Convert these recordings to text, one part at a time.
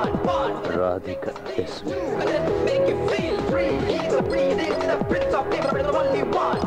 Radhika S V Make you feel free. He's a breathing, the prince of people, the only one.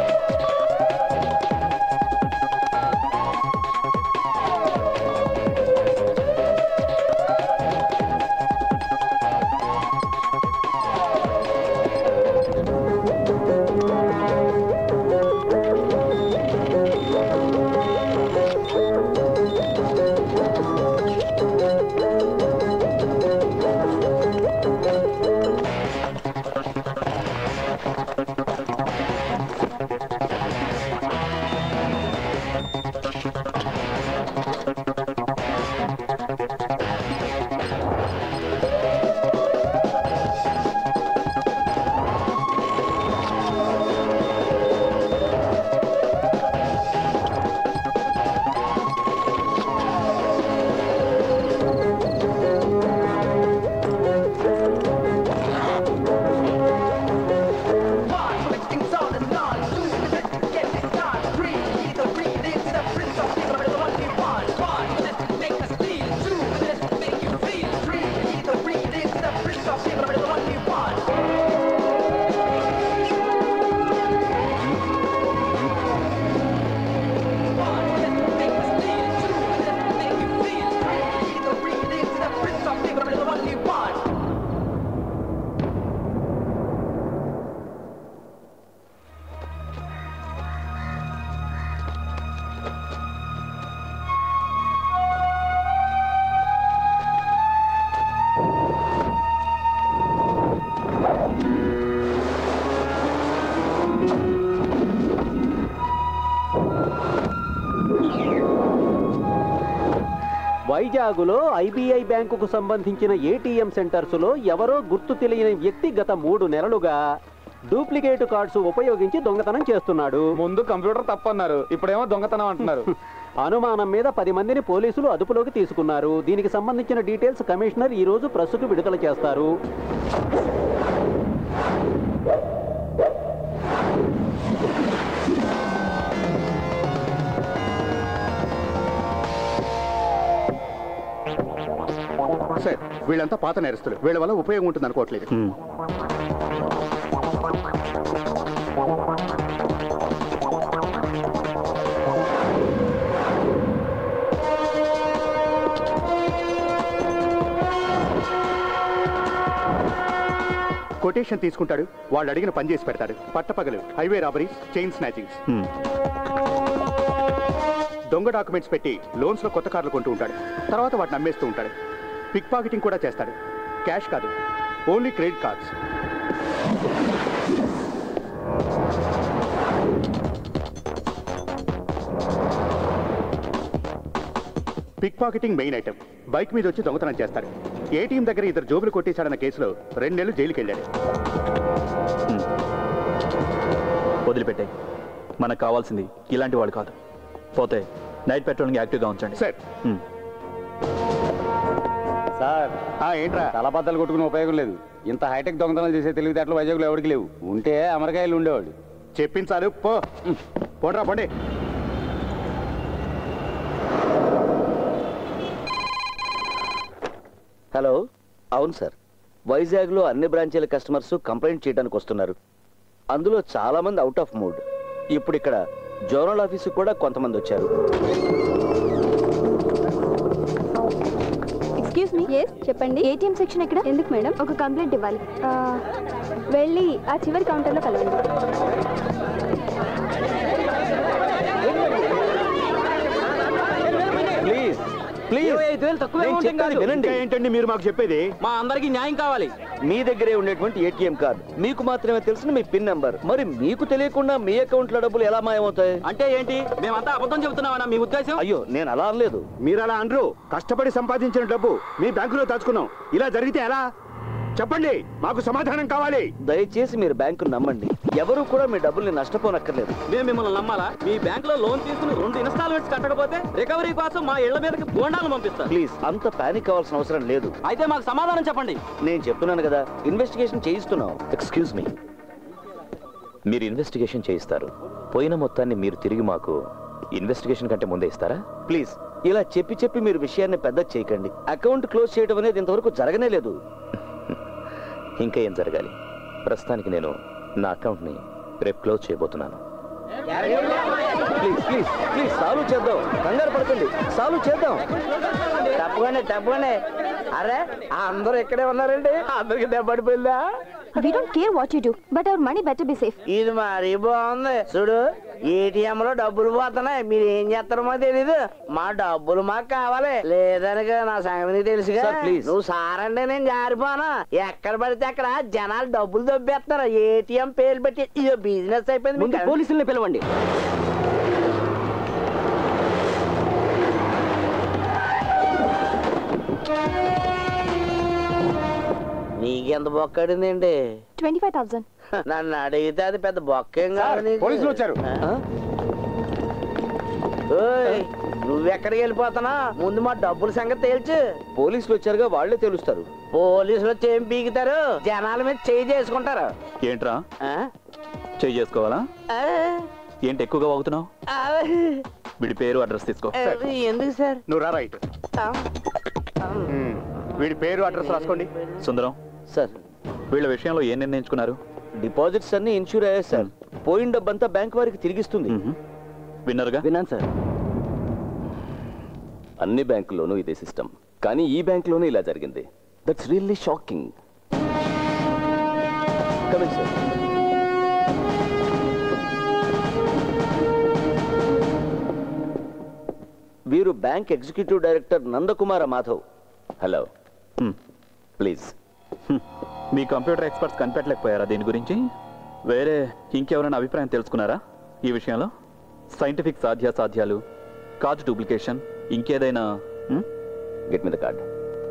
One, mixing sound and non. Two, let's get it done. Three, he's a breathing, the prince of people, the only one. One, let's make us feel. Two, let's make you feel. Three, he's a breathing, the prince of people, the only one. One, let's make us feel. Two, let's make you feel. Three, he's a breathing, the prince of people, the only one. వైజాగులో IBI బ్యాంకుకు సంబంధించిన ATM సెంటర్స్లో ఎవరో గుర్తు తెలియని వ్యక్తి గత మూడు నెలలుగా డూప్లికేట్ కార్డ్స్ ఉపయోగించి దొంగతనం చేస్తున్నాడు ముందు కంప్యూటర్ తప్పన్నారు ఇప్పుడేమో దొంగతనం అంటున్నారు అనుమానం మీద పది మందిని పోలీసులు అదుపులోకి తీసుకున్నారు దీనికి సంబంధించిన డీటెయిల్స్ కమిషనర్ ఈ రోజు ప్రెస్సుకు విడుదల చేస్తారు సార్ వీళ్ళంతా పాత నేరస్తులు వీళ్ళ వల్ల ఉపయోగం ఉంటుంది అనుకోవట్లేదు కొటేషన్ తీసుకుంటాడు వాళ్ళు అడిగిన పని చేసి పెడతాడు పట్టపగలు హైవే రాబరీస్ చైన్ స్నాచింగ్స్ దొంగ డాక్యుమెంట్స్ పెట్టి లోన్స్ లో కొత్త కార్లు కొంటూ ఉంటాడు తర్వాత వాటిని అమ్మేస్తూ ఉంటాడు పిక్ పాకెటింగ్ కూడా చేస్తాడు క్యాష్ కాదు only credit cards pick pocketing main item bike మీద వచ్చి దొంగతనం చేస్తాడు ఏటీఎం దగ్గర ఇద్దరు జోబులు కొట్టేశాడన్న కేసులో రెండు నెలలు జైలుకి వెళ్ళాడు వదిలిపెట్టాయి మనకు కావాల్సింది ఇలాంటి వాడు కాదు పోతే నైట్ పెట్రోలింగ్ యాక్టివ్గా ఉంచండి సార్ హ్మ్. సార్ ఆ, ఏంట్రా తలబద్దలు కొట్టుకునే ఉపయోగం లేదు ఇంత హైటెక్ దొంగతనాలు చేసే తెలివితేటలు వైజాగ్లో ఎవరికి లేవు ఉంటే అమెరికాయలు ఉండేవాడు చెప్పించాలు పో పోండ్రా పోండి హలో అవును సార్ వైజాగ్లో అన్ని బ్రాంచీల కస్టమర్స్ కంప్లైంట్ చేయడానికి వస్తున్నారు అందులో చాలా మంది అవుట్ ఆఫ్ మూడ్ ఇప్పుడు ఇక్కడ జోనల్ ఆఫీసు కూడా కొంతమంది వచ్చారు ఎక్స్క్యూజ్ మీ ఎస్ చెప్పండి ఏటీఎం సెక్షన్ ఎక్కడ ఎందుకు మేడం ఒక కంప్లైంట్ ఇవ్వాలి వెళ్ళి ఆ చివరి కౌంటర్లో కలవండి ప్లీజ్ ప్లీజ్ నేను చెప్పేది వినండి ఏంటండి మీరు మాకు చెప్పేది మా అందరికి న్యాయం కావాలి మీ దగ్గరే ఉండేటువంటి ఏటీఎం కార్డు మీకు మాత్రమే తెలిసిన మీ పిన్ నెంబర్ మరి మీకు తెలియకుండా మీ అకౌంట్ లో డబ్బులు ఎలా మాయమవుతాయి అంటే ఏంటి మేమంతా అబద్ధం చెబుతున్నామన్నా మీ ఉద్దేశం అయ్యో నేను అలా అనలేదు మీరు అలా అనరు కష్టపడి సంపాదించిన డబ్బు మీ బ్యాంకులో దాచుకున్నాం ఇలా జరిగితే ఎలా చెప్పండి మాకు సమాధానం కావాలి దయచేసి మీరు బ్యాంకు నమ్మండి ఎవరు కూడా మీ డబ్బుల్ని నష్టపోనక్కర్లేదు మేము మిమ్మల్ని నమ్మాలా మీ బ్యాంక్ లో లోన్ తీసుకుని రెండు ఇన్స్టాల్మెంట్స్ కట్టకపోతే రికవరీ కోసం మా ఇళ్ల మీదకి బోండాలు పంపిస్తారు ప్లీజ్ అంత పానిక్ అవ్వాల్సిన అవసరం లేదు అయితే మాకు సమాధానం చెప్పండి నేను చెప్తున్నాను కదా ఇన్వెస్టిగేషన్ చేయిస్తున్నాం ఎక్స్క్యూజ్ మీ మీరు ఇన్వెస్టిగేషన్ చేయిస్తారు పోయిన మొత్తాన్ని మీరు తిరిగి మాకు ఇన్వెస్టిగేషన్ కంటే ముందే ఇస్తారా ప్లీజ్ ఇలా చెప్పి చెప్పి మీరు విషయాన్ని పెద్ద చేయకండి అకౌంట్ క్లోజ్ చేయడం అనేది ఇంతవరకు జరగనే లేదు ఇంకా ఏం జరగాలి ప్రస్తుతానికి నేను నా అకౌంట్ని రేపు క్లోజ్ చేయబోతున్నాను ప్లీజ్ ప్లీజ్ ప్లీజ్ సాల్వ్ చేద్దాం కంగారు పడకండి సాల్వ్ చేద్దాం తప్పగానే తప్పగానే అరే అందరూ ఇక్కడే ఉన్నారండి అందరికి దెబ్బడిపోయిందా we don't care what you do but our money better be safe ఇది మరీ బాగుంది చూడు ఏటీఎం లో డబ్బులు పోతున్నాయి మీరు ఏం చేస్తారో మాకు తెలీదు మా డబ్బులు మాకు కావాలి లేదనక నా సంగతి నీకు తెలుసుగా Sir, please. నువ్వు సారంటే నేను జారిపోను ఎక్కడ పడితే అక్కడ జనాలు డబ్బులు దొబ్బేస్తున్నారు ఏటీఎం పేరు పెట్టి ఇదో బిజినెస్ అయిపోయింది ముందు మీకు. పోలీసుల్ని పిలవండి నీకెంత బొక్కడిందండి ట్వంటీ ఫైవ్ థౌసండ్ నన్ను అడిగితే అది పెద్ద బొక్కేం కాదు నీకు. పోలీసులు వచ్చారు. ఆ? ఓయ్, నువ్వెక్కడికి వెళ్ళిపోతున్నా ముందు మా డబ్బుల సంగతి తేల్చు పోలీసులు వచ్చారుగా వాళ్ళే తెలుస్తారు పోలీసులు వచ్చి ఏం పీకుతారు జనాల మీద చేయి చేసుకుంటారు ఏంట్రా ఆ? చేయి చేసుకోవాలా ఆ? ఏంటి ఎక్కువగా వాగుతున్నావు ఆ? వీడి పేరు అడ్రస్ తీసుకో ఎందుకు సార్ నువ్వు రా రైట్ ఆ? మ్మ్. వీడి పేరు అడ్రస్ రాసుకోండి సుందరం సార్ వీళ్ళ విషయంలో ఏం నిర్ణయించుకున్నారు డిపాజిట్స్ అన్ని ఇన్సూర్ అయ్యాయి సార్ పోయిన డబ్బంతా బ్యాంక్ వారికి తిరిగిస్తుంది మ్మ్. విన్నరుగా విన్నాను సార్ అన్ని బ్యాంకుల్లోనూ ఇదే సిస్టమ్ కానీ ఈ బ్యాంకులోనే ఇలా జరిగింది that's really shocking coming sir వీరు bank executive director Nandakumara Madhav hello hmm. Please hmm. మీ కంప్యూటర్ ఎక్స్పర్ట్స్ కనిపెట్టలేకపోయారా దీని గురించి వేరే ఇంకెవరైనా అభిప్రాయం తెలుసుకున్నారా ఈ విషయంలో సైంటిఫిక్ సాధ్యాసాధ్యాలు కార్డు డూప్లికేషన్ ఇంకేదైనా hmm? Get me the card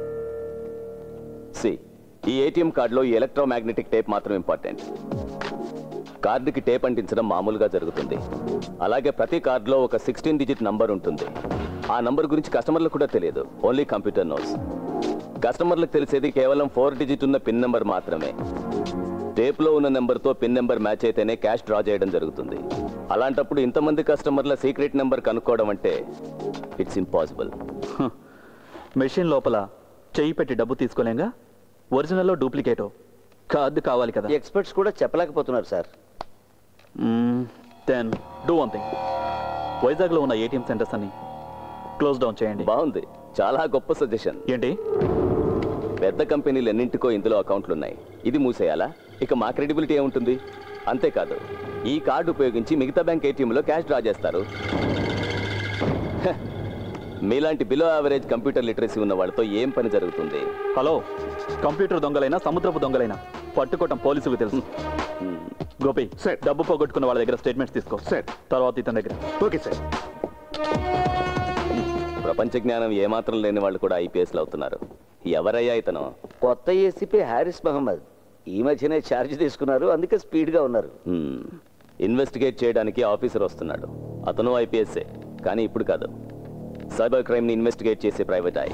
see ఈ ఏటీఎం కార్డులో ఈ ఎలక్ట్రోమాగ్నెటిక్ టేప్ మాత్రం ఇంపార్టెంట్ కార్డుకి టేప్ అంటించడం మామూలుగా జరుగుతుంది అలాగే ప్రతి కార్డులో ఒక సిక్స్టీన్ డిజిట్ నంబర్ ఉంటుంది ఆ నంబర్ గురించి కస్టమర్లకు కూడా తెలియదు ఓన్లీ కంప్యూటర్ నోస్ కస్టమర్లకు తెలిసేది కేవలం ఫోర్ డిజిట్ ఉన్న పిన్ నెంబర్ మాత్రమే టేప్లో ఉన్న నెంబర్తో పిన్ నెంబర్ మ్యాచ్ అయితేనే క్యాష్ డ్రా చేయడం జరుగుతుంది అలాంటప్పుడు ఇంతమంది కస్టమర్ల సీక్రెట్ నెంబర్ కనుక్కోవడం అంటే ఇట్స్ ఇంపాసిబుల్ హ్. మెషిన్ లోపల చెయ్యి పెట్టి డబ్బు తీసుకోలేంగా ఒరిజినల్లో డూప్లికేటో కార్డు కావాలి కదా ఎక్స్పర్ట్స్ కూడా చెప్పలేకపోతున్నారు sir then do one thing వైజాగ్లో ఉన్న ఏటీఎం సెంటర్స్ అన్ని క్లోజ్ డౌన్ చేయండి బాగుంది చాలా గొప్ప సజెషన్ ఏంటి పెద్ద కంపెనీలు ఎన్నింటికో ఇందులో అకౌంట్లు ఉన్నాయి ఇది మూసేయాలా ఇక మా క్రెడిబిలిటీ ఏముంటుంది అంతేకాదు ఈ కార్డు ఉపయోగించి మిగతా బ్యాంక్ ఏటీఎంలో క్యాష్ డ్రా చేస్తారు హ, మీలాంటి బిలో యావరేజ్ కంప్యూటర్ లిటరసీ ఉన్న వాళ్ళతో ఏం పని జరుగుతుంది హలో కంప్యూటర్ దొంగలైనా సముద్రపు దొంగలైనా పట్టుకోవటం పోలీసులకు తెలుసు గోపి Sir. డబ్బు పోగొట్టుకున్న వాళ్ళ దగ్గర స్టేట్మెంట్స్ తీసుకో Sir. తర్వాత ఇతని దగ్గర ఓకే సార్ ప్రపంచ జ్ఞానం ఏమాత్రం లేని వాళ్ళు కూడా ఐపీఎస్లు అవుతున్నారు ఎవరయ్యా ఇతను కొత్త ఏసీపీ హ్యారిస్ మహమ్మద్ ఈ మధ్యనే ఛార్జ్ తీసుకున్నారు అందుకే స్పీడ్గా ఉన్నారు హ్మ్. ఇన్వెస్టిగేట్ చేయడానికి ఆఫీసర్ వస్తున్నాడు అతను ఐపీఎస్ఏ కానీ ఇప్పుడు కాదు సైబర్ క్రైమ్ ని ఇన్వెస్టిగేట్ చేసే ప్రైవేట్ ఐ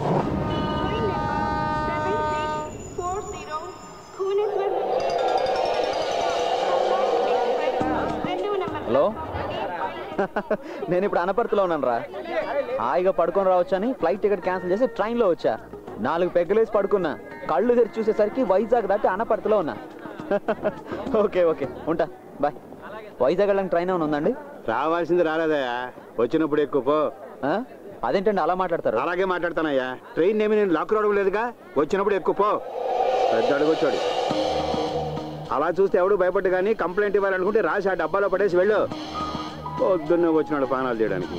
హలో నేను ఇప్పుడు అనపర్తిలో ఉన్నాను రా హాయిగా పడుకొని రావచ్చని ఫ్లైట్ టికెట్ క్యాన్సిల్ చేసి ట్రైన్లో వచ్చా నాలుగు పెగ్గలేసి పడుకున్నా కళ్ళు తెరిచి చూసేసరికి వైజాగ్ దాటి అనపర్తిలో ఉన్నా ఓకే ఓకే ఉంటా బాయ్ వైజాగ్ వెళ్ళడానికి ట్రైన్ ఏమైనా ఉందండి రావాల్సింది రాలేదయ్యా వచ్చినప్పుడు ఎక్కువ పో ఆ? అదేంటండి అలా మాట్లాడతారు అలాగే మాట్లాడతానయ్యా ట్రైన్ ఏమి నేను లాక్ రావడం లేదుగా వచ్చినప్పుడు ఎక్కువ పో పెద్ద అడుగొచ్చాడు అలా చూస్తే ఎవడు భయపడ్డు కానీ కంప్లైంట్ ఇవ్వాలనుకుంటే రాసి ఆ డబ్బాలో పడేసి వెళ్ళు పొద్దున్నే వచ్చినాడు పానాలు చేయడానికి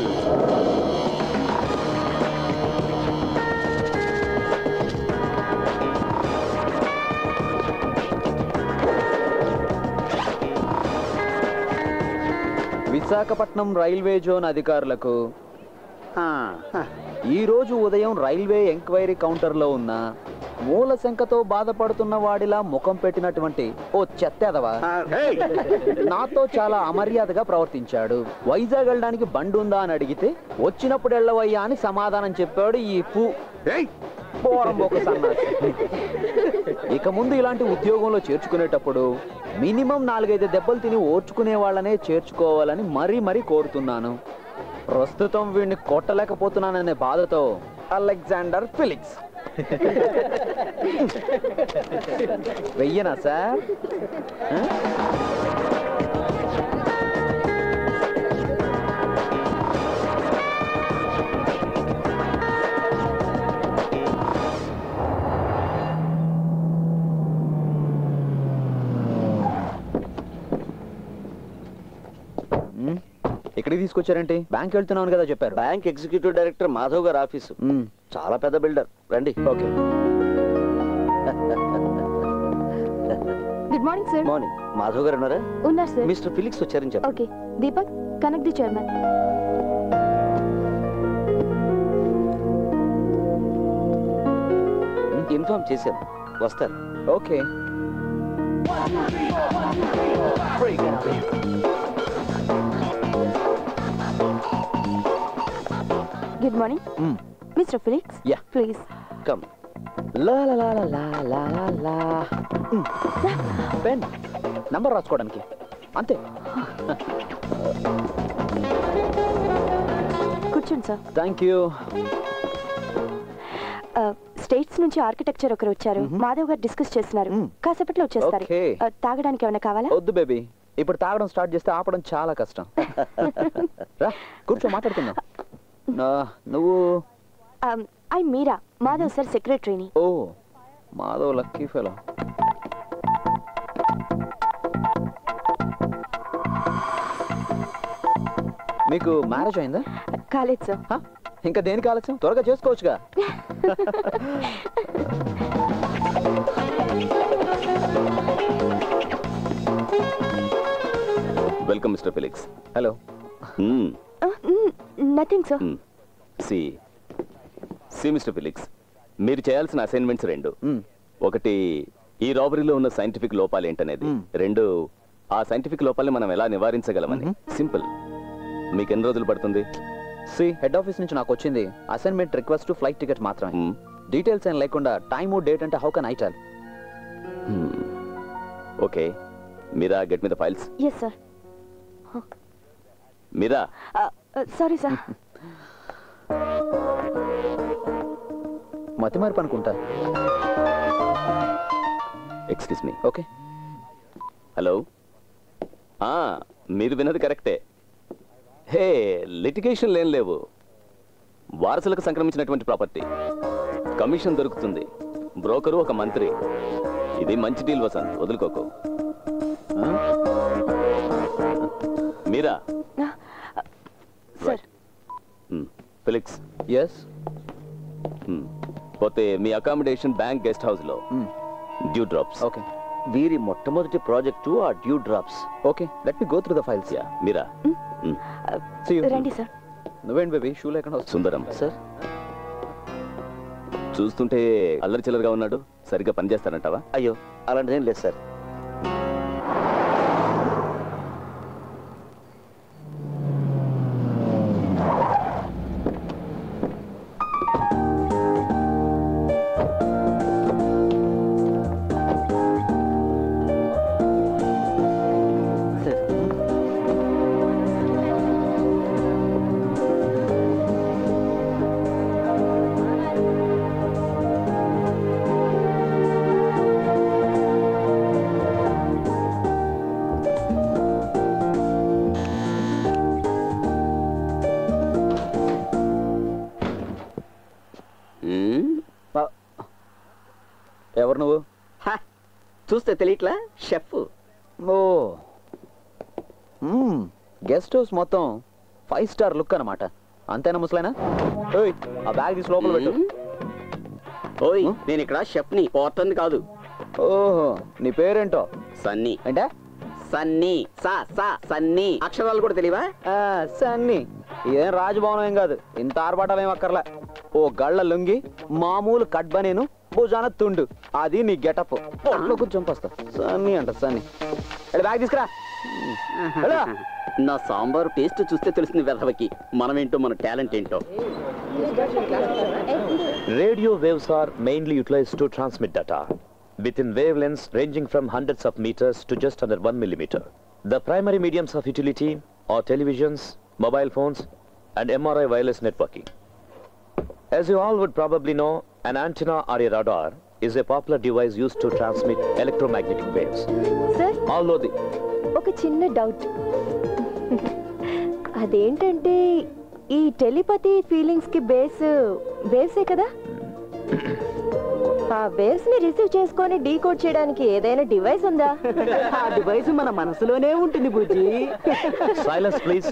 విశాఖపట్నం రైల్వే జోన్ అధికారులకు ఆ, హ. ఈ రోజు ఉదయం రైల్వే ఎంక్వైరీ కౌంటర్లో ఉన్న మూల శంకతో బాధపడుతున్న వాడిలా ముఖం పెట్టినటువంటి ఓ చెత్తెదవా ఆ, ఏయ్! నాతో చాలా అమర్యాదగా ప్రవర్తించాడు వైజాగ్ వెళ్ళడానికి బండి ఉందా అని అడిగితే వచ్చినప్పుడు వెళ్ళవయ్యా అని సమాధానం చెప్పాడు ఈ పూ ఏయ్! పోరంబోక సన్నాసి ఇక ముందు ఇలాంటి ఉద్యోగంలో చేర్చుకునేటప్పుడు మినిమం నాలుగైదు దెబ్బలు తిని ఓర్చుకునే వాళ్ళనే చేర్చుకోవాలని మరీ మరీ కోరుతున్నాను ప్రస్తుతం వీడిని కొట్టలేకపోతున్నాననే బాధతో అలెగ్జాండర్ ఫిలిక్స్ వెయ్యనా సార్ ఆ? ఉమ్, ఇక్కడికి తీసుకొచ్చారేంటి బ్యాంక్ వెళ్తున్నాను కదా చెప్పారు బ్యాంక్ ఎగ్జిక్యూటివ్ డైరెక్టర్ మాధవ్ గారు ఆఫీసు చాలా పెద్ద బిల్డర్ రండి okay good morning sir morning Madhav garu ఉన్నారా ఉన్నారు సార్ మిస్టర్ ఫిలిక్స్ వచ్చారని చెప్పండి okay Deepak connect the chairman inform చేశాను వస్తారు okay good morning mister Felix Yeah. Please come లా లా లా లా లా లా లా లా ఉమ్. పెన్ నంబర్ రాసుకోవడానికి అంతే కూర్చోండి సార్ థ్యాంక్ యూ స్టేట్స్ నుంచి ఆర్కిటెక్చర్ ఒకరు వచ్చారు మాధవ్ గారు డిస్కస్ చేస్తున్నారు కాసేపట్లో వచ్చేస్తారు Okay. Uh, తాగడానికి ఏమైనా కావాలా వద్దు బేబీ ఇప్పుడు తాగడం స్టార్ట్ చేస్తే ఆపడం చాలా కష్టం రా కూర్చో మాట్లాడుకుందాం ఆ, నువ్వు ఐ మీరా మాధవ్ సార్ సెక్రటరీని ఓ మాధవ్ లక్కీ ఫెలో మీకు మ్యారేజ్ అయిందా కాలేదు సార్ హ? ఇంకా దేనికి ఆలస్యం త్వరగా చేసుకోవచ్చుగా welcome mister Felix hello nothing sir see see mister Felix మీరు చేయాల్సిన అసైన్మెంట్స్ రెండు ఒకటి ఈ రాబరీలో ఉన్న సైంటిఫిక్ లోపాలు ఏంటనేది రెండు ఆ సైంటిఫిక్ లోపాలని మనం ఎలా నివారించగలమని సింపుల్ మీకు ఎన్ని రోజులు పడుతుంది సి హెడ్ ఆఫీస్ నుంచి నాకు వచ్చింది అసైన్మెంట్ రిక్వెస్ట్ ఫ్లైట్ టికెట్ మాత్రమే డీటెయిల్స్ ఏం లేకుండా టైము డేట్ అంటే how can I tell okay Meera get మీద files yes sir Meera sorry sir మతి మార్పు అనుకుంటా ఎక్స్క్యూజ్ మీ ఓకే హలో ఆ, మీరు విన్నది కరెక్టే హే లిటిగేషన్ లేం లేవు వారసులకు సంక్రమించినటువంటి ప్రాపర్టీ కమిషన్ దొరుకుతుంది బ్రోకరు ఒక మంత్రి ఇది మంచి డీల్ వసంత్ వదులుకోకు మీరా సార్ ఫిలిక్స్ ఎస్ పోతే మీ అకామిడేషన్ బ్యాంక్ గెస్ట్ హౌస్ లో డ్యూ డ్రాప్స్ ఓకే వీరి మొట్టమొదటి ప్రాజెక్టు ఆ dew drops okay let me go through the files yeah Meera రండి సార్ నువ్వేంటి బేబీ షూ లేకుండా వస్తుంది సుందరం సార్ చూస్తుంటే అల్లరి చిల్లరగా ఉన్నాడు సరిగ్గా పనిచేస్తానంటావా అయ్యో అలాంటిదేం లేదు సార్ ఎవరు నువ్వు చూస్తే తెలియట్లా షెఫ్ ఓ గెస్ట్ హౌస్ మొత్తం ఫైవ్ స్టార్ లుక్ అన్నమాట అంతేనా ముసలైనా ఓయ్ ఆ బ్యాగ్ తీసి లోపల పెట్టు ఓయ్ నేను ఇక్కడ షెఫ్ ని పోర్టన్ కాదు ఓహో నీ పేరేంటో సన్నీ అంటే సన్నీ సా సా సన్నీ అక్షరాలు కూడా తెలియవా ఆ, సన్ని ఇదేం రాజభవనం ఏం కాదు ఇంత ఆర్భాటాలు ఏం అక్కర్లే ఓ గళ్ళ లుంగి మామూలు కట్ బనేను భుజాన తుండు అది నీ గెటప్ పొట్లో కొంచెం పస్తా సన్ని అంట సన్ని వెళ్ళి బ్యాగ్ తీసుకురా వెళ్ళు. నా సాంబార్ టేస్ట్ చూస్తే తెలుస్తుంది వెధవకి మనమేంటో మన టాలెంట్ ఏంటో Radio waves are mainly utilized to transmit data within wavelengths ranging from hundreds of meters to just under 1 millimeter. The primary mediums of utility are televisions, mobile phones, and MRI wireless networking. As you all would probably know, an antenna or a radar is a popular device used to transmit electromagnetic waves. Sir Although the ఒక చిన్న doubt అదేంటంటే ఈ telepathy feelings కి base వేవ్సే కదా ఆ waves ని receive చేసుకొని డీకోడ్ చేయడానికి ఏదైనా డివైస్ ఉందా ఆ డివైస్ మన మనసులోనే ఉంటుంది బుజ్జి సైలెన్స్ ప్లీజ్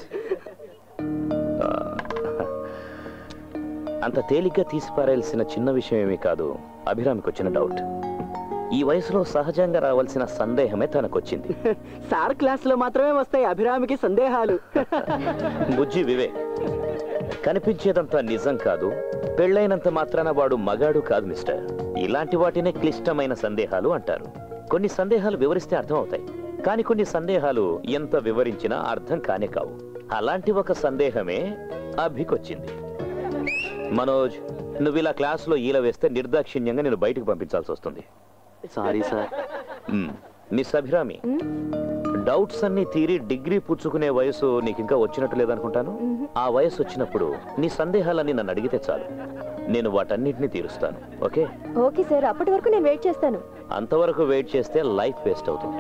అంత తేలిగ్గా తీసిపారేయాల్సిన చిన్న విషయం ఏమీ కాదు అభిరామికి వచ్చిన డౌట్ ఈ వయసులో సహజంగా రావాల్సిన సందేహమే తనకొచ్చింది సార్ క్లాస్ లో మాత్రమే వస్తాయి అభిరామికి సందేహాలు బుజ్జి వివేక్ కనిపించేదంతా నిజం కాదు పెళ్ళైనంత మాత్రాన వాడు మగాడు కాదు మిస్టర్ ఇలాంటి వాటినే క్లిష్టమైన సందేహాలు అంటారు కొన్ని సందేహాలు వివరిస్తే అర్థం అవుతాయి కానీ కొన్ని సందేహాలు ఎంత వివరించినా అర్థం కానే కావు అలాంటి ఒక సందేహమే అభికొచ్చింది మనోజ్ నువ్వు ఇలా క్లాసులో ఈల వేస్తే నిర్దాక్షిణ్యంగా నేను బయటకు పంపించాల్సి వస్తుంది sorry sir hmm. Miss Abhirami doubts అన్ని తీరి డిగ్రీ పుచ్చుకునే వయసు నీకు ఇంకా వచ్చినట్టు లేదనుకుంటాను ఆ వయసు వచ్చినప్పుడు నీ సందేహాలన్నీ నన్ను అడిగితే చాలు నేను వాటన్నిటిని తీరుస్తాను ఓకే ఓకే సార్ అప్పటి వరకు నేను వెయిట్ చేస్తాను అంతవరకు వెయిట్ చేస్తే లైఫ్ వేస్ట్ అవుతుంది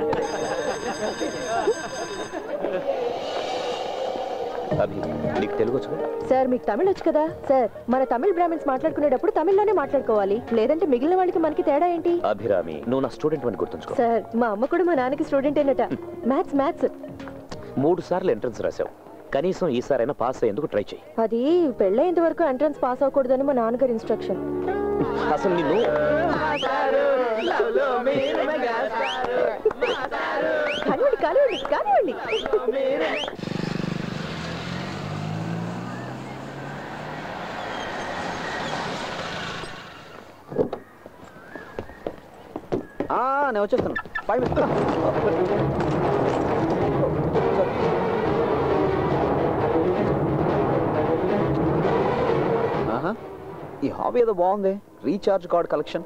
అభి నీకు తెలుగు వచ్చుగా సార్ మీకు తమిళ్ వచ్చు కదా సార్ మన తమిళ్ బ్రాహ్మిన్స్ మాట్లాడుకునేటప్పుడు తమిళ్లోనే మాట్లాడుకోవాలి లేదంటే మిగిలిన వాళ్ళకి మనకి తేడా ఏంటి అభిరామి నువ్వు నా స్టూడెంట్ అని గుర్తుంచుకో సార్ మా అమ్మ కూడా మా నాన్నకి స్టూడెంట్ ఏనట మ్యాథ్స్ మ్యాథ్స్ మూడు సార్లు ఎంట్రన్స్ రాశావు కనీసం ఈసారైనా పాస్ అయ్యేందుకు ట్రై చేయి అది పెళ్ళయ్యేంత వరకు ఎంట్రన్స్ పాస్ అవ్వకూడదని మా నాన్నగారి ఇన్స్ట్రక్షన్ అసలు నిన్ను కానివ్వండి కానివ్వండి కానివ్వండి ఆ, నేను వచ్చేస్తాను ఫైవ్ ఆహా ఈ హాబీ ఏదో బాగుంది రీఛార్జ్ కార్డ్ కలెక్షన్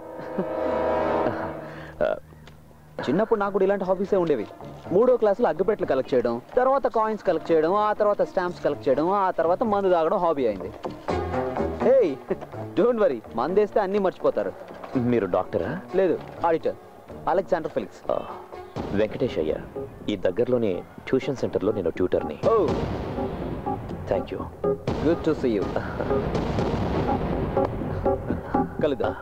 చిన్నప్పుడు నాకు కూడా ఇలాంటి హాబీసే ఉండేవి మూడో క్లాసులో అగ్గిపెట్లు కలెక్ట్ చేయడం తర్వాత కాయిన్స్ కలెక్ట్ చేయడం ఆ తర్వాత స్టాంప్స్ కలెక్ట్ చేయడం ఆ తర్వాత మందు తాగడం హాబీ అయింది హే డోంట్ వరీ మందేస్తే అన్నీ మర్చిపోతారు మీరు డాక్టరా లేదు ఆడిటర్ అలెగ్జాండర్ ఫిలిక్స్ ఆ, వెంకటేష్ అయ్యా ఈ దగ్గరలోనే ట్యూషన్ సెంటర్లో నేను ట్యూటర్ని ఓ thank you good to see you కలుద్దాం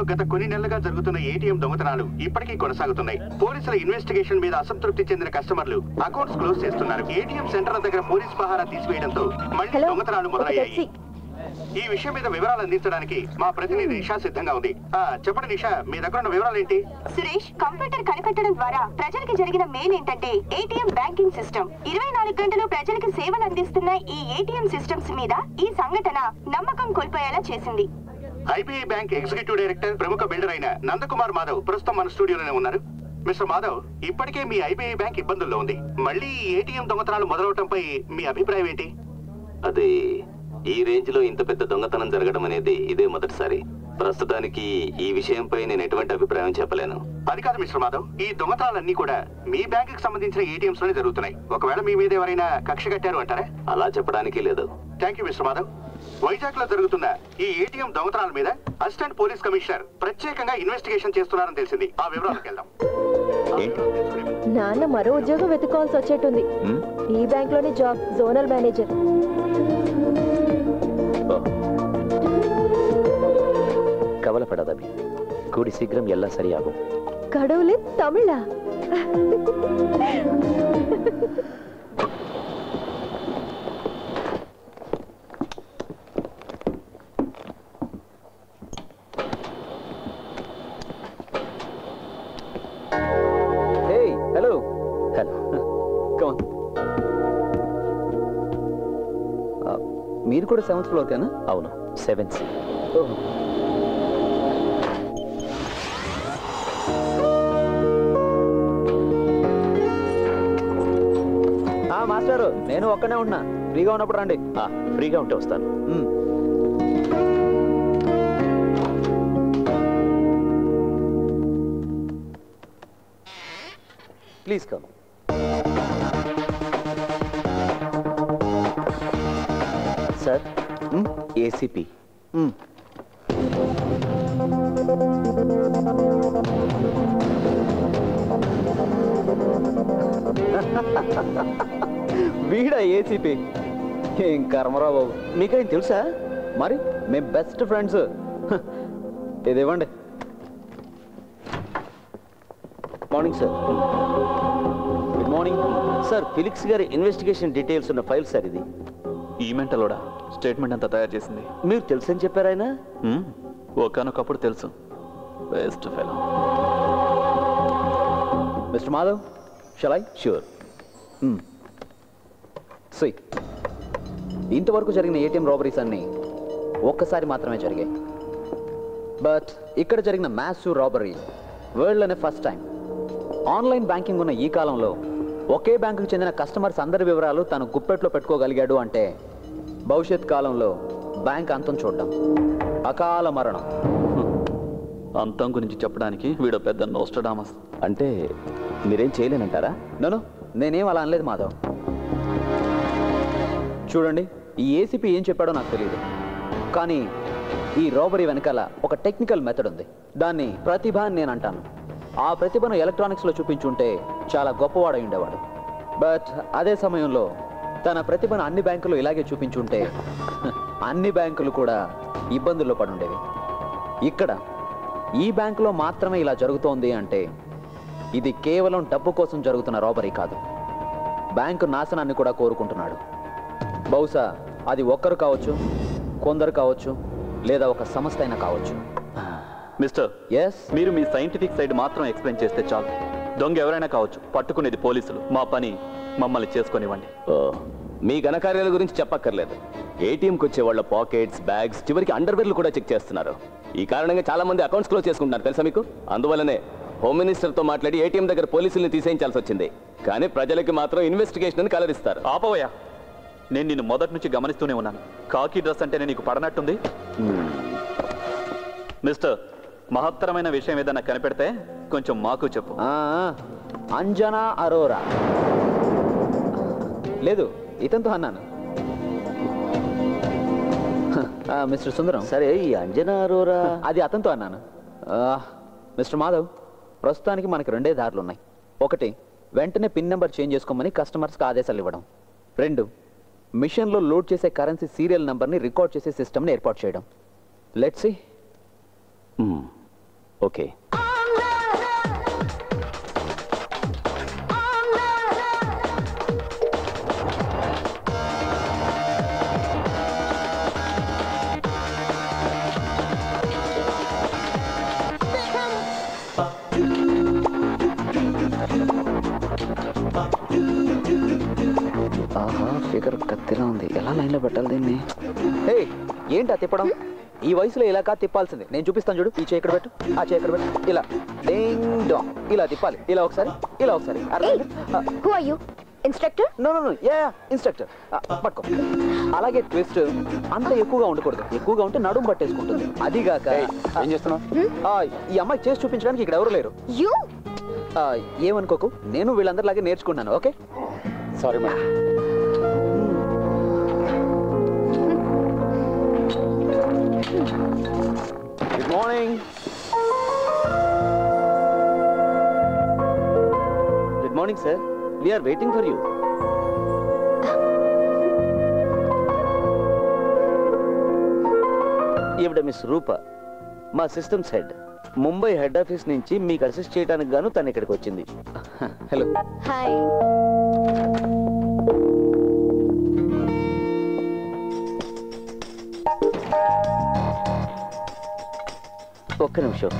బ్యాంకులో గత కొన్ని నెలలుగా జరుగుతున్న ఏటీఎం దొంగతనాలు ఇప్పటికీ కొనసాగుతున్నాయి పోలీసుల ఇన్వెస్టిగేషన్ మీద అసంతృప్తి చెందిన కస్టమర్లు అకౌంట్స్ క్లోజ్ చేస్తున్నారు ఏటీఎం సెంటర్ల దగ్గర పోలీస్ పహారా తీసివేయడంతో మళ్ళీ దొంగతనాలు మొదలయ్యాయి ఈ విషయం మీద వివరాలు అందించడానికి మా ప్రతినిధి నిషా సిద్ధంగా ఉంది ఆ, చెప్పండి నిషా మీ దగ్గర ఉన్న వివరాలు ఏంటి సురేష్ కంప్యూటర్ కనిపెట్టడం ద్వారా ప్రజలకు జరిగిన మేలు ఏంటంటే ఏటీఎం బ్యాంకింగ్ సిస్టమ్ ఇరవై నాలుగు గంటలు ప్రజలకు సేవలు అందిస్తున్న ఈ ఏటీఎం సిస్టమ్స్ మీద ఈ సంఘటన నమ్మకం కోల్పోయేలా చేసింది ఐబీఐ బ్యాంక్ ఎగ్జిక్యూటివ్ డైరెక్టర్ ప్రముఖ బిల్డర్ అయిన నందకుమార్ మాధవ్ ప్రస్తుతం మన స్టూడియోలోనే ఉన్నారు మిస్టర్ మాధవ్ ఇప్పటికే మీ ఐబీఐ బ్యాంక్ ఇబ్బందుల్లో ఉంది మళ్ళీ ఈ ఏటీఎం దొంగతనాలు మొదలవటంపై మీ అభిప్రాయం ఏంటి అది ఈ రేంజ్ లో ఇంత పెద్ద దొంగతనం జరగడం అనేది ఇదే మొదటిసారి ప్రస్తుతానికి ఈ విషయంపై నేను ఎటువంటి అభిప్రాయం చెప్పలేను అది కాదు మిస్టర్ మాధవ్ ఈ దొంగతనాలన్నీ కూడా మీ బ్యాంక్ కి సంబంధించిన ఏటీఎంస్ లోనే జరుగుతున్నాయి ఒకవేళ మీ మీద ఎవరైనా కక్ష కట్టారు అంటారా అలా చెప్పడానికి లేదు thank you mister Madhav Vizag లో జరుగుతున్న ఈ ఏటీఎం దొంగతనాల మీద అసిస్టెంట్ పోలీస్ కమిషనర్ ప్రత్యేకంగా ఇన్వెస్టిగేషన్ చేస్తున్నారని తెలిసింది ఆ వివరాలకు వెళ్దాం నాన్న మరో ఉద్యోగం వెతుక్కోవాల్సి వచ్చేట్టుంది ఈ బ్యాంక్ లోనే జాబ్ జోనల్ మేనేజర్ கவலைப்படாத கூடி சீக்கிரம் எல்லாம் சரியாகும் கடவுளே தமிழா హే హలో హలో కమన్ మీరు కూడా సెవెంత్ ఫ్లోర్ కేనా అవును సెవెన్ సి మాస్టారు నేను ఒక్కనే ఉన్నా ఫ్రీగా ఉన్నప్పుడు రండి ఫ్రీగా ఉంటే వస్తాను ప్లీజ్ కమ్ సార్ ఏసీపీ వీడా ఏసీపీ ఏం కర్మరా బాబు మీకేం తెలుసా మరి మేము బెస్ట్ ఫ్రెండ్స్ ఇది ఇవ్వండి morning sir good morning sir Felix గారి ఇన్వెస్టిగేషన్ డీటెయిల్స్ ఉన్న ఫైల్ సార్ ఇది ఈ మెంటలోడా స్టేట్మెంట్ అంతా తయారు చేసింది మీరు తెలుసని చెప్పారు ఆయన ఒకనొకప్పుడు తెలుసు బెస్ట్ ఫెలో మిస్టర్ మాధవ్ షలై షూర్ సి ఇంతవరకు జరిగిన ఏటీఎం రాబరీస్ అన్ని ఒక్కసారి మాత్రమే జరిగాయి బట్ ఇక్కడ జరిగిన మ్యాసివ్ రాబరీ వరల్డ్లోనే ఫస్ట్ టైం ఆన్లైన్ బ్యాంకింగ్ ఉన్న ఈ కాలంలో ఒకే బ్యాంకుకు చెందిన కస్టమర్స్ అందరి వివరాలు తను గుప్పెట్లో పెట్టుకోగలిగాడు అంటే భవిష్యత్ కాలంలో బ్యాంక్ అంతం చూడడం అకాల మరణం అంతం గురించి చెప్పడానికి వీడో పెద్ద నోస్టడామస్ అంటే మీరేం చేయలేనంటారా నో నేనేం అలా అనలేదు మాధవ్ చూడండి ఈ ఏసీపీ ఏం చెప్పాడో నాకు తెలియదు కానీ ఈ రాబరీ వెనకాల ఒక టెక్నికల్ మెథడ్ ఉంది దాన్ని ప్రతిభ అని నేను అంటాను ఆ ప్రతిభను ఎలక్ట్రానిక్స్లో చూపించుంటే చాలా గొప్పవాడై ఉండేవాడు బట్ అదే సమయంలో తన ప్రతిభను అన్ని బ్యాంకులు ఇలాగే చూపించుంటే అన్ని బ్యాంకులు కూడా ఇబ్బందుల్లో పడి ఉండేవి ఇక్కడ ఈ బ్యాంకులో మాత్రమే ఇలా జరుగుతోంది అంటే ఇది కేవలం డబ్బు కోసం జరుగుతున్న రాబరీ కాదు బ్యాంకు నాశనాన్ని కూడా కోరుకుంటున్నాడు బహుశా అది ఒక్కరు కావచ్చు కొందరు కావచ్చు లేదా ఒక సంస్థ అయినా కావచ్చు మిస్టర్ ఎస్ మీరు మీ సైంటిఫిక్ సైడ్ మాత్రం ఎక్స్ప్లెయిన్ చేస్తే చాలు దొంగ ఎవరైనా కావచ్చు పట్టుకునేది పోలీసులు మా పని మమ్మల్ని చేసుకొనివ్వండి ఓ, మీ ఘనకార్యాల గురించి చెప్పక్కర్లేదు ఏటీఎంకి వచ్చే వాళ్ళ పాకెట్స్ బ్యాగ్స్ చివరికి అండర్వేర్లు కూడా చెక్ చేస్తున్నారు ఈ కారణంగా చాలా మంది అకౌంట్స్ క్లోజ్ చేసుకుంటున్నారు తెలుసా మీకు అందువల్లనే హోమ్ మినిస్టర్తో మాట్లాడి ఏటీఎం దగ్గర పోలీసుల్ని తీసేయించాల్సి వచ్చింది కానీ ప్రజలకి మాత్రం ఇన్వెస్టిగేషన్ అని కలరిస్తారు ఆపవయ్యా నేను నిన్ను మొదటి నుంచి గమనిస్తూనే ఉన్నాను కాకి డ్రెస్ అంటేనే నీకు పడనట్టుంది మిస్టర్ మహత్తరమైన విషయం ఏదైనా కనిపెడితే కొంచెం మాకు చెప్పు అంజనా అరోరా లేదు ఇతనితో అన్నాను ఆ, మిస్టర్ సుందరం సరే ఈ అంజనా అరోరా అది అతనితో అన్నాను ఆ, మిస్టర్ మాధవ్ ప్రస్తుతానికి మనకి రెండే దారులు ఉన్నాయి ఒకటి వెంటనే పిన్ నెంబర్ చేంజ్ చేసుకోమని కస్టమర్స్కి ఆదేశాలు ఇవ్వడం రెండు మిషన్లో లోడ్ చేసే కరెన్సీ సీరియల్ నెంబర్ని రికార్డ్ చేసే సిస్టమ్ని ఏర్పాటు చేయడం లెట్స్ ఓకే ఆహా ఫిగర్ కత్తిలా ఉంది ఎలా లైన్లో పెట్టాలి దీన్ని హే ఏంటా తిప్పడం ఈ వయసులో ఇలా కాదు తిప్పాల్సింది నేను చూపిస్తాను చూడు ఈ చేయి ఇక్కడ పెట్టు ఆ చేయి ఇక్కడ పెట్టు ఇలా డేంగ్ డాంగ్ ఇలా తిప్పాలి ఇలా ఒకసారి ఇలా ఒకసారి who are you instructor no no no yeah instructor పట్టుకో అలాగే ట్విస్ట్ అంత ఎక్కువగా ఉండకూడదు ఎక్కువగా ఉంటే నడుము పట్టేసుకుంటుంది అదిగాక ఏం చేస్తున్నావు ఈ అమ్మాయి చేసి చూపించడానికి ఇక్కడ ఎవరు లేరు యు ఆ, ఏమనుకోకు నేను వీళ్ళందరిలాగే నేర్చుకున్నాను okay sorry madam good morning good morning sir we're waiting for you ఈవిడ మిస్ రూప మా systems head Mumbai head office నుంచి మీకు అసిస్ట్ చేయడానికి గాను తను ఇక్కడికి వచ్చింది హలో హాయ్ ఒక్క నిమిషం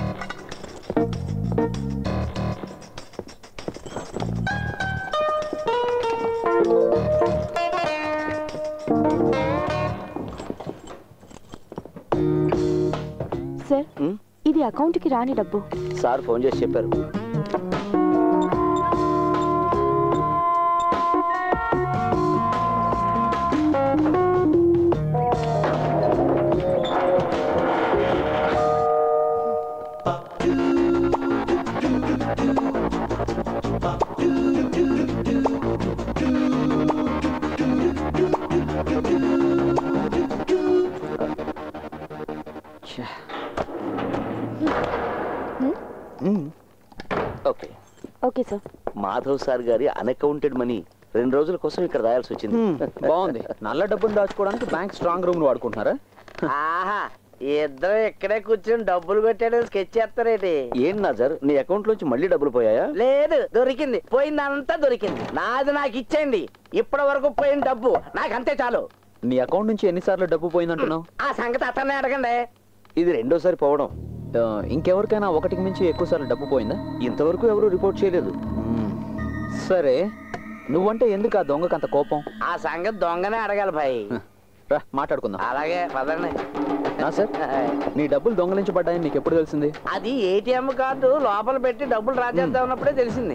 సార్ ఇది అకౌంట్కి రాని డబ్బు సార్ ఫోన్ చేసి చెప్పారు okay okay sir Madhav sir గారి అన్అకౌంటెడ్ మనీ రెండు రోజుల కోసం ఇక్కడ రాయాల్సి వచ్చింది బాగుంది నల్ల డబ్బును దాచుకోవడానికి బ్యాంక్ స్ట్రాంగ్ రూమ్ వాడుకుంటున్నారా ఆహా ఇద్దరు ఇక్కడే కూర్చొని డబ్బులు కొట్టాడని స్కెచ్ చేస్తారేటి ఏం నాజర్ నీ అకౌంట్ నుంచి మళ్ళీ డబ్బులు పోయాయా లేదు దొరికింది పోయిందంతా దొరికింది నాది నాకు ఇచ్చేయండి ఇప్పటి వరకు పోయిన డబ్బు నాకు అంతే చాలు నీ అకౌంట్ నుంచి ఎన్నిసార్లు డబ్బు పోయిందంటున్నావు ఆ సంగతి అతనే అడగండి ఇది రెండోసారి పోవడం ఆ, ఇంకెవరికైనా ఒకటికి మించి ఎక్కువ సార్లు డబ్బు పోయిందా ఇంతవరకు ఎవరు రిపోర్ట్ చేయలేదు సరే నువ్వంటే ఎందుకు ఆ దొంగకు అంత కోపం ఆ సంగతి దొంగనే అడగాలి భాయ్ రా మాట్లాడుకుందాం అలాగే పదండి నా సార్ నీ డబ్బులు దొంగలించబడ్డాయని నీకు ఎప్పుడు తెలిసింది అది ఏటీఎం కార్డు లోపల పెట్టి డబ్బులు డ్రా చేద్దాం ఉన్నప్పుడే తెలిసింది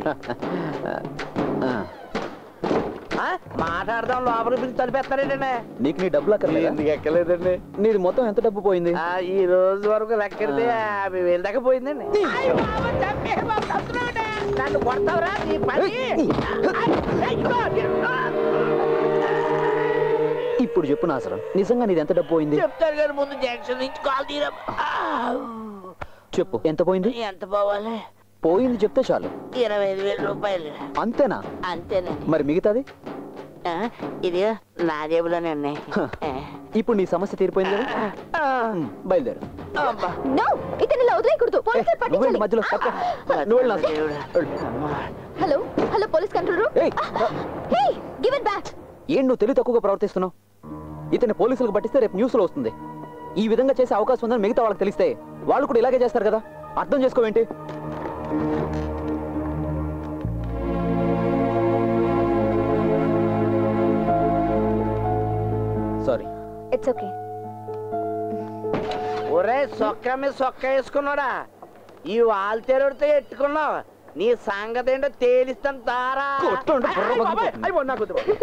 ఆ, మాట్లాడదాం లోపల పిలిచి తలిపేస్తారేటండి నీకు నీ డబ్బులు అక్కర్లేదా ఎందుకు ఎక్కలేదండి నీది మొత్తం ఎంత డబ్బు పోయింది ఆ, ఈ రోజు వరకు లెక్కెడితే యాభై వేలు దాకా పోయిందండి అయ్య బాబు, చంపే బాబు, చంపుతున్నావుటే. నన్ను కొడతావురా నీ పని అయ్యో, అయ్యో. ఇప్పుడు చెప్పు నాసరం నిజంగా నీది ఎంత డబ్బు పోయింది చెప్తారు కానీ ముందు జంక్షన్ నుంచి కాల్ తీరా చెప్పు ఎంత పోయింది ఎంత పోవాలి పోయింది చెప్తే చాలు ఇరవై ఐదు వేల రూపాయలు అంతేనా అంతేనండి మరి మిగతాది ఆ, ఇది నా జేబులోనే ఉన్నాయి ఇప్పుడు నీ సమస్య తీరిపోయింది కదా ఉమ్, బయలుదేరు నో ఇతను ఇలా వదిలేయకూడదు పోలీసులు నువ్వు వెళ్ళు పట్టించాలి మధ్యలో తప్ప. నువ్వు వెళ్ళు నాసరం. Hello hello police control room hey give it back ఏం నువ్వు తెలివి తక్కువగా ప్రవర్తిస్తున్నావు ఇతని పోలీసులకు పట్టిస్తే రేపు న్యూస్లో వస్తుంది ఈ విధంగా చేసే అవకాశం ఉందని మిగతా వాళ్ళకి తెలిస్తే వాళ్ళు కూడా ఇలాగే చేస్తారు కదా అర్థం చేసుకోవేంటి సారీ ఇట్స్ ఓకే ఒరే సొక్క మీద సొక్క వేసుకున్నాడా ఈ వాల్తేరుడితో ఎట్టుకున్నావు నీ సంగతి ఏంటో తేలిస్తాను తారా కొట్టండి, బుర్ర అయ్ పగిలిపోతుంది. బాబాయ్, అయ్ బాబోయ్, నాకు వద్దు బాబోయ్.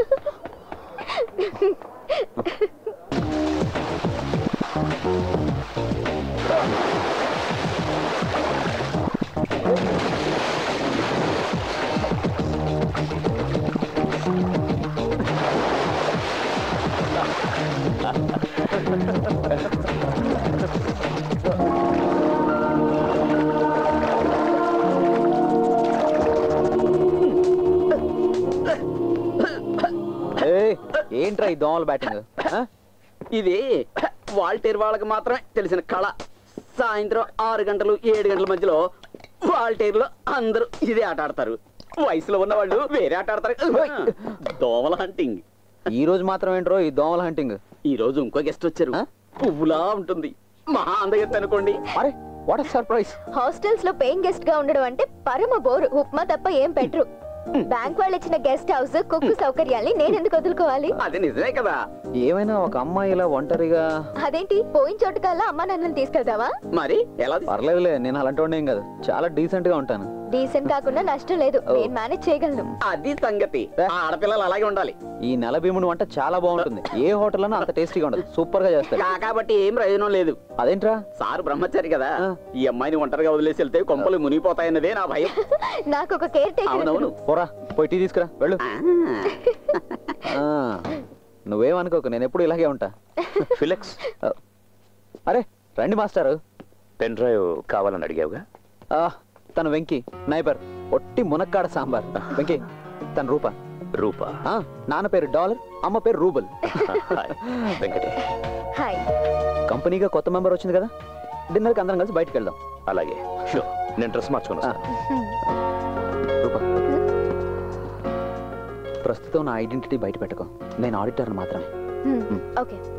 ఏయ్, ఏంట్రా ఈ దోమల బ్యాటింగ్ ఇది వాల్టేర్ వాళ్ళకి మాత్రమే తెలిసిన కళ సాయంత్రం ఆరు గంటలు ఏడు గంటల మధ్యలో వాల్టేర్లో అందరూ ఇదే ఆట ఆడతారు వయసులో ఉన్న వాళ్ళు వేరే ఆట ఆడతారు దోమల హంటింగ్ ఈ రోజు మాత్రం ఏంట్రో ఈ దోమల హంటింగ్ ఈ రోజు ఇంకో గెస్ట్ వచ్చారు పువ్వులా ఉంటుంది మహా అందగెత్త అనుకోండి అరే వాట్ సర్ప్రైజ్ హాస్టల్స్ లో పేయింగ్ గెస్ట్ గా ఉండడం అంటే పరమ బోరు ఉప్మా తప్ప ఏం పెట్టరు బ్యాంక్ వాళ్ళు ఇచ్చిన గెస్ట్ హౌస్ కుక్కు సౌకర్యాల్ని నేను ఎందుకు వదులుకోవాలి అది నిజమే కదా ఏమైనా ఒక అమ్మాయి ఇలా ఒంటరిగా అదేంటి పోయిన చోటుకల్లా అమ్మా నన్ను తీసుకెళ్తావా మరి ఎలా పర్లేదులే నేను అలాంటి ఏం కాదు చాలా డీసెంట్ గా ఉంటాను డీసెంట్ కాకుండా నష్టం లేదు నేను మేనేజ్ చేయగలను అది సంగతి ఆ ఆడపిల్లలు అలాగే ఉండాలి ఈ నెల భీముడు వంట చాలా బాగుంటుంది ఏ హోటల్లోనూ అంత టేస్టీగా ఉండదు సూపర్ గా చేస్తారు కా- కాబట్టి ఏం ప్రయోజనం లేదు అదేంట్రా సారు బ్రహ్మచారి కదా ఈ అమ్మాయిని ఒంటరిగా వదిలేసి వెళ్తే కొంపలు మునిగిపోతాయన్నదే నా భయం నాకు ఒక కేర్ టేకర్ అవునవును పోరా పోయి టీ తీసుకురా వెళ్ళు ఆ, నువ్వేమనుకోకు నేను ఎప్పుడు ఇలాగే ఉంటా ఫిలెక్స్ అరే రండి మాస్టారు పెన్ డ్రైవ్ కావాలని అడిగావుగా ఆ, తను వెంకీ నైబర్ ఒట్టి మునక్కాడ సాంబార్ వెంకీ తన రూప రూపా ఆ, నాన్న పేరు డాలర్ అమ్మ పేరు రూబల్ వెంకటే హాయ్ కంపెనీగా కొత్త మెంబర్ వచ్చింది కదా డిన్నర్కి అందరం కలిసి బయటకు వెళ్దాం అలాగే షూర్ నేను డ్రెస్ మార్చుకుని వస్తాను రూప ప్రస్తుతం నా ఐడెంటిటీ బయట పెట్టుకో నేను ఆడిటర్ మాత్రమే ఓకే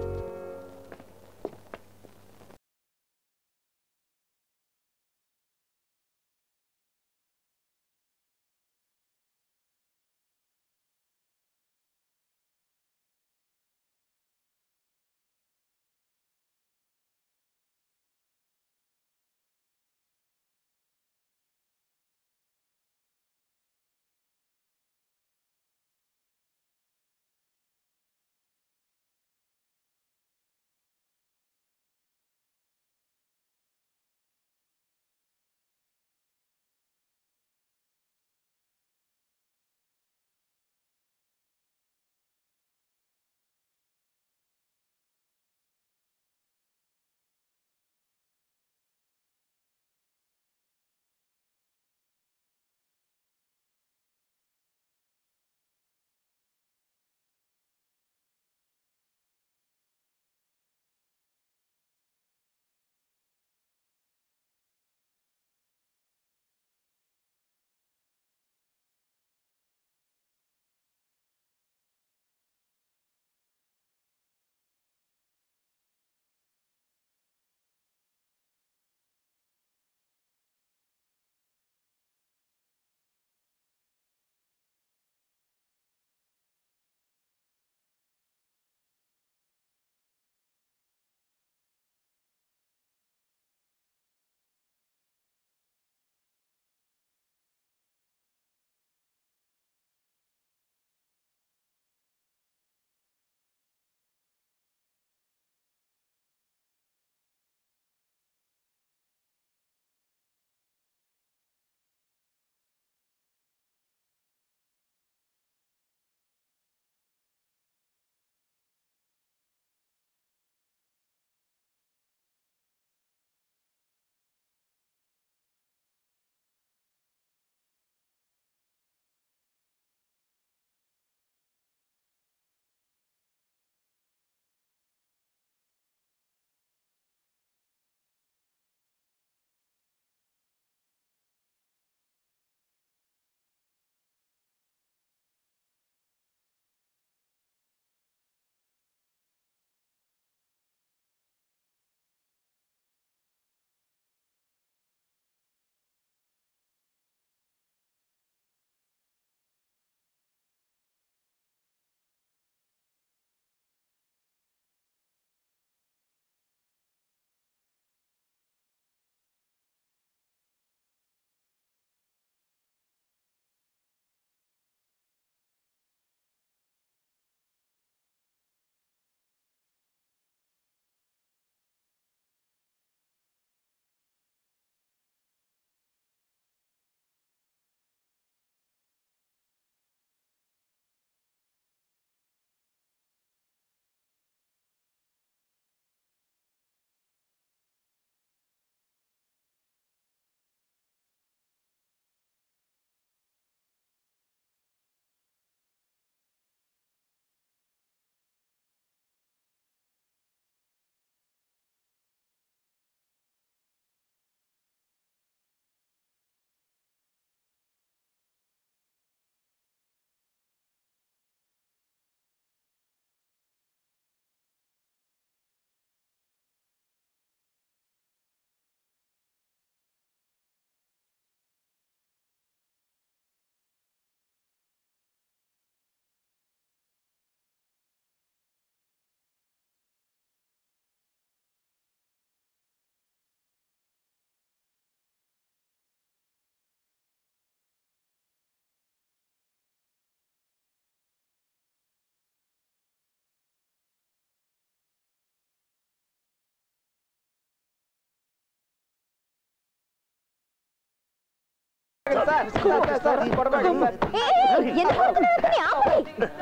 సార్ సార్, సార్ కొడకండి, సార్. ఎందుకు కొడుతున్నావు అతన్ని? ఆపు.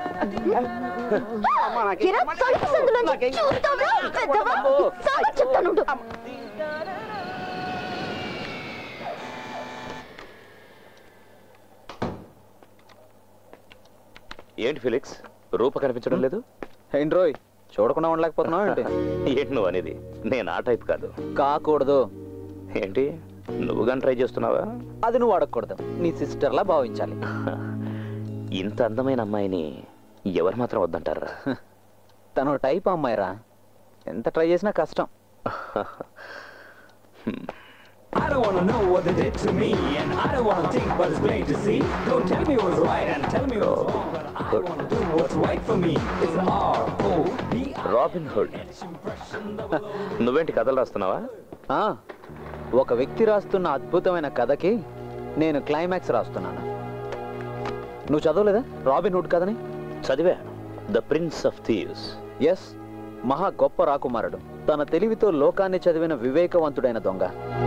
ఎరా, తలుపు సందులోంచి చూస్తావా? పెద్దవా? సాగ చెప్తానుండు. ఏంటి ఫిలిక్స్ రూప కనిపించడం లేదు ఏంటి రోయ్ చూడకుండా ఉండలేకపోతున్నావు ఏంటి ఏంటి నువ్వు అనేది నేను ఆ టైప్ కాదు కాకూడదు ఏంటి నువ్వు కానీ ట్రై చేస్తున్నావా అది నువ్వు అడగకూడదు నీ సిస్టర్లా భావించాలి ఇంత అందమైన అమ్మాయిని ఎవరు మాత్రం వద్దంటారా తను టైప్ అమ్మాయిరా ఎంత ట్రై చేసినా కష్టం I don't wanna know what they did to me, and I don't wanna think what is plain to see. Don't tell me what's right and tell me what's wrong, but I wanna do what's right for me. It's R O B Robin Hood నువ్వేంటి కథలు రాస్తున్నావా ఆ, ఒక వ్యక్తి రాస్తున్న అద్భుతమైన కథకి నేను climax రాస్తున్నాను నువ్వు చదవలేదా రాబిన్ హుడ్ కథని చదివా the prince of thieves yes మహా గొప్ప రాకుమారుడు తన తెలివితో లోకాన్ని చదివిన వివేకవంతుడైన దొంగ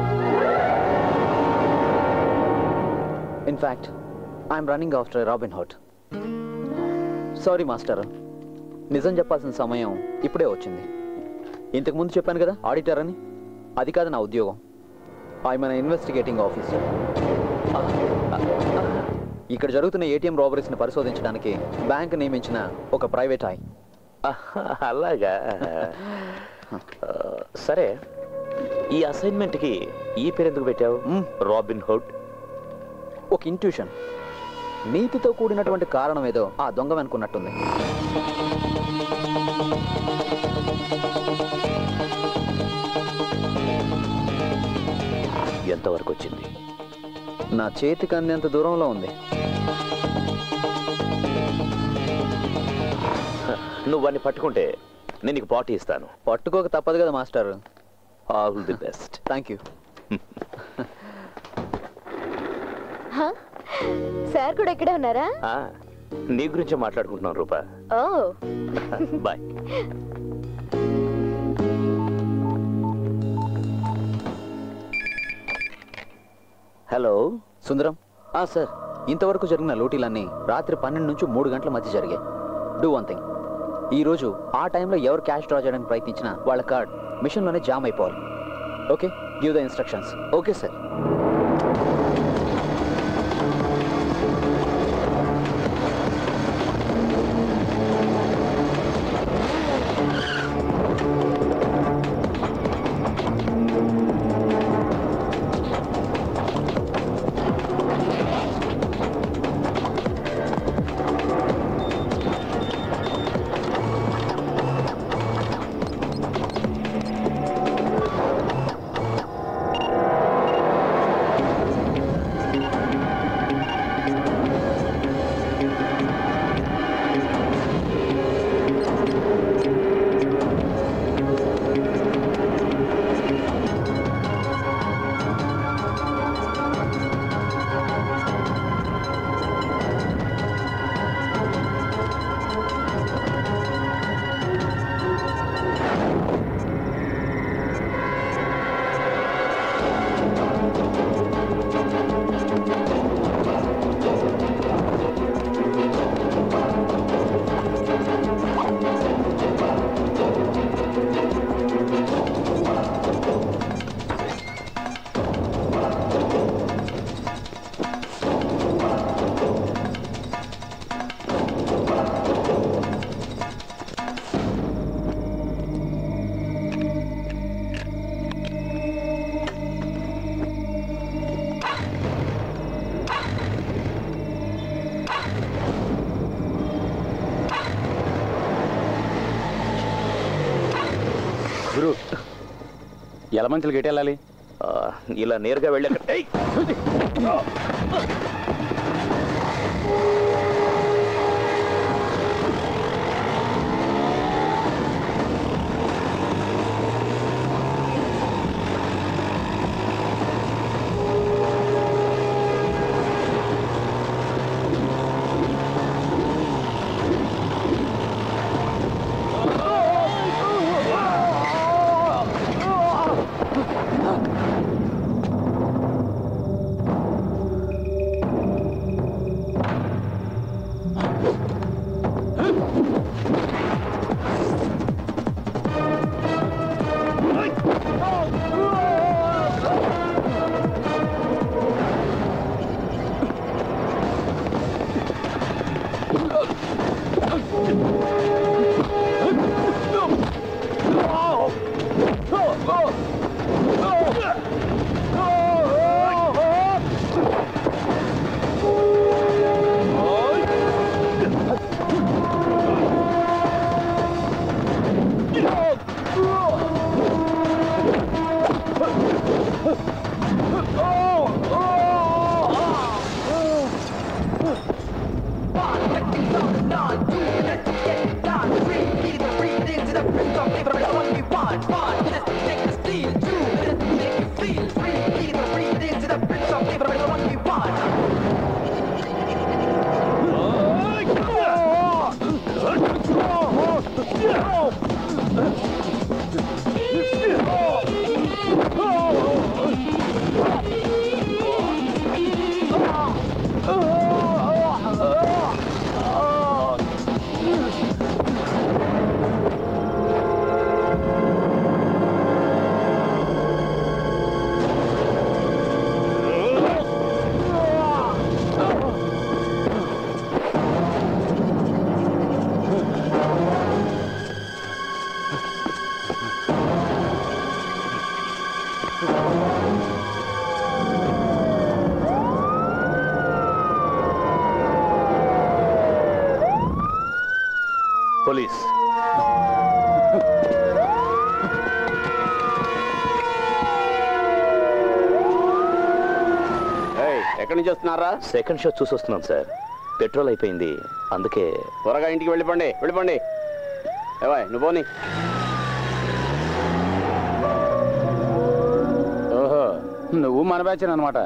in fact I'm running after Robin Hood sorry master నిజం చెప్పాల్సిన సమయం ఇప్పుడే వచ్చింది ఇంతకు ముందు చెప్పాను కదా ఆడిటర్ అని అది కాదు నా ఉద్యోగం ఐ మన ఇన్వెస్టిగేటింగ్ ఆఫీసర్ ఇక్కడ జరుగుతున్న ఏటీఎం రాబరీస్ని పరిశోధించడానికి బ్యాంక్ నియమించిన ఒక ప్రైవేట్ ఐ అలాగా ఆ, సరే ఈ అసైన్మెంట్కి ఈ పేరు ఎందుకు పెట్టావు రాబిన్ హుడ్ ఒక ఇంట్యూషన్ నీతితో కూడినటువంటి కారణం ఏదో ఆ దొంగ వెనుకున్నట్టుంది ఎంతవరకు వచ్చింది నా చేతికి అందేంత దూరంలో ఉంది నువ్వు వాడిని పట్టుకుంటే నేను నీకు పార్టీ ఇస్తాను పట్టుకోక తప్పదు కదా master all the best thank you హ? సార్ కూడా ఇక్కడే ఉన్నారా నీ గురించే మాట్లాడుకుంటున్నాను రూపా ఓ బాయ్ హలో సుందరం ఆ సార్ ఇంతవరకు జరిగిన లూటీలన్నీ రాత్రి పన్నెండు నుంచి మూడు గంటల మధ్య జరిగాయి డూ వన్ థింగ్ ఈ రోజు ఆ టైంలో ఎవరు క్యాష్ డ్రా చేయడానికి ప్రయత్నించినా వాళ్ళ కార్డ్ మిషన్లోనే జామ్ అయిపోవాలి okay give the instructions okay sir గురు ఎలమంచులు గెట్టి వెళ్ళాలి ఆ, ఇలా నేరుగా వెళ్ళి అక్కడ- ఏయ్! పోలీస్ ఎక్కడి నుంచి వస్తున్నారా సెకండ్ షో చూసి వస్తున్నాను సార్ పెట్రోల్ అయిపోయింది అందుకే త్వరగా ఇంటికి వెళ్ళిపోండి వెళ్ళిపోండి ఏవా నువ్వు పోని ఓహో నువ్వు మన బ్యాచ్ అనమాట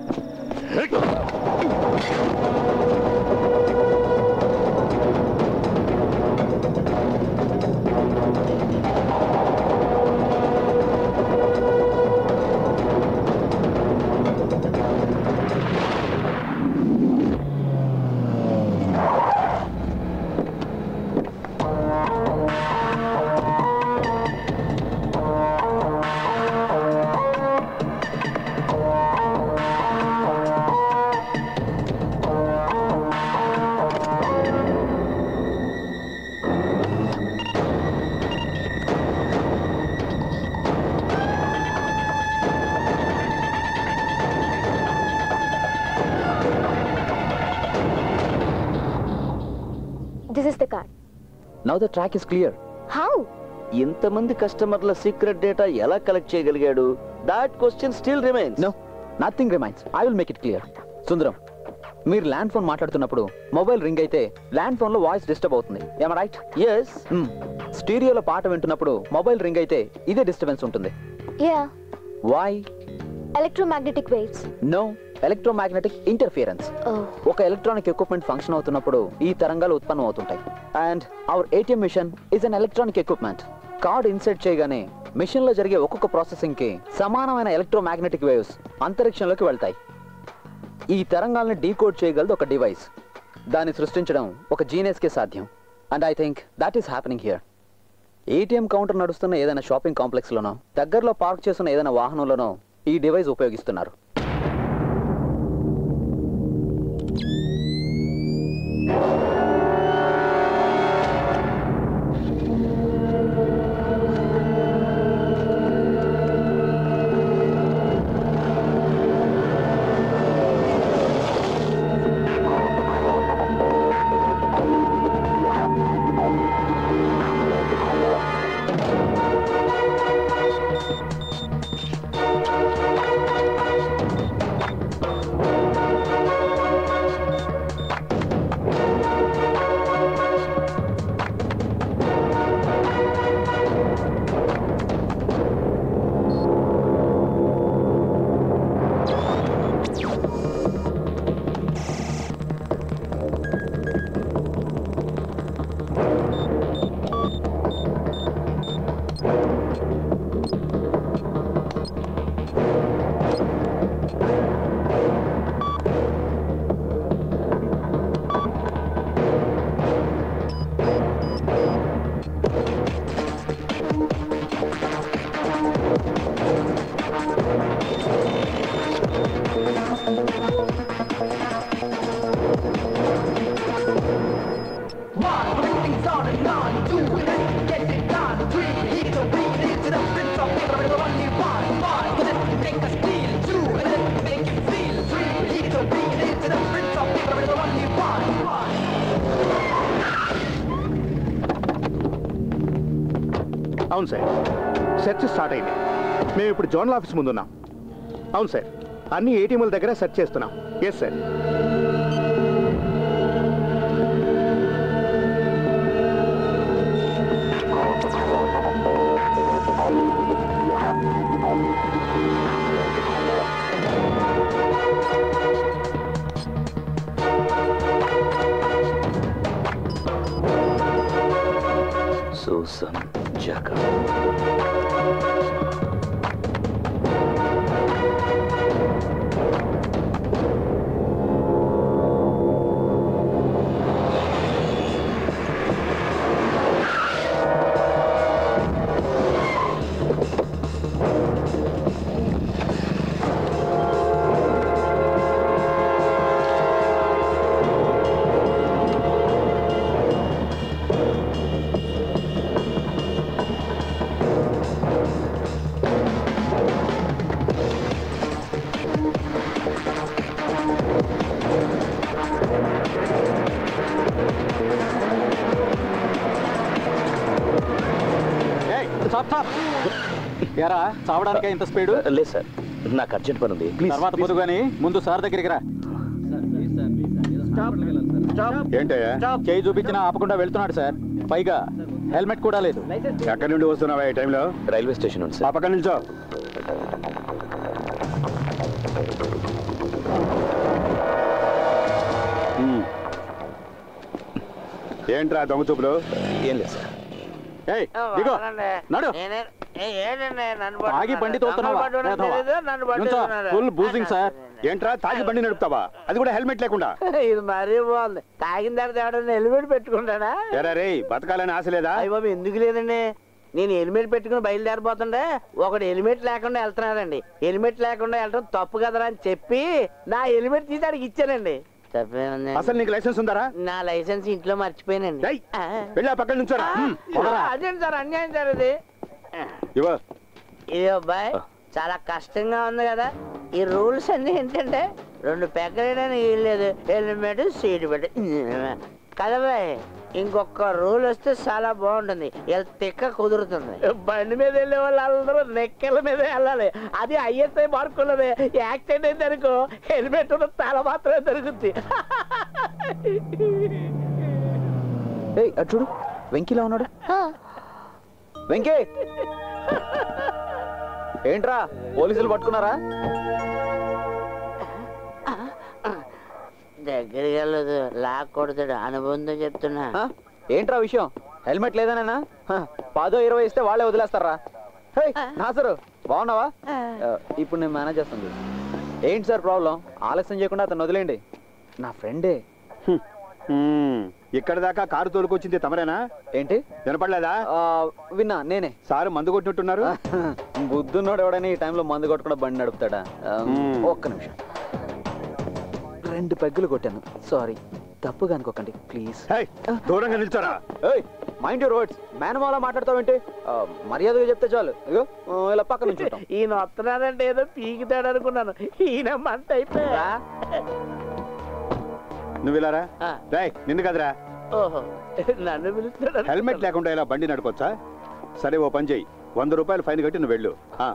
this is the card now the track is clear how ఇంతమంది కస్టమర్ల సీక్రెట్ డేటా ఎలా కలెక్ట్ చేయగలిగాడు that question still remains no nothing remains I will make it clear Sundaram మీరు ల్యాండ్ ఫోన్ మాట్లాడుతున్నప్పుడు మొబైల్ రింగ్ అయితే ల్యాండ్ ఫోన్ లో voice disturb అవుతుంది ఏమ రైట్ ఎస్ స్టీరియోలో పాట వింటున్నప్పుడు మొబైల్ రింగ్ అయితే ఇదే డిస్టర్బెన్స్ ఉంటుంది yeah why electromagnetic waves no electromagnetic interference ఒక ఎలక్ట్రానిక్ ఎక్విప్మెంట్ ఫంక్షన్ అవుతున్నప్పుడు ఈ తరంగాలు ఉత్పన్నం అవుతుంటాయి and our ATM machine is an electronic equipment card insert చేయగానే మిషన్ లో జరిగే ఒక్కొక్క ప్రాసెసింగ్ కి సమానమైన ఎలక్ట్రోమాగ్నెటిక్ వేవ్స్ అంతరిక్షంలోకి వెళ్తాయి ఈ తరంగాల్ని డీకోడ్ చేయగలదు ఒక డివైస్ దాన్ని సృష్టించడం ఒక జీనియస్ కే సాధ్యం and I think that is happening here ATM counter నడుస్తున్న ఏదైనా షాపింగ్ కాంప్లెక్స్ లోనో దగ్గరలో పార్క్ చేస్తున్న ఏదైనా వాహనంలోనో ఈ డివైస్ ఉపయోగిస్తున్నారు One, put things on and on, two, let's get it done. Three, need to read into the prince of paper, but only one. One, let's make us feel. Two, let's make you feel. Three, need to read into the prince of paper, but only one. అవును sir search start అయింది మేము ఇప్పుడు zonal office ముందున్నాం అవును sir అన్ని ఏటీఎంల దగ్గర search చేస్తున్నాం yes sir Susan జక ఎరా చావడానికే ఇంత స్పీడు లేదు సార్ నాకు అర్జెంట్ పని ఉంది ప్లీజ్ తర్వాత పొదుగాని ముందు సార్ దగ్గరికి రా ఏంటయ్యా చేయి చూపించినా ఆపకుండా వెళ్తున్నాడు సార్ పైగా హెల్మెట్ కూడా లేదు ఎక్కడి నుండి వస్తున్నావా ఈ టైంలో రైల్వే స్టేషన్ ఉంది ఆ సార్ పక్కన నిల్చో ఉమ్. ఏంట్రా దొంగ చూపులు ఏం లేదు సార్ ఏయ్ దిగో నడు తాగి బండి తోలుతున్నావా ఫుల్ బూజింగ్ సార్ ఏంట్రా తాగి బండి నడుపుతావా అది కూడా హెల్మెట్ లేకుండా ఇది మరీ బాగుంది తాగిన తర్వాత ఎవడన్నా హెల్మెట్ పెట్టుకుంటాడా ఎరా రే బతకాలని ఆశ లేదా అయ్య బాబు ఎందుకు లేదండి నేను హెల్మెట్ పెట్టుకుని బయలుదేరిపోతుండే ఒకడు హెల్మెట్ లేకుండా వెళ్తున్నాడండి హెల్మెట్ లేకుండా వెళ్ళడం తప్పు కదరా అని చెప్పి నా హెల్మెట్ తీసి ఆడికి ఇచ్చానండి తప్పేముంది అసలు నీకు లైసెన్స్ ఉందారా నా లైసెన్స్ ఇంట్లో మర్చిపోయానండి ఏయ్, వెళ్ళి ఆ పక్కన నుంచోరా ఉమ్, ఆ, పోరా. అదేంటి సార్ అన్యాయం సార్ ఇది ఇవ్వ ఇది అబ్బాయి చాలా కష్టంగా ఉంది కదా ఈ రూల్స్ అన్ని ఏంటంటే రెండు పెగ్గలేయడానికి వీల్లేదు హెల్మెట్ సీట్ పెట్టి కదా బాయ్ ఇంకొక రూల్ వస్తే చాలా బాగుంటుంది ఇలా తిక్క కుదురుతుంది బండి మీద వెళ్ళే వాళ్ళు అందరూ నెక్కల మీద వెళ్ళాలి అది ఐఎస్ఐ మార్కున్నది యాక్సిడెంట్ అయింది అనుకో హెల్మెట్ ఉన్న తల మాత్రమే దొరుకుద్ది ఏయ్ అటు చూడు వెంకీలా ఉన్నాడు వెంకీ ఏంట్రా పోలీసులు పట్టుకున్నారా దగ్గరికి వెళ్ళదు లాక్ కొడతాడు అనుబంధం చెప్తున్నా ఆ? ఏంట్రా విషయం హెల్మెట్ లేదనేనా హ, పదో ఇరవై ఇస్తే వాళ్ళే వదిలేస్తారా హేయ్, నాసరు బాగున్నావా ఆ, ఇప్పుడు నేను మేనేజ్ చేస్తాను చూడు. ఏంటి సార్ ప్రాబ్లం ఆలస్యం చేయకుండా అతను వదిలేండి నా ఫ్రెండే ఉమ్, ఇక్కడ దాకా కారు తోలుకొచ్చింది తమరేనా ఏంటి వినపడలేదా ఆ, విన్నా నేనే సారు మందు కొట్టినట్టున్నారు బుద్ధున్నోడు ఎవడని ఈ టైంలో మందు కొట్టకుండా బండి నడుపుతాడా ఆ, మ్మ్. ఒక్క నిమిషం రెండు పెగ్గులు కొట్టాను సారీ తప్పుగా అనుకోకండి ప్లీజ్ ఏయ్, దూరంగా నిల్చోరా మైండ్ యూర్ వర్డ్స్ మేనమాల మాట్లాడతావేంటి ఆ, మర్యాదగా చెప్తే చాలు ఇగో ఆ, ఇలా పక్కన నుంచి ఈయన వస్తున్నాడంటే ఏదో పీకితాడు అనుకున్నాను ఈయన మంట అయిపోయా నువ్వు ఇలారా ఆ. రాయ్ నిన్ను కదరా ఓహో నన్ను పిలుస్తాడు హెల్మెట్ లేకుండా ఇలా బండి నడపొచ్చా సరే ఓ పని చెయ్యి వంద రూపాయలు ఫైన్ కట్టి నువ్వు వెళ్ళు ఆ.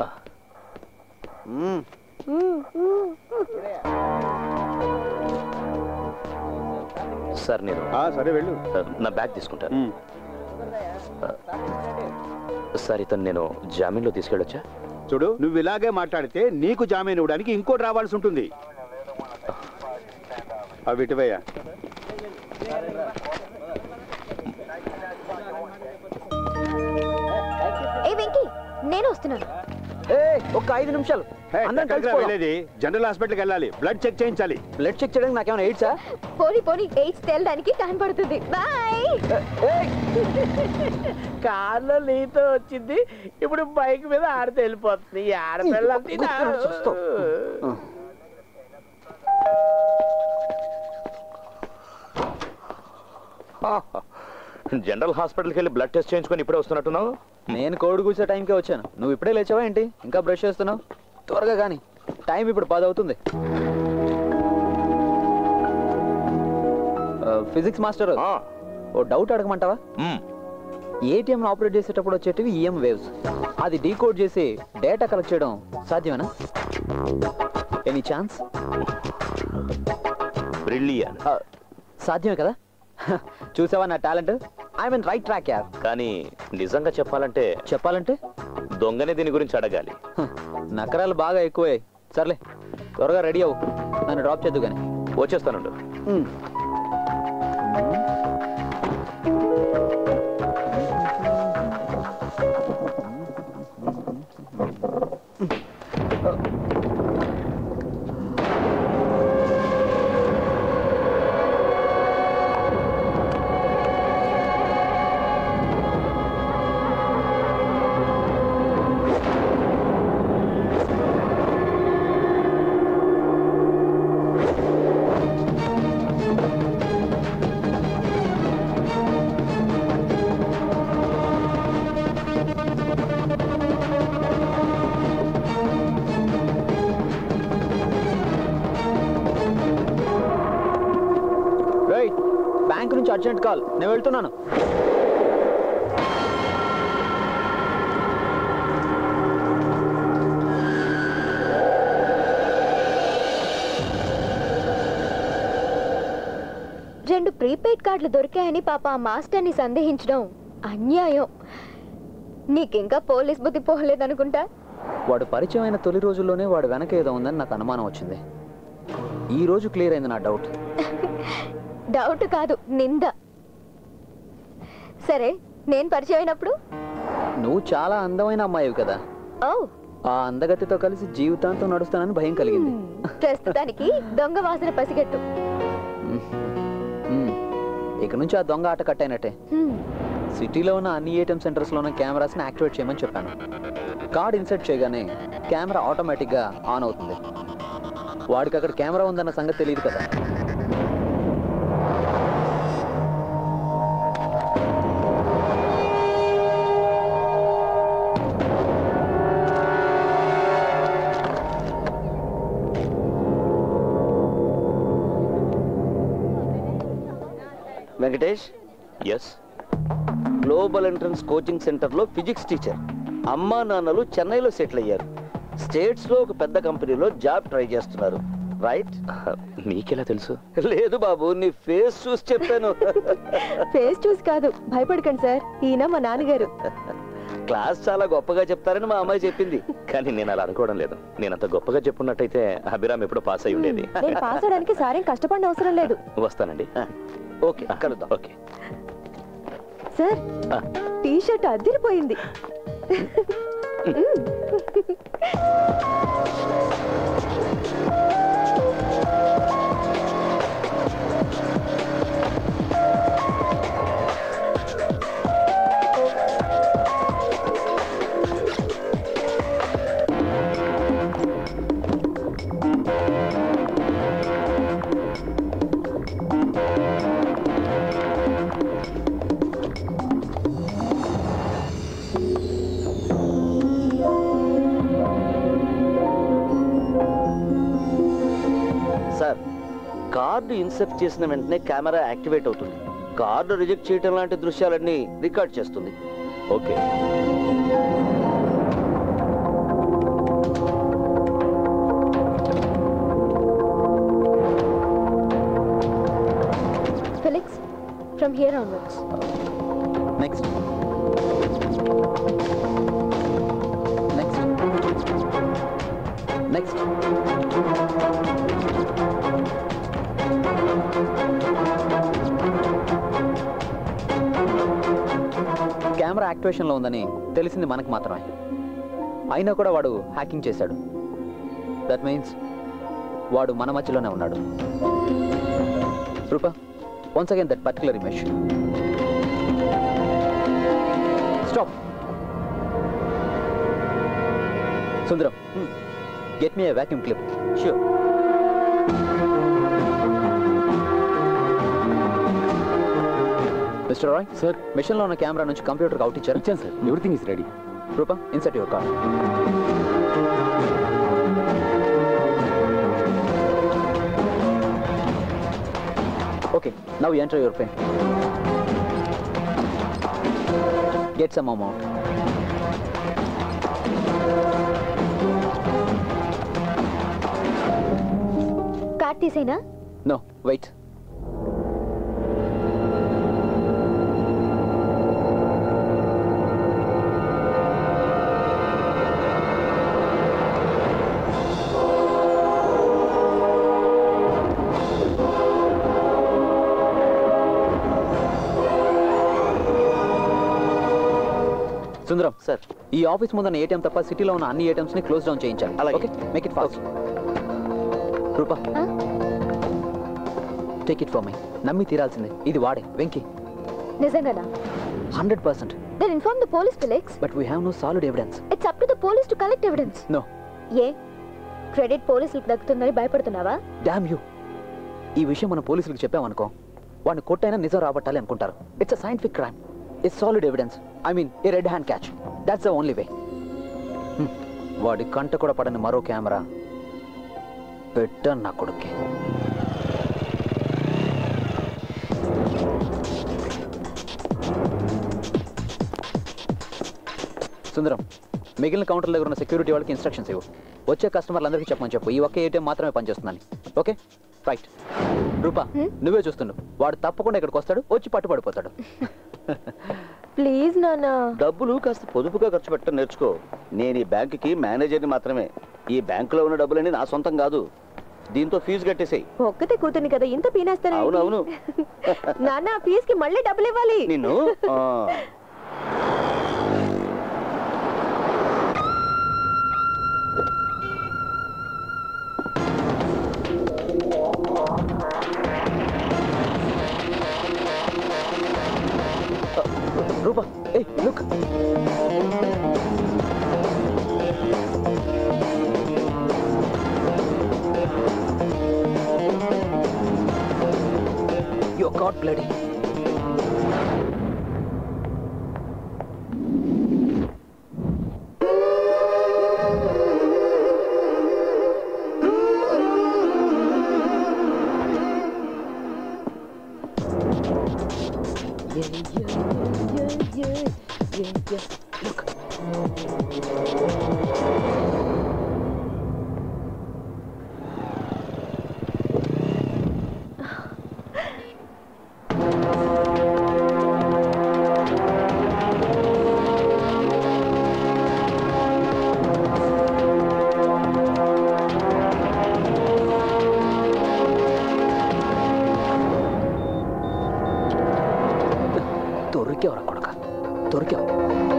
సార్ నేను ఆ, సరే వెళ్ళు ఆ, నా బ్యాగ్ తీసుకుంటాను ఉమ్. సార్ ఇతను నేను జామీన్లో తీసుకెళ్ళొచ్చా చూడు నువ్వు ఇలాగే మాట్లాడితే నీకు జామీన్ ఇవ్వడానికి ఇంకోటి రావాల్సి ఉంటుంది అవి ఇటువయ్యా ఏ వెంకీ నేను వస్తున్నాను ఏ ఒక్క ఐదు నిమిషాలు హే, అందరం ఎక్కడికి రా కలిసిపోదాం. వెళ్ళేది జనరల్ హాస్పిటల్కి వెళ్ళాలి బ్లడ్ చెక్ చేయించాలి బ్లడ్ చెక్ చేయడానికి నాకేమైనా ఎయిడ్సా పోనీ పోనీ ఎయిడ్స్ తేలడానికి టైం పడుతుంది బాయ్ కార్లో నీతో వచ్చింది ఇప్పుడు బైక్ మీద ఆడితే వెళ్ళిపోతుంది ఈ ఆడపిల్ల జనరల్ హాస్పిటల్కి వెళ్ళి బ్లడ్ టెస్ట్ చేయించుకొని ఇప్పుడే వస్తున్నట్టున్నావు నేను కోడి కూర్చే టైంకే వచ్చాను నువ్వు ఇప్పుడే లేచావా ఏంటి ఇంకా బ్రష్ చేస్తున్నావు త్వరగా కానీ టైం ఇప్పుడు పది అవుతుంది ఫిజిక్స్ మాస్టర్ ఆ, ఓ డౌట్ అడగమంటావా మ్, ఏటీఎం ఆపరేట్ చేసేటప్పుడు వచ్చేటివి ఈఎం వేవ్స్ అది డీకోడ్ చేసి డేటా కలెక్ట్ చేయడం సాధ్యమేనా ఎనీ ఛాన్స్ brilliant. సాధ్యమే కదా చూసావా నా talent I mean right track యార్ కానీ నిజంగా చెప్పాలంటే చెప్పాలంటే దొంగనే దీని గురించి అడగాలి హ, నకరాలు బాగా ఎక్కువే సర్లే త్వరగా రెడీ అవ్వు నన్ను డ్రాప్ చేద్దు కానీ వచ్చేస్తానుండు రైట్ బ్యాంక్ నుంచి అర్జెంట్ కాల్ నేను వెళ్తున్నాను రెండు ప్రీపెయిడ్ కార్డులు దొరికాయని పాప ఆ మాస్టర్ని సందేహించడం అన్యాయం నీకింకా పోలీస్ బుద్ధి పోలేదనుకుంటా వాడు పరిచయం అయిన తొలి రోజుల్లోనే వాడు వెనక ఏదో ఉందని నాకు అనుమానం వచ్చింది ఈ రోజు క్లియర్ అయింది నా డౌట్ డౌట్ కాదు నింద సరే నేను పరిచయం అయినప్పుడు నువ్వు చాలా అందమైన అమ్మాయివి కదా ఓ ఆ అందగతితో కలిసి జీవితాంతం నడుస్తానని భయం కలిగింది ప్రస్తుతానికి దొంగ వాసన పసిగట్టు మ్మ్. ఇక నుంచి ఆ దొంగ ఆట కట్టయినట్టే హ్మ్. సిటీలో ఉన్న అన్ని ఏటీఎం సెంటర్స్లో ఉన్న కెమెరాస్ని యాక్టివేట్ చేయమని చెప్పాను కార్డ్ ఇన్సర్ట్ చేయగానే కెమెరా ఆటోమేటిక్గా ఆన్ అవుతుంది వాడికి అక్కడ కెమెరా ఉందన్న సంగతి తెలియదు కదా Venkatesh yes global entrance coaching సెంటర్లో ఫిజిక్స్ టీచర్ అమ్మా నాన్నలు చెన్నైలో సెటిల్ అయ్యారు స్టేట్స్లో ఒక పెద్ద కంపెనీలో జాబ్ ట్రై చేస్తున్నారు రైట్ మీకెలా తెలుసు లేదు బాబు నీ ఫేస్ చూసి చెప్పాను ఫేస్ చూసి కాదు భయపడకండి సార్ ఈయన మా నాన్నగారు క్లాస్ చాలా గొప్పగా చెప్తారని మా అమ్మాయి చెప్పింది కానీ నేను అలా అనుకోవడం లేదు నేను అంత గొప్పగా చెప్పున్నట్టయితే అభిరామ్ ఎప్పుడో పాస్ అయి ఉండేది నేను పాస్ అవడానికి సారేం కష్టపడిన అవసరం లేదు వస్తానండి ఓకే కలుద్దాం ఓకే సార్ టీ షర్ట్ అదిరిపోయింది సార్ కార్డు ఇన్సెప్ట్ చేసిన వెంటనే కెమెరా యాక్టివేట్ అవుతుంది కార్డు రిజెక్ట్ చేయడం లాంటి దృశ్యాలన్నీ రికార్డ్ చేస్తుంది okay Felix from here onwards next next next camera యాక్టివేషన్లో ఉందని తెలిసింది మనకు మాత్రమే అయినా కూడా వాడు హ్యాకింగ్ చేశాడు దట్ మీన్స్ వాడు మన మధ్యలోనే ఉన్నాడు Roopa once again that particular image stop Sundaram get me a vacuum clip sure mister Roy sir మిషన్లో ఉన్న కెమెరా నుంచి కంప్యూటర్కి అవుట్ ఇచ్చారు ఇచ్చాను sir everything is ready Roopa insert your card okay now enter your PIN get some amount card తీసేనా no wait Sundaram sir ఈ office ముందున్న ఏటీఎం తప్ప సిటీలో ఉన్న అన్ని ఏటీఎంస్ ని క్లోజ్ డౌన్ చేయించాలి అలాగే. Okay make it fast Roopa take it for my నమ్మి తీరాల్సిందే ఇది వాడే వెంకీ నిజంగానా hundred percent then inform the police Felix but we have no solid evidence it's up to the police to collect evidence no a credit పోలీసులకు దక్కుతుందని భయపడుతున్నావా dam you ఈ విషయం మన పోలీసులకు చెప్పామనుకో వాడిని కొట్టైనా నిజం రాబట్టాలి అనుకుంటారు it's a scientific crime it's solid evidence I mean a red hand catch that's the only way వాడి కంట కూడా పడని మరో కెమెరా పెట్ట నా కొడుక్కి సుందరం మిగిలిన కౌంటర్ దగ్గర ఉన్న సెక్యూరిటీ వాళ్ళకి ఇన్స్ట్రక్షన్స్ ఇవ్వు వచ్చే కస్టమర్లందరికీ చెప్పమని చెప్పు ఈ ఒక్క ఏటీఎం మాత్రమే పనిచేస్తుందని ఓకే రైట్ రూపా నువ్వే చూస్తున్నావు వాడు తప్పకుండా ఇక్కడికి వస్తాడు వచ్చి పట్టుపడిపోతాడు ప్లీజ్ నాన్న డబ్బులు కాస్త పొదుపుగా ఖర్చు పెట్టడం నేర్చుకో నేను ఈ బ్యాంకుకి మేనేజర్ని మాత్రమే ఈ బ్యాంకులో ఉన్న డబ్బులన్నీ నా సొంతం కాదు దీంతో ఫీజు కట్టేసాయి ఒక్కతే కూతుని కదా ఇంత పీనేస్తారా అవును అవును నాన్న ఫీజ్ కి మళ్ళీ డబ్బులు ఇవ్వాలి నిన్ను ఆ, Roopa hey look you got bloody దొరికేవరా కొడక దొరికావు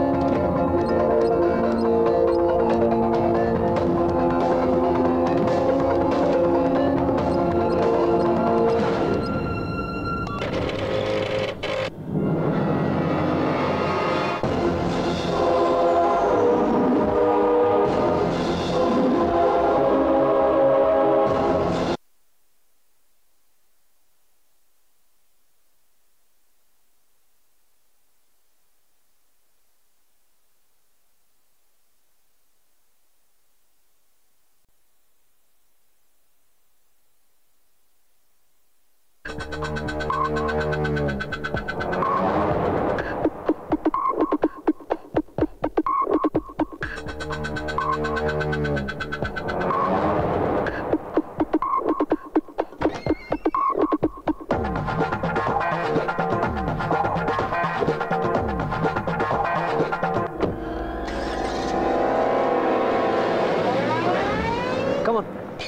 Come on.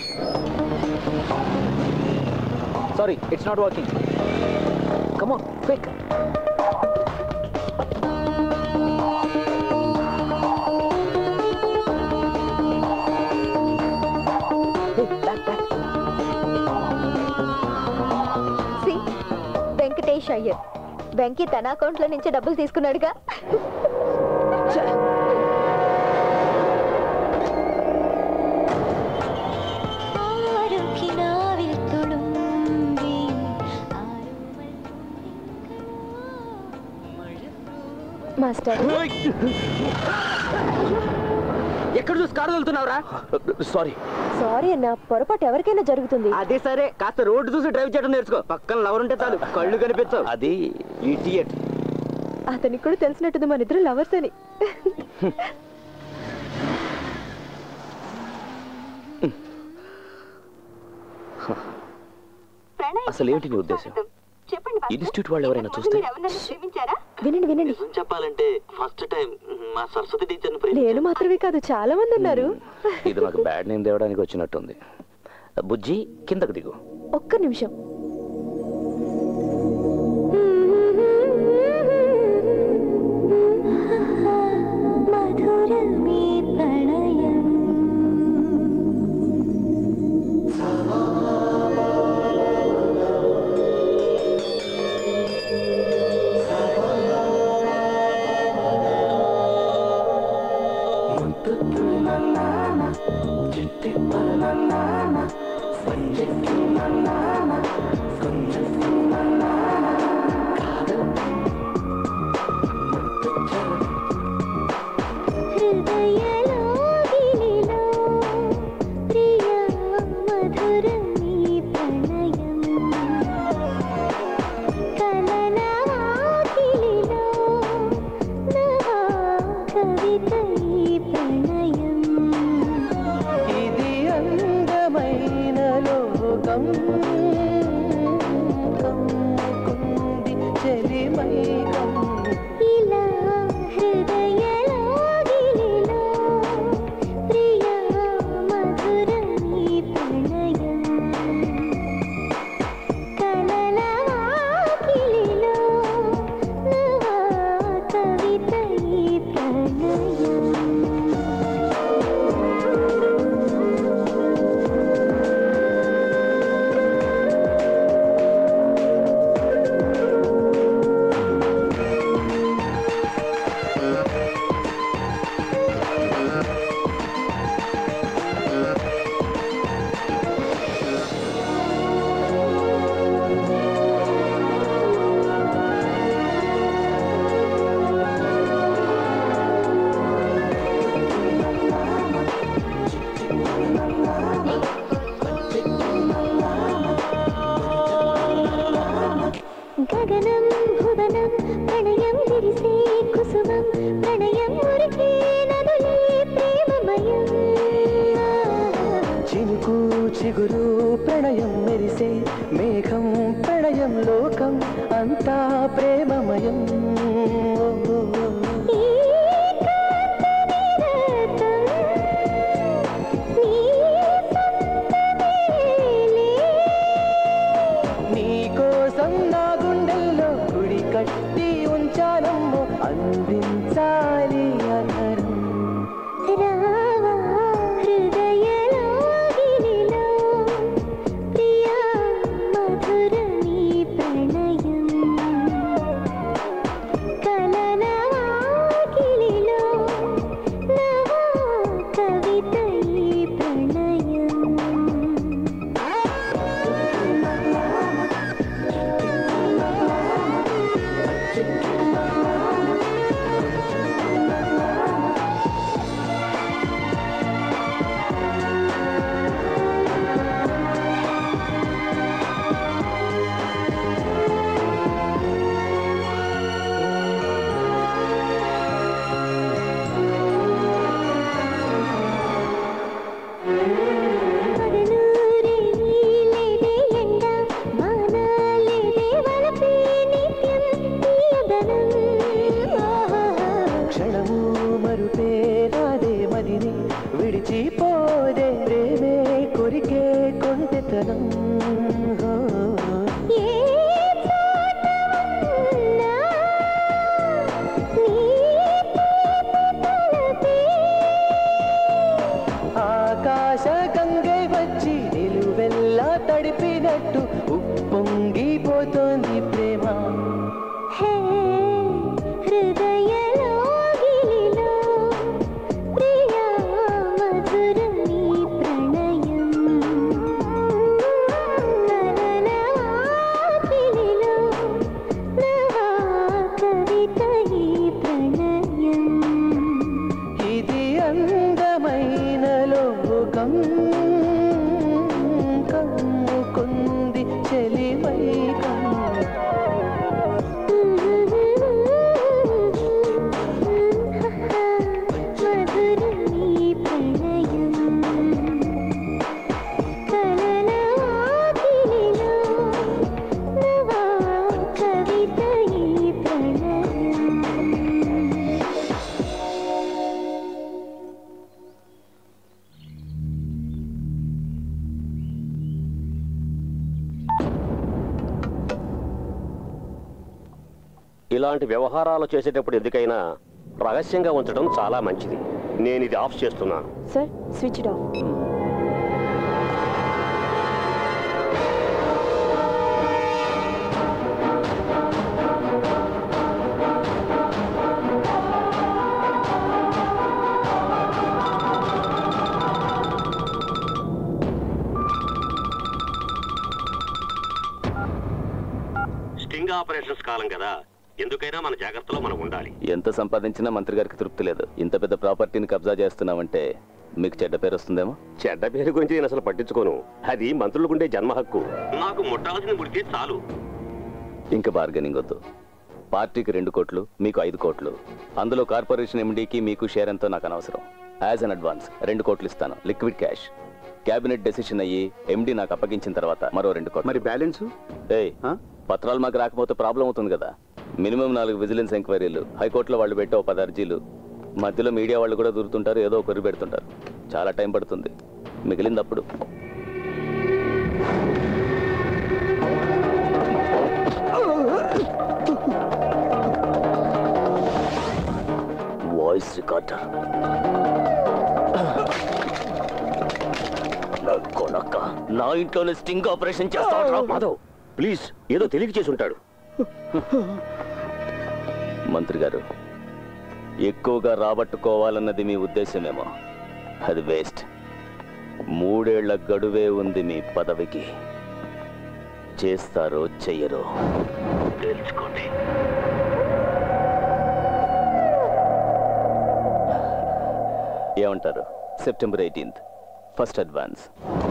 Sorry, it's not working. Come on, quick. Hey, back, back. సి వెంకటేష్ అయ్యర్ వెంకీ తన అకౌంట్ లో నుంచి డబ్బులు తీసుకున్నాడుగా మాస్టర్ ఎక్కడ చూసి కారు వెళ్తున్నావురా సారీ సారీ అన్న పొరపాటు ఎవరికైనా జరుగుతుంది అదే సరే కాస్త రోడ్డు చూసి డ్రైవ్ చేయడం నేర్చుకో పక్కన లవర్ ఉంటే చాలు కళ్ళు కనిపించవు అది ఇడియట్ అతనికి కూడా తెలిసినట్టుంది మన ఇద్దరు లవర్స్ అని అసలు ఏంటి నీ ఉద్దేశం ఇన్స్టిట్యూట్ వాళ్ళు ఎవరైనా చూస్తే ప్రేమించారా వినండి వినండి చెప్పాలంటే ఫస్ట్ టైం మా సరస్వతి టీచర్ని నేను మాత్రమే కాదు చాలా మంది ఉన్నారు ఇది నాకు బ్యాడ్ నేమ్ తేవడానికి వచ్చినట్టుంది బుజ్జి కిందకు దిగు ఒక్క నిమిషం Mama, కమ్ముకుంది చెలిమైకం ఇలా హృదయలాగిలిలో ప్రియా మధురమీ ప్రణయం కలల వాకిలిలో నవా కవిత ఈ ప్రణయం గగనం భువనం ప్రణయం విరిసే కుసుమం ప్రణయం మురికే నదులే ప్రేమమయం చినుకు చిగురు ప్రణయం మెరిసే మేఘం ప్రణయం లోకం అంతా ప్రేమమయం నీ కోసం నా గుండెల్లో గుడి కట్టి ఉంచాలమ్మో అందించాలి అధరం రావా హృదయలాగిలిలో ప్రియా మధురమీ ప్రణయం కలల వాకిలిలో నవా కవిత ఈ ప్రణయం పగలూరేలేదే ఎండ మానాలేదే వలపే నిత్యం తీయదనం క్షణము మరుపే రాదే మదిని విడిచిపోదే ప్రేమే కొరికే కొంటెతనం ఏ చోట ఉన్నా నీ తలపే ఆకాశ గంగై వచ్చి నిలువెల్లా తడిపినట్టు ఉప్పొంగిపోతోంది ప్రేమ హే హృదయలాగిలిలో ప్రియా మధురమీ ప్రణయం కలల వాకిలిలో నవా కవిత ఈ ప్రణయం ఇది అందమైన లోకం కమ్ముకుంది చెలిమైకం మధురమీ ప్రణయం కలల వాకిలిలో నవా కవిత ఈ ప్రణయం ఇలాంటి వ్యవహారాలు చేసేటప్పుడు ఎందుకైనా రహస్యంగా ఉంచడం చాలా మంచిది నేను ఇది ఆఫ్ చేస్తున్నాను sir switch off sting operations కాలం కదా ఎందుకైనా మన జాగ్రత్తలో మనం ఉండాలి ఎంత సంపాదించినా మంత్రి గారికి తృప్తి లేదు ఇంత పెద్ద ప్రాపర్టీని కబ్జా చేస్తున్నామంటే మీకు చెడ్డ పేరు వస్తుందేమో చెడ్డ పేరు గురించి నేను అసలు పట్టించుకోను అది మంత్రులకుండే జన్మ హక్కు నాకు ముట్టాల్సిన ముడితే చాలు ఇంకా బార్గెనింగ్ వద్దు పార్టీకి రెండు కోట్లు మీకు ఐదు కోట్లు అందులో కార్పొరేషన్ ఎండీకి మీకు షేర్ ఎంతో నాకు అనవసరం యాజ్ అన్ అడ్వాన్స్ రెండు కోట్లు ఇస్తాను లిక్విడ్ క్యాష్ కేబినెట్ డెసిషన్ అయ్యి ఎండి నాకు అప్పగించిన తర్వాత మరో రెండు కోట్లు మరి బ్యాలెన్స్ ఏయ్ పత్రాలు మాకు రాకపోతే ప్రాబ్లం అవుతుంది కదా మినిమం నాలుగు విజిలెన్స్ ఎంక్వైరీలు హైకోర్టులో వాళ్ళు పెట్టే ఓ పది అర్జీలు మధ్యలో మీడియా వాళ్ళు కూడా దూరుతుంటారు ఏదో ఒకరు పెడుతుంటారు చాలా టైం పడుతుంది మిగిలింది అప్పుడు వాయిస్ రికార్డర్ నా కొనక్క నా ఇంట్లోనే స్టింగ్ ఆపరేషన్ చేస్తా మాధవ్ ప్లీజ్ ఏదో తెలియక చేసి ఉంటాడు మంత్రి గారు ఎక్కువగా రాబట్టుకోవాలన్నది మీ ఉద్దేశమేమో అది వేస్ట్ మూడేళ్ల గడువే ఉంది మీ పదవికి చేస్తారో చెయ్యరో తెలుసుకోండి ఏమంటారు సెప్టెంబర్ ఎయిటీన్త్ ఫస్ట్ అడ్వాన్స్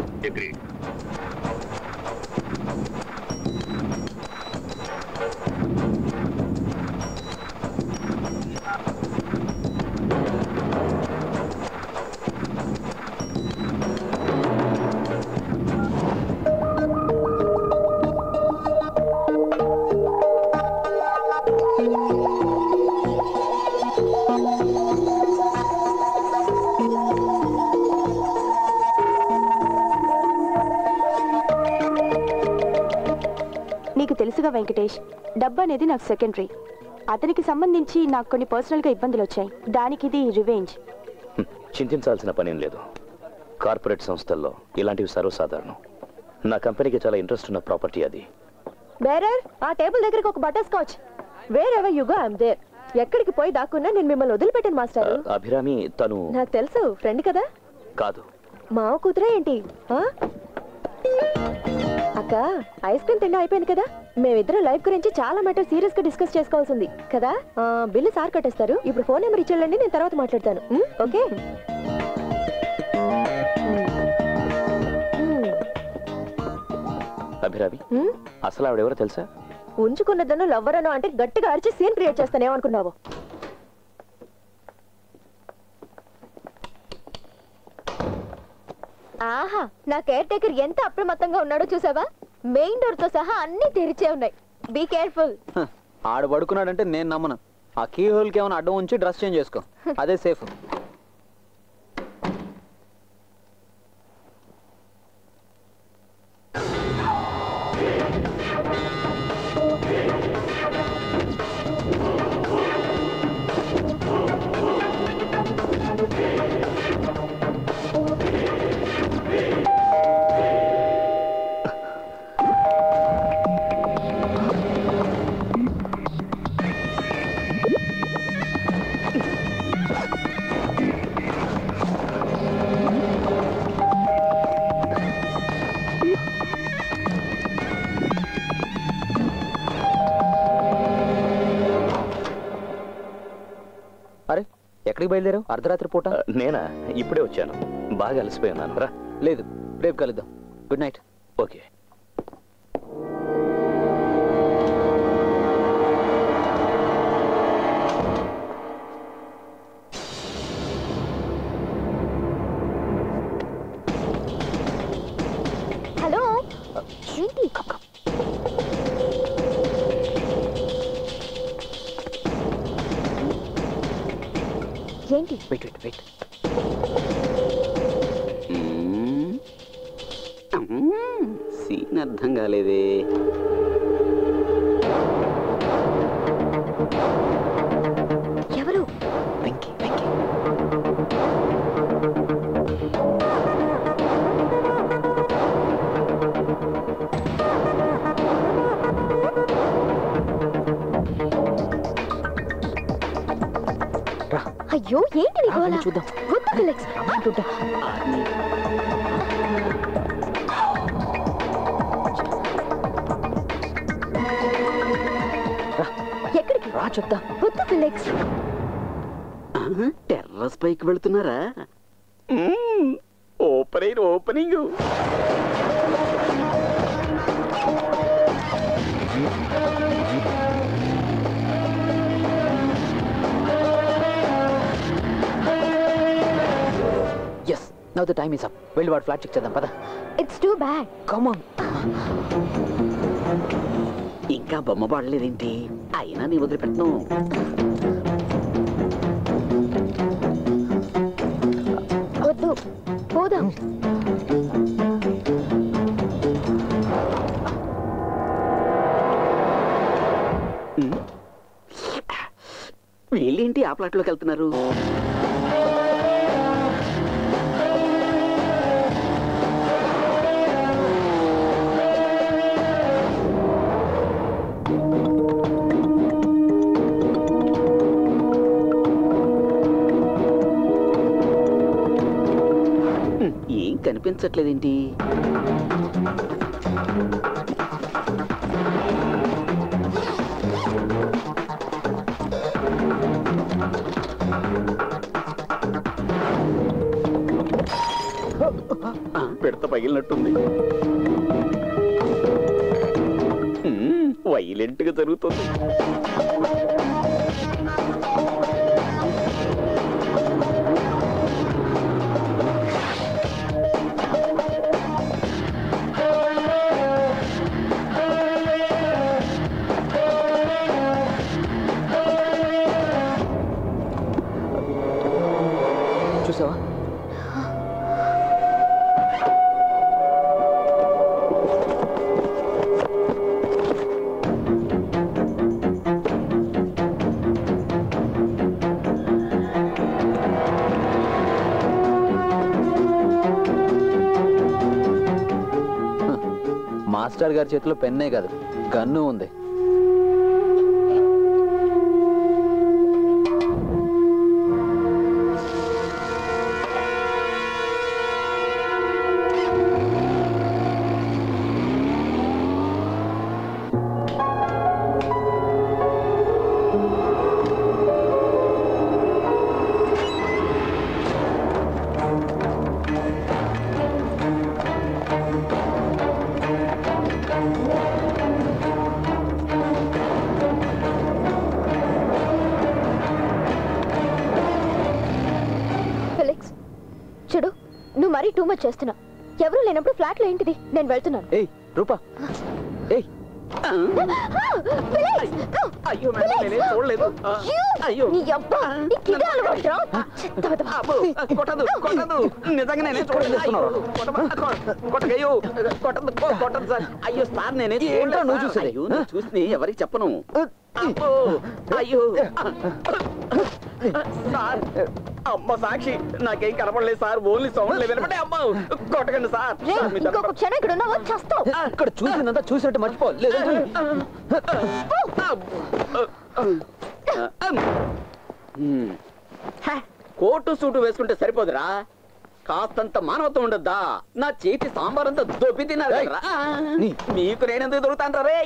నీకు తెలుసుగా వెంకటేష్ డబ్బు అనేది నాకు సెకండరీ అతనికి సంబంధించి నాకు కొన్ని పర్సనల్గా ఇబ్బందులు వచ్చాయి దానికి ఇది రివెంజ్ చింతించాల్సిన పనేం లేదు కార్పొరేట్ సంస్థల్లో ఇలాంటివి సర్వసాధారణం నా కంపెనీకి చాలా ఇంట్రెస్ట్ ఉన్న ప్రాపర్టీ అది బేరర్ ఆ టేబుల్ దగ్గరికి ఒక butterscotch wherever you go I'm there ఎక్కడికి పోయి దాక్కున్నా నేను మిమ్మల్ని వదిలిపెట్టాను మాస్టర్ అభిరామి తను నాకు తెలుసు ఫ్రెండ్ కదా కాదు మావ కూతురే ఏంటి ఆ? అక్క ఐస్ క్రీమ్ తిండి అయిపోయింది కదా మేమిద్దరం లైఫ్ గురించి చాలా మ్యాటర్ సీరియస్ గా డిస్కస్ చేసుకోవాల్సింది కదా ఆ, బిల్లు సార్ కట్టేస్తారు ఇప్పుడు ఫోన్ నెంబర్ ఇచ్చేళ్ళండి నేను తర్వాత మాట్లాడతాను ఉమ్, ఓకే ఉమ్, అభిరామి ఉమ్, అసలు ఆవిడెవరో తెలుసా ఉంచుకున్నదను లవ్వరను అంటే గట్టిగా అరిచి సీన్ క్రియేట్ చేస్తానేమనుకున్నావు ఆహా నా కేర్ టేకర్ ఎంత అప్రమత్తంగా ఉన్నాడో చూసావా మెయిన్ డోర్ తో సహా అన్ని తెరిచే ఉన్నాయి బీ కేర్ఫుల్ హ, ఆడు పడుకున్నాడంటే నేను నమ్మను ఆ కీ హోల్కి ఏమైనా అడ్డం ఉంచి డ్రెస్ చేంజ్ చేసుకో అదే సేఫ్ అరే ఎక్కడికి బయలుదేరావు అర్ధరాత్రి పూట నేనా ఇప్పుడే వచ్చాను బాగా అలసిపోయాను రా లేదు రేపు కలుద్దాం గుడ్ నైట్ ఓకే హలో ఏంటి ఏంటి వెయిట్ వెయిట్ వెయిట్ సీన్ అర్థం కాలేదే ఎవరు వెంకీ వెంకీ అయ్యో ఏంటి నీ గోల చూద్దాం వద్దు ఫిలిక్స్ ఎక్కడికి రా చెప్తా వద్దు ఫిలిక్స్ టెర్రస్ పైకి వెళ్తున్నారా opening opening yes now the time is up వెళ్ళి వాడు ఫ్లాట్ చెక్ చేద్దాం పద ఇట్స్ టూ బ్యాడ్ కమాన్ ఇంకా బొమ్మ పడలేదేంటి అయినా నీ వదిలిపెట్టను వద్దు పోదాం వీళ్ళేంటి ఆ ప్లాట్లోకి వెళ్తున్నారు ఏం కనిపించట్లేదేంటి ఆ, పిడత పగిలినట్టుంది వైలెంట్ గా జరుగుతుంది చూసావా మాస్టర్ గారి చేతిలో పెన్నే కాదు గన్ను ఉంది ఫిలిక్స్ చూడు నువ్వు మరీ టూ మచ్ చేస్తున్నావు ఎవరు లేనప్పుడు ఫ్లాట్ లో ఏంటిది నేను వెళ్తున్నాను ఏయ్ రూపా ఏయ్ అయ్యో మేడం నేనేం చూడలేదు ఆ, అయ్యో నీ అబ్బా నీ కిదే అలవాట్రా చెత్త వెధవ. అబ్బో, కొట్టదు కొట్టదు నిజంగా నేనే చూడలేదు అయ్యో, కొట్టమా, కొ- కొట్టకయ్యో కొట్టదు కొ- కొట్టదు సార్ అయ్యో సార్ నేనే ఏంటో నువ్వు చూసేది? అయ్యో నువ్వు చూసి ఎవరికి చెప్పను అబ్బో అయ్యో సార్ అమ్మ సాక్షి నాకేం కనపడలేదు సార్ ఓన్లీ సౌండ్ లేదు వినపడే అమ్మ కొట్టకండి సార్ రే సార్, మీ ఇంకొక క్షణం ఇక్కడ ఉన్నావా చస్తావు ఇక్కడ చూసిందంతా చూసినట్టు మర్చిపో లేదంటే హ్మ్. హ, కోటు సూటు వేసుకుంటే సరిపోదురా కాస్తంత మానవత్వం ఉండద్దా నా చేతి సాంబార్ అంతా దొబ్బి తిన్నారు కదరా. మీకు నేనెందుకు దొరుకుతాను రే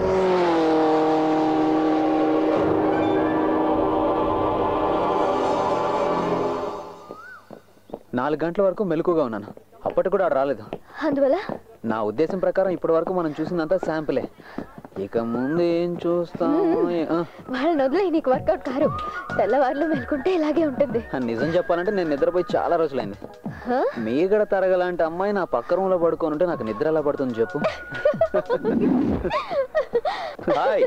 నాలుగు గంటల వరకు మెలకుగా ఉన్నాను అప్పటి కూడా ఆడు రాలేదు అందువల్ల నా ఉద్దేశం ప్రకారం ఇప్పటి వరకు మనం చూసిందంతా శాంపులే ఇక ముందు ఏం చూస్తాము ఏ- ఆ, వాళ్ళని వదిలే నీకు వర్కౌట్ కారు తెల్లవారులు మెలుకుంటే ఇలాగే ఉంటుంది నిజం చెప్పాలంటే నేను నిద్రపోయి చాలా రోజులైంది హ? మీగడ తరగలాంటి అమ్మాయి నా పక్క రూమ్ లో పడుకొని ఉంటే నాకు నిద్ర ఎలా పడుతుంది చెప్పు హాయ్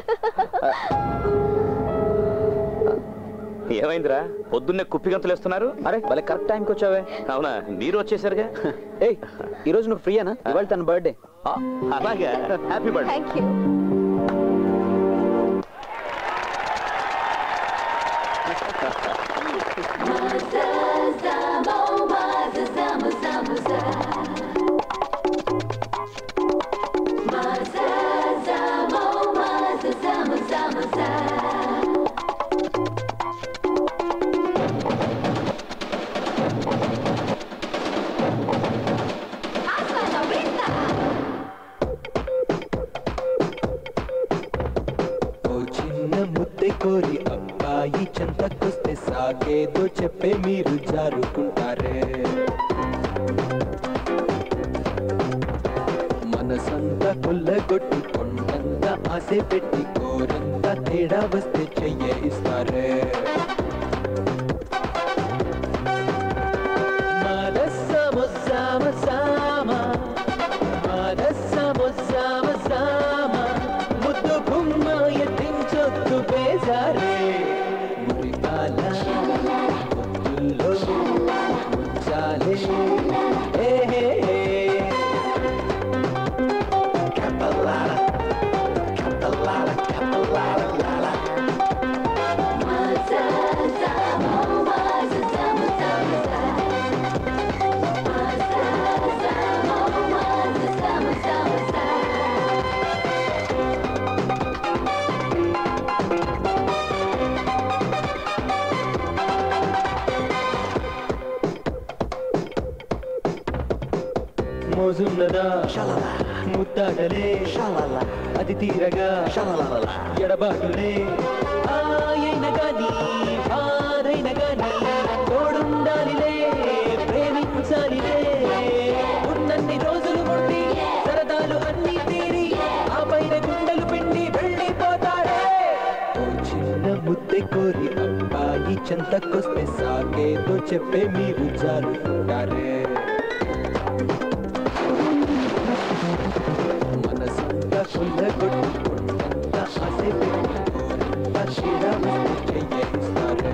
ఏమైందిరా పొద్దున్నే కుప్పి గంతులేస్తున్నారు అరే భలే కరెక్ట్ టైంకి వచ్చావే అవునా మీరు వచ్చేసరిగా ఏయ్ ఈ రోజు నువ్వు ఫ్రీయానా ఇవాళ తన బర్త్డే అలాగా హ్యాపీ బర్త్డే థ్యాంక్ యూ ఓ చిన్న ముద్దె కోరి అబ్బాయి చెంతకొస్తే సాగేదో చెప్పే మీరు జారుకుంటారే మనసంతా కొల్లగొట్టు కొండంత ఆశ పెట్టి కోరంత తేడా వస్తే చెయ్య ఇస్తారే మనసమ మోజున్నదా ముత్తాడలే అది తీరగా ఎడబాటులే ఆయన గాని వారైన గాని తోడుండాలిలే ప్రేమించాలిలే ఉన్నన్ని రోజులు ఉండి సరదాలు అన్ని తీరి ఆ పైన గుండెలు పిండి వెళ్ళిపోతాడే ఓ చిన్న ముద్దె కోరి అబ్బాయి చెంతకొస్తే సాగేదో చెప్పే మీరు జారుకుంటారే మనసంతా కుల్లగొట్టి కొండంతా ఆసే పెట్టి కోరంతా శిరమస్తే చెయ్యిస్తారే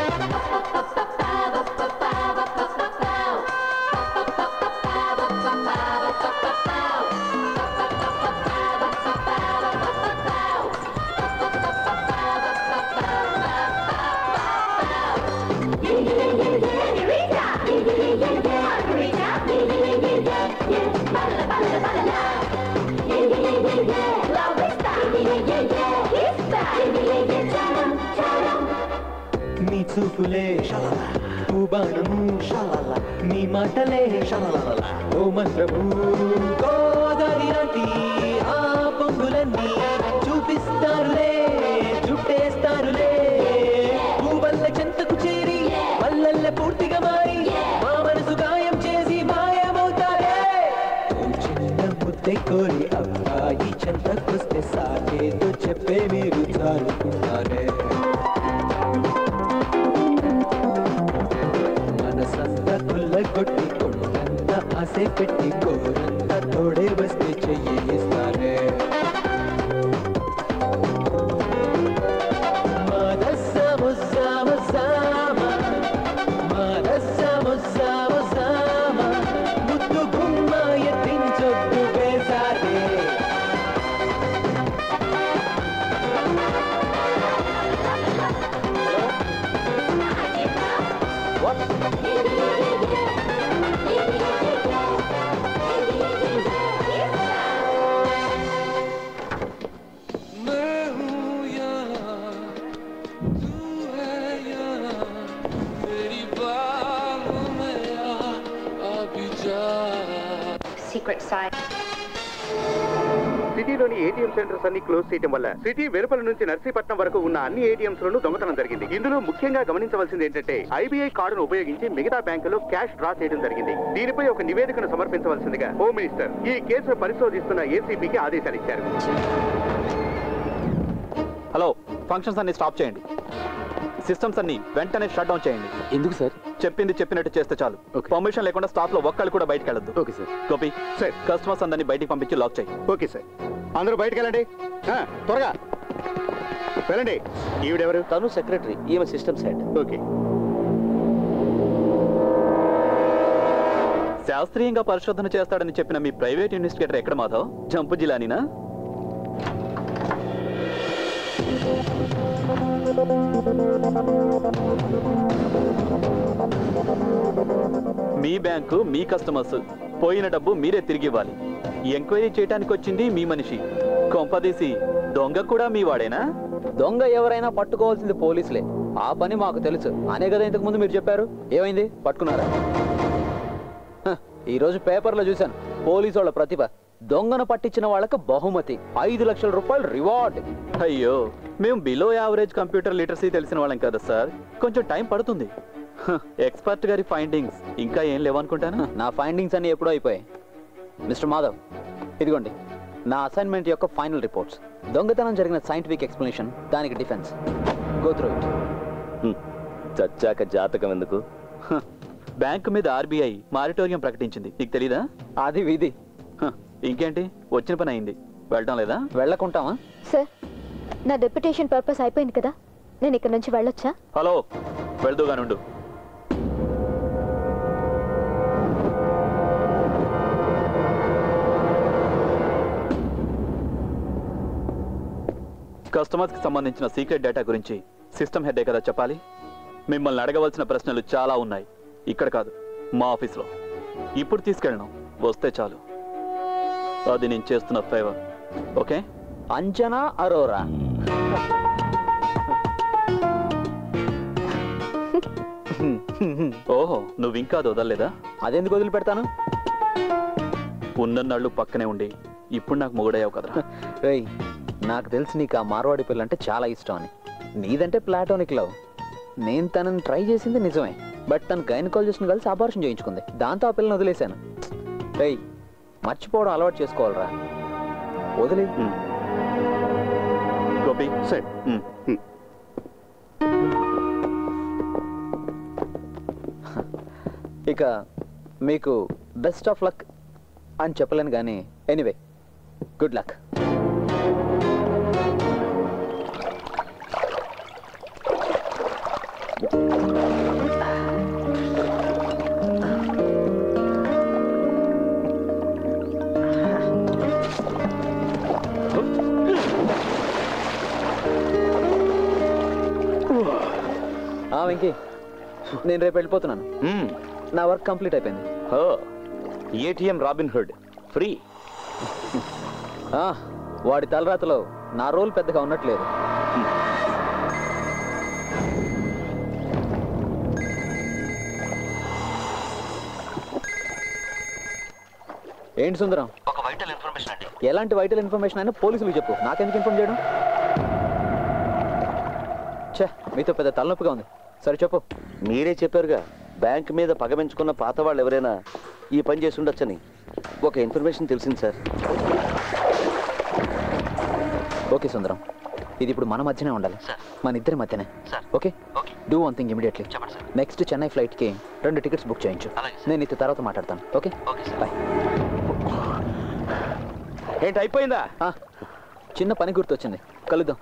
నీ చూపులే బాణము నీ మాటలే ఓ మంత్రము గోదారి లాంటి ఆ పొంగులన్నీ చూపిస్తారులే చుట్టేస్తారులే భూవల్ల చెంతకు చేరి వల్లల్ల పూర్తిగా మారి మా మనసు గాయం చేసి మాయమవుతారే ఓ చిన్న ముద్దె కోరి అబ్బాయి చెంతకొస్తే సాగేదో చెప్పే మీరు చాలుకున్నారే మనసంతా కుల్లగొట్టి కొండంతా ఆసే పెట్టి కోరంతా తోడే వస్తే చెయ్యిస్తారే మాదస్స ముస్స ముస్సామ, మాదస్స ముస్స ముస్సామ, ముద్దు గుమ్మ ఎత్తించొద్దు వేసారే मैं हूँ यहाँ तू है यहाँ तेरी बाहों में आ अभी जा Secret side. సిటీలోని ఏటీఎం సెంటర్స్ అన్ని క్లోజ్ చేయడం వల్ల సిటీ వెలుపల నుంచి నర్సీపట్నం వరకు ఉన్న అన్ని ఏటీఎంస్ లోనూ దొంగతనం జరిగింది ఇందులో ముఖ్యంగా గమనించవలసింది ఏంటంటే ఐబీఐ కార్డును ఉపయోగించి మిగతా బ్యాంకులో క్యాష్ డ్రా చేయడం జరిగింది దీనిపై ఒక నివేదికను సమర్పించవలసిందిగా హోమ్ మినిస్టర్ ఈ కేసును పరిశోధిస్తున్న ఏసీబీకి ఆదేశాలు ఇచ్చారు హలో ఫంక్షన్స్ అన్ని స్టాప్ చేయండి సిస్టమ్స్ అన్ని వెంటనే షట్ డౌన్ చేయండి ఎందుకు సార్ చెప్పింది చెప్పినట్టు చేస్తే చాలు పర్మిషన్ లేకుండా స్టాఫ్ లో ఒక్కళ్ళు కూడా బయటకు వెళ్ళదు okay sir Gopi sir customers అందరినీ బయటికి పంపించి లాక్ చేయి ఓకే సార్ అందరూ బయటకు వెళ్ళండి ఆ, త్వరగా వెళ్ళండి ఈవిడెవరు తను సెక్రటరీ ఈమె సిస్టమ్స్ హెడ్ ఓకే శాస్త్రీయంగా పరిశోధన చేస్తాడని చెప్పిన మీ ప్రైవేట్ ఇన్వెస్టిగేటర్ ఎక్కడ మాధవ్ జంపు జిలానీనా మీ బ్యాంకు మీ కస్టమర్స్ పోయిన డబ్బు మీరే తిరిగి ఇవ్వాలి ఎంక్వైరీ చేయడానికి వచ్చింది మీ మనిషి కొంపదీసి దొంగ కూడా మీ వాడేనా దొంగ ఎవరైనా పట్టుకోవాల్సింది పోలీసులే ఆ పని మాకు తెలుసు అనే కదా ఇంతకు ముందు మీరు చెప్పారు ఏమైంది పట్టుకున్నారా హ, ఈ రోజు పేపర్లో చూశాను పోలీసు వాళ్ళ ప్రతిభ దొంగను పట్టించిన వాళ్ళకి బహుమతి ఐదు లక్షల రూపాయలు రివార్డ్ అయ్యో మేము బిలో యావరేజ్ కంప్యూటర్ లిటరసీ తెలిసిన వాళ్ళం కదా సార్ కొంచెం టైం పడుతుంది ఎక్స్పర్ట్ గారి ఫైండింగ్స్ ఇంకా ఏం లేవనుకుంటాను నా ఫైండింగ్స్ అన్ని ఎప్పుడో అయిపోయాయి మిస్టర్ మాధవ్ ఇదిగోండి నా అసైన్మెంట్ యొక్క ఫైనల్ రిపోర్ట్స్ దొంగతనం జరిగిన సైంటిఫిక్ ఎక్స్ప్లెనేషన్ దానికి డిఫెన్స్ గో త్రూ ఇట్ చచ్చాక జాతకం ఎందుకు బ్యాంకు మీద ఆర్బీఐ మారిటోరియం ప్రకటించింది నీకు తెలీదా అది విధి ఇంకేంటి వచ్చిన పని అయింది వెళ్ళటం లేదా వెళ్ళకుంటామా సార్ నా డెప్యుటేషన్ పర్పస్ అయిపోయింది కదా నేను ఇక్కడ నుంచి వెళ్ళొచ్చా హలో వెళ్దూగానుండు కస్టమర్స్ కి సంబంధించిన సీక్రెట్ డేటా గురించి సిస్టమ్ హెడ్డే కదా చెప్పాలి మిమ్మల్ని అడగవలసిన ప్రశ్నలు చాలా ఉన్నాయి ఇక్కడ కాదు మా ఆఫీస్లో ఇప్పుడు తీసుకెళ్ళను వస్తే చాలు అది నేను చేస్తున్న ఫేవర్ ఓకే అంచనా అరోరా ఓహో నువ్వు ఇంకా అది వదలలేదా అదెందుకు వదిలిపెడతాను ఉన్నన్నాళ్ళు పక్కనే ఉండి ఇప్పుడు నాకు మొగుడయ్యావు కదరా రేయ్ నాకు తెలిసి నీకు ఆ మార్వాడి పిల్ల అంటే చాలా ఇష్టం అని నీదంటే ప్లాటోనిక్ లవ్ నేను తనని ట్రై చేసింది నిజమే బట్ తన గైనకాలజిస్ట్ని కలిసి అబార్షన్ చేయించుకుంది దాంతో ఆ పిల్లని వదిలేశాను రేయ్ మర్చిపోవడం అలవాటు చేసుకోవాలరా వదిలే గోపి సరే ఇక మీకు బెస్ట్ ఆఫ్ లక్ అని చెప్పలేను కానీ ఎనీవే గుడ్ లక్ ఆ, వెంకీ నేను రేపు వెళ్ళిపోతున్నాను నా వర్క్ కంప్లీట్ అయిపోయింది ఏటీఎం రాబిన్ హుడ్ ఫ్రీ ఆ, వాడి తలరాతలో నా రోల్ పెద్దగా ఉన్నట్లేదు ఏంటి సుందరం ఒక వైటల్ ఇన్ఫర్మేషన్ అండి ఎలాంటి వైటల్ ఇన్ఫర్మేషన్ అయినా పోలీసులకు చెప్పు నాకెందుకు ఇన్ఫార్మ్ చేయడం ఛే మీతో పెద్ద తలనొప్పిగా ఉంది సరే చెప్పు మీరే చెప్పారుగా బ్యాంక్ మీద పగ పెంచుకున్న పాత వాళ్ళు ఎవరైనా ఈ పని చేసి ఉండొచ్చని ఒక ఇన్ఫర్మేషన్ తెలిసింది సార్ ఓకే సుందరం ఇది ఇప్పుడు మన మధ్యనే ఉండాలి మన ఇద్దరి మధ్యనే okay do one thing immediately next Chennai ఫ్లైట్కి రెండు టికెట్స్ బుక్ చేయించు నేను ఇత తర్వాత మాట్లాడతాను ఓకే బాయ్ ఏంటి అయిపోయిందా చిన్న పని గుర్తొచ్చింది కలుద్దాం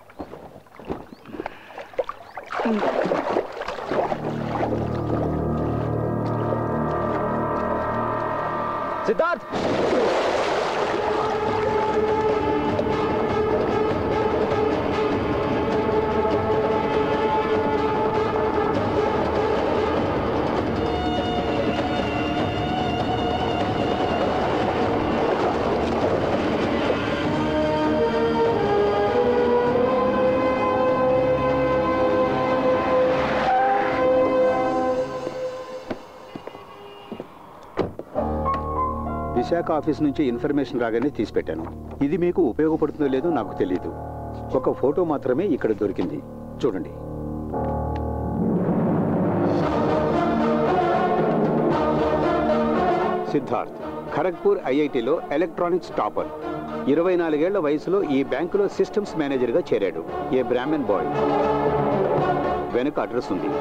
సిద్ధార్థ్ విశాఖ ఆఫీస్ నుంచి ఇన్ఫర్మేషన్ రాగానే తీసిపెట్టాను ఇది మీకు ఉపయోగపడుతుందో లేదో నాకు తెలియదు ఒక ఫోటో మాత్రమే ఇక్కడ దొరికింది చూడండి సిద్ధార్థ్ ఖరగ్పూర్ ఐఐటిలో ఎలక్ట్రానిక్స్ టాపర్ ఇరవై నాలుగేళ్ల వయసులో ఈ బ్యాంకులో సిస్టమ్స్ మేనేజర్గా చేరాడు ఏ బ్రాహ్మణ్ బాయ్ వెనుక అడ్రస్ ఉంది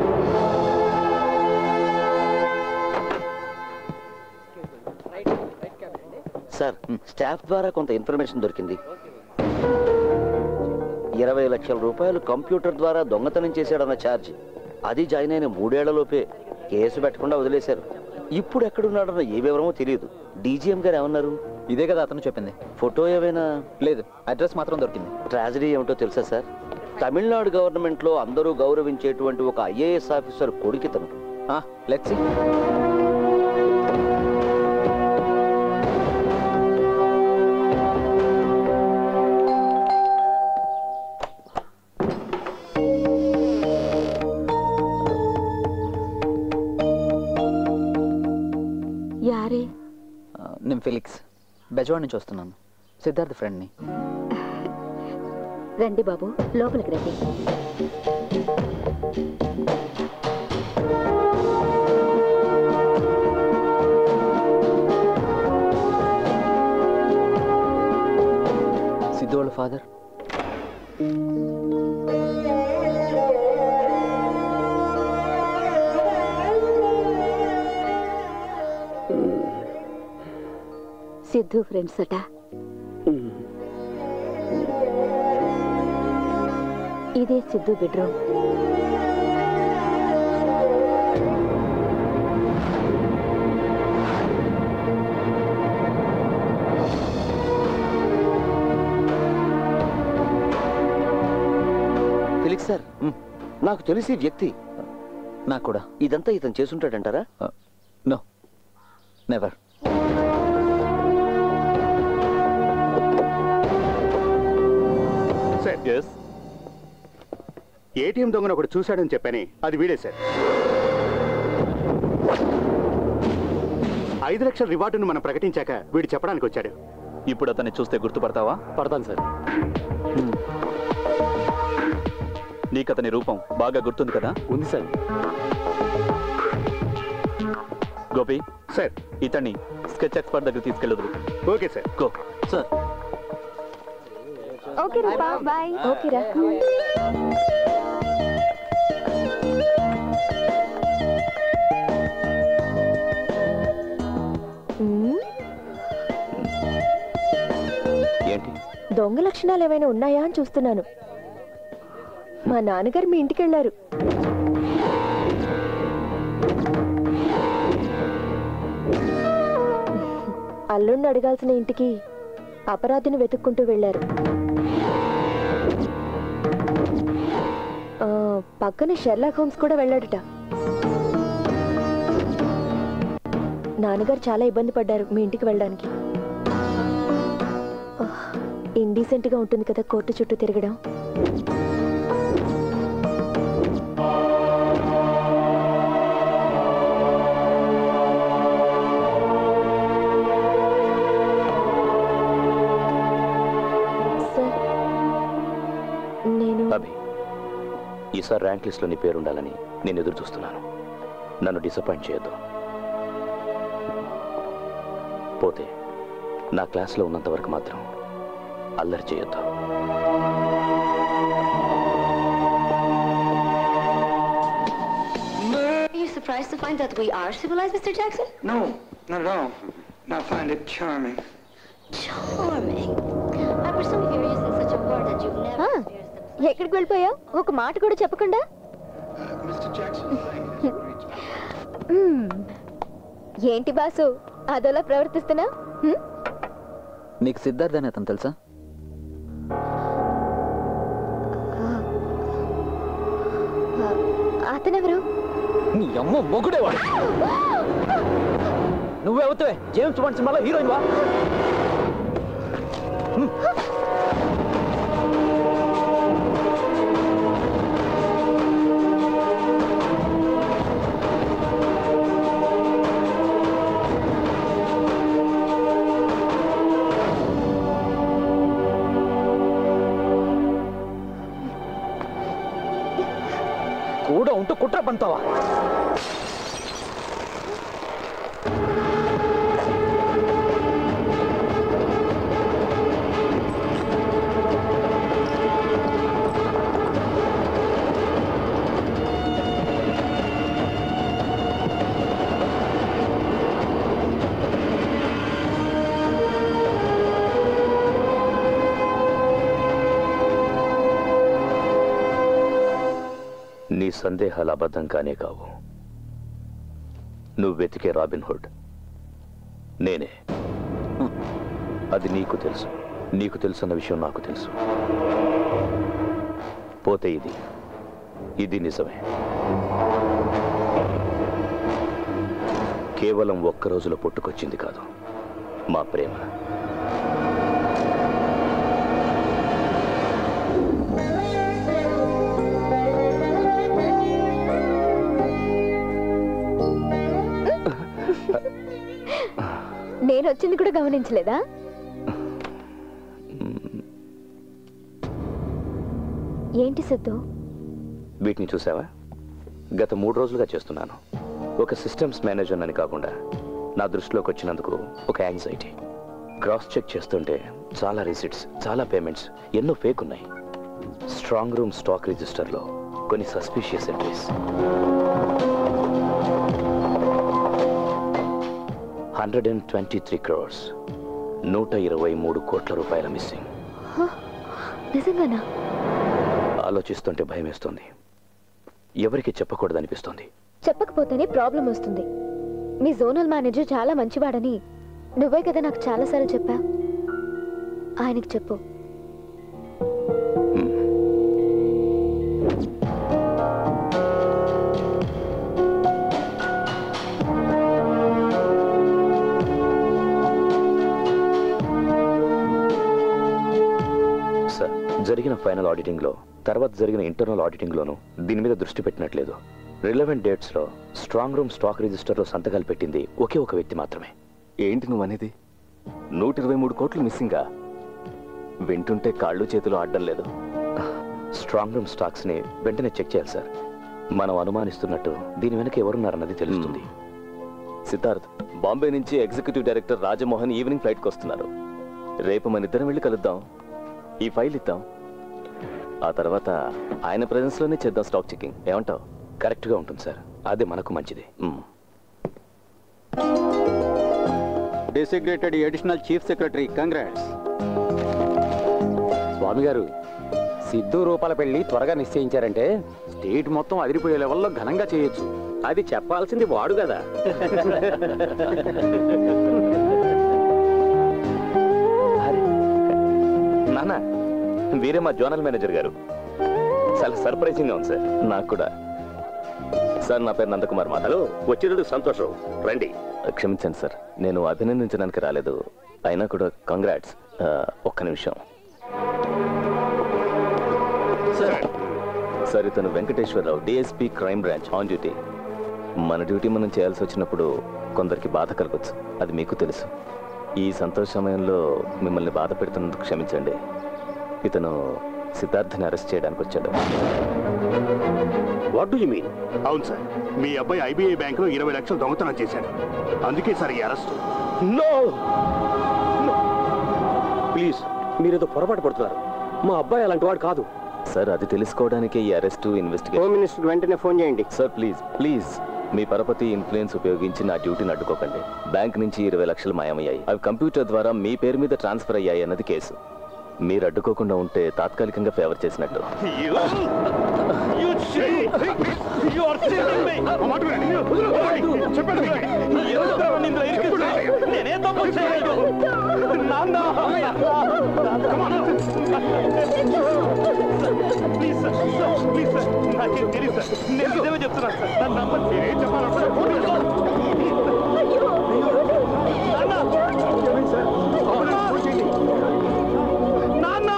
సార్ స్టాఫ్ ద్వారా కొంత ఇన్ఫర్మేషన్ దొరికింది ఇరవై లక్షల రూపాయలు కంప్యూటర్ ద్వారా దొంగతనం చేశాడన్న ఛార్జ్ అది జాయిన్ అయిన మూడేళ్లలోపే కేసు పెట్టకుండా వదిలేశారు ఇప్పుడు ఎక్కడున్నాడన్న ఏ వివరమో తెలియదు డీజీఎం గారు ఏమన్నారు ఇదే కదా అతను చెప్పింది ఫోటో ఏమైనా లేదు అడ్రస్ మాత్రం దొరికింది ట్రాజడీ ఏమిటో తెలుసా సార్ తమిళనాడు గవర్నమెంట్లో అందరూ గౌరవించేటువంటి ఒక ఐఏఎస్ ఆఫీసర్ కొడుకితను లెట్స్ యారే నేను ఫిలిక్స్ బెజవాడ్ నుంచి వస్తున్నాను సిద్ధార్థ్ ఫ్రెండ్ని రండి బాబు లోపలికి రండి సిద్ధు వాళ్ళ ఫాదర్ సిద్ధు ఫ్రెండ్స్ అట ఇదే సిద్ధు బెడ్రూమ్ ఫిలిక్స్ సార్ నాకు తెలిసి ఈ వ్యక్తి నాకు కూడా ఇదంతా ఇతను చేసుంటాడంటారా నో నెవర్ సార్ ఏటీఎం దొంగను ఒకటి చూశాడని చెప్పాని అది వీడే సార్ ఐదు లక్షల రివార్డును మనం ప్రకటించాక వీడు చెప్పడానికి వచ్చాడు ఇప్పుడు అతన్ని చూస్తే గుర్తుపడతావా పడతాను సార్ నీకు అతని రూపం బాగా గుర్తుంది కదా ఉంది సార్ గోపి సార్ ఇతన్ని స్కెచ్ ఎక్స్పర్ట్ దగ్గర తీసుకెళ్ళదు okay sir go sir okay Roopa bye okay రా మ్మ్, ఏంటి దొంగ లక్షణాలు ఏమైనా ఉన్నాయా అని చూస్తున్నాను మా నాన్నగారు మీ ఇంటికి వెళ్ళారు అల్లుడిని అడగాల్సిన ఇంటికి అపరాధిని వెతుక్కుంటూ వెళ్ళారు ఆ, పక్కన షెర్లాక్ హోమ్స్ కూడా వెళ్ళాడట నాన్నగారు చాలా ఇబ్బంది పడ్డారు మీ ఇంటికి వెళ్ళడానికి ఇండీసెంట్ గా ఉంటుంది కదా కోర్టు చుట్టూ తిరగడం సార్ నేను అభి ఈసారి ర్యాంక్ లిస్ట్లో నీ పేరు ఉండాలని నేను ఎదురు చూస్తున్నాను నన్ను డిసప్పాయింట్ చేయొద్దు పోతే నా క్లాస్లో ఉన్నంత వరకు మాత్రం అల్లరి చేయొద్దు Are you surprised to find that we are civilized, Mr. Jackson? No, not at all. I find it charming. Charming. I presume if you're using such a word that you've never ఎక్కడికి వెళ్ళిపోయావు ఒక మాట కూడా చెప్పకుండా మ్మ్. ఏంటి boss అదోలా ప్రవర్తిస్తున్నా నీకు సిద్ధార్థ్ అని అతను తెలుసా అతనెవరు నీ అమ్మ మొగుడేవాడు నువ్వే అవుతావే జేమ్స్ బాండ్ సినిమాలో హీరోయిన్ వా కూడా ఉంటూ కుట్ర పంతావా నీ సందేహాలు అబద్ధం కానే కావు నువ్వు వెతికే రాబిన్ హుడ్ నేనే అది నీకు తెలుసు నీకు తెలుసన్న విషయం నాకు తెలుసు పోతే ఇది ఇది నిజమే కేవలం ఒక్క రోజులో పుట్టుకొచ్చింది కాదు మా ప్రేమ నేను వచ్చింది కూడా గమనించలేదా ఏంటి సిద్ధు వీటిని చూసావా గత మూడు రోజులుగా చేస్తున్నాను ఒక సిస్టమ్స్ మేనేజర్ అని కాకుండా నా దృష్టిలోకి వచ్చినందుకు ఒక యాంగ్జైటీ క్రాస్ చెక్ చేస్తుంటే చాలా రిసిట్స్ చాలా పేమెంట్స్ ఎన్నో ఫేక్ ఉన్నాయి స్ట్రాంగ్ రూమ్ స్టాక్ రిజిస్టర్లో కొన్ని suspicious entries hundred and twenty three crores నూట ఇరవై మూడు కోట్ల రూపాయల మిస్సింగ్ హ, నిజంగానా ఆలోచిస్తుంటే భయం వేస్తుంది ఎవరికి చెప్పకూడదనిపిస్తుంది చెప్పకపోతేనే ప్రాబ్లం వస్తుంది మీ జోనల్ మేనేజర్ చాలా మంచివాడని నువ్వే కదా నాకు చాలాసార్లు చెప్పా ఆయనకి చెప్పు సార్ జరిగిన ఫైనల్ ఆడిటింగ్లో తర్వాత జరిగిన ఇంటర్నల్ ఆడిటింగ్లోనూ దీని మీద దృష్టి పెట్టినట్లేదు రిలవెంట్ డేట్స్లో స్ట్రాంగ్ రూమ్ స్టాక్ రిజిస్టర్లో సంతకాలు పెట్టింది ఒకే ఒక వ్యక్తి మాత్రమే ఏంటి నువ్వు అనేది నూట ఇరవై మూడు కోట్లు మిస్సింగా వింటుంటే కాళ్ళు చేతులు ఆడడం లేదు స్ట్రాంగ్ రూమ్ స్టాక్స్ని వెంటనే చెక్ చేయాలి సార్ మనం అనుమానిస్తున్నట్టు దీని వెనక ఎవరున్నారన్నది తెలుస్తుంది సిద్ధార్థ్ బాంబే నుంచి ఎగ్జిక్యూటివ్ డైరెక్టర్ రాజమోహన్ ఈవినింగ్ ఫ్లైట్కి వస్తున్నారు రేపు మన ఇద్దరం వెళ్ళి కలుద్దాం ఈ ఫైల్ ఇద్దాం ఆ తర్వాత ఆయన ప్రెజెన్స్లోనే చేద్దాం స్టాక్ చెకింగ్ ఏమంటావు కరెక్ట్గా ఉంటుంది సార్ అదే మనకు మంచిది designated additional chief secretary congrats Swamy గారు సిద్ధు రూపాల పెళ్లి త్వరగా నిశ్చయించారంటే స్టేట్ మొత్తం అదిరిపోయే లెవెల్లో ఘనంగా చేయొచ్చు అది చెప్పాల్సింది వాడు కదా నాన్న వీరే మా జోనల్ మేనేజర్ గారు చాలా సర్ప్రైజింగ్గా ఉంది సార్ నాకు కూడా సార్ నా పేరు నందకుమార్ మాధవ్ హలో వచ్చినందుకు సంతోషం రండి క్షమించండి సార్ నేను అభినందించడానికి రాలేదు అయినా కూడా కంగ్రాట్స్ ఒక్క నిమిషం సార్ ఇతను Venkateswararao DSP crime branch on duty మన డ్యూటీ మనం చేయాల్సి వచ్చినప్పుడు కొందరికి బాధ కలగచ్చు అది మీకు తెలుసు ఈ సంతోష సమయంలో మిమ్మల్ని బాధ పెడుతున్నందుకు క్షమించండి ఇతను సిద్ధార్థని అరెస్ట్ చేయడానికి వచ్చాడు వాట్ డు యు మీన్ అవును సార్ మీ అబ్బాయి ఐబీఐ బ్యాంకులో ఇరవై లక్షలు దొంగతనం చేశాడు అందుకే సార్ ఈ అరెస్ట్ నో ప్లీజ్ మీరేదో పొరపాటు పడుతున్నారు మా అబ్బాయి అలాంటి వాడు కాదు సార్ అది తెలుసుకోవడానికే ఈ అరెస్ట్ ఇన్వెస్టిగేషన్ హోమ్ మినిస్టర్ వెంటనే ఫోన్ చేయండి సార్ ప్లీజ్ ప్లీజ్ మీ పరపతి ఇన్ఫ్లుయెన్స్ ఉపయోగించి నా డ్యూటీని అడ్డుకోకండి బ్యాంక్ నుంచి ఇరవై లక్షలు మాయమయ్యాయి అవి కంప్యూటర్ ద్వారా మీ పేరు మీద ట్రాన్స్ఫర్ అయ్యాయి అన్నది కేసు మీరు అడ్డుకోకుండా ఉంటే తాత్కాలికంగా ఫేవర్ చేసినట్టు నేనే తప్పు చేయలేదు నాన్న ప్లీజ్ సార్ ప్లీజ్ సార్ నాకేం తెలియదు సార్ నేను నిజమే చెప్తున్నాను సార్ నన్ను నమ్మండి నేనేం నాన్న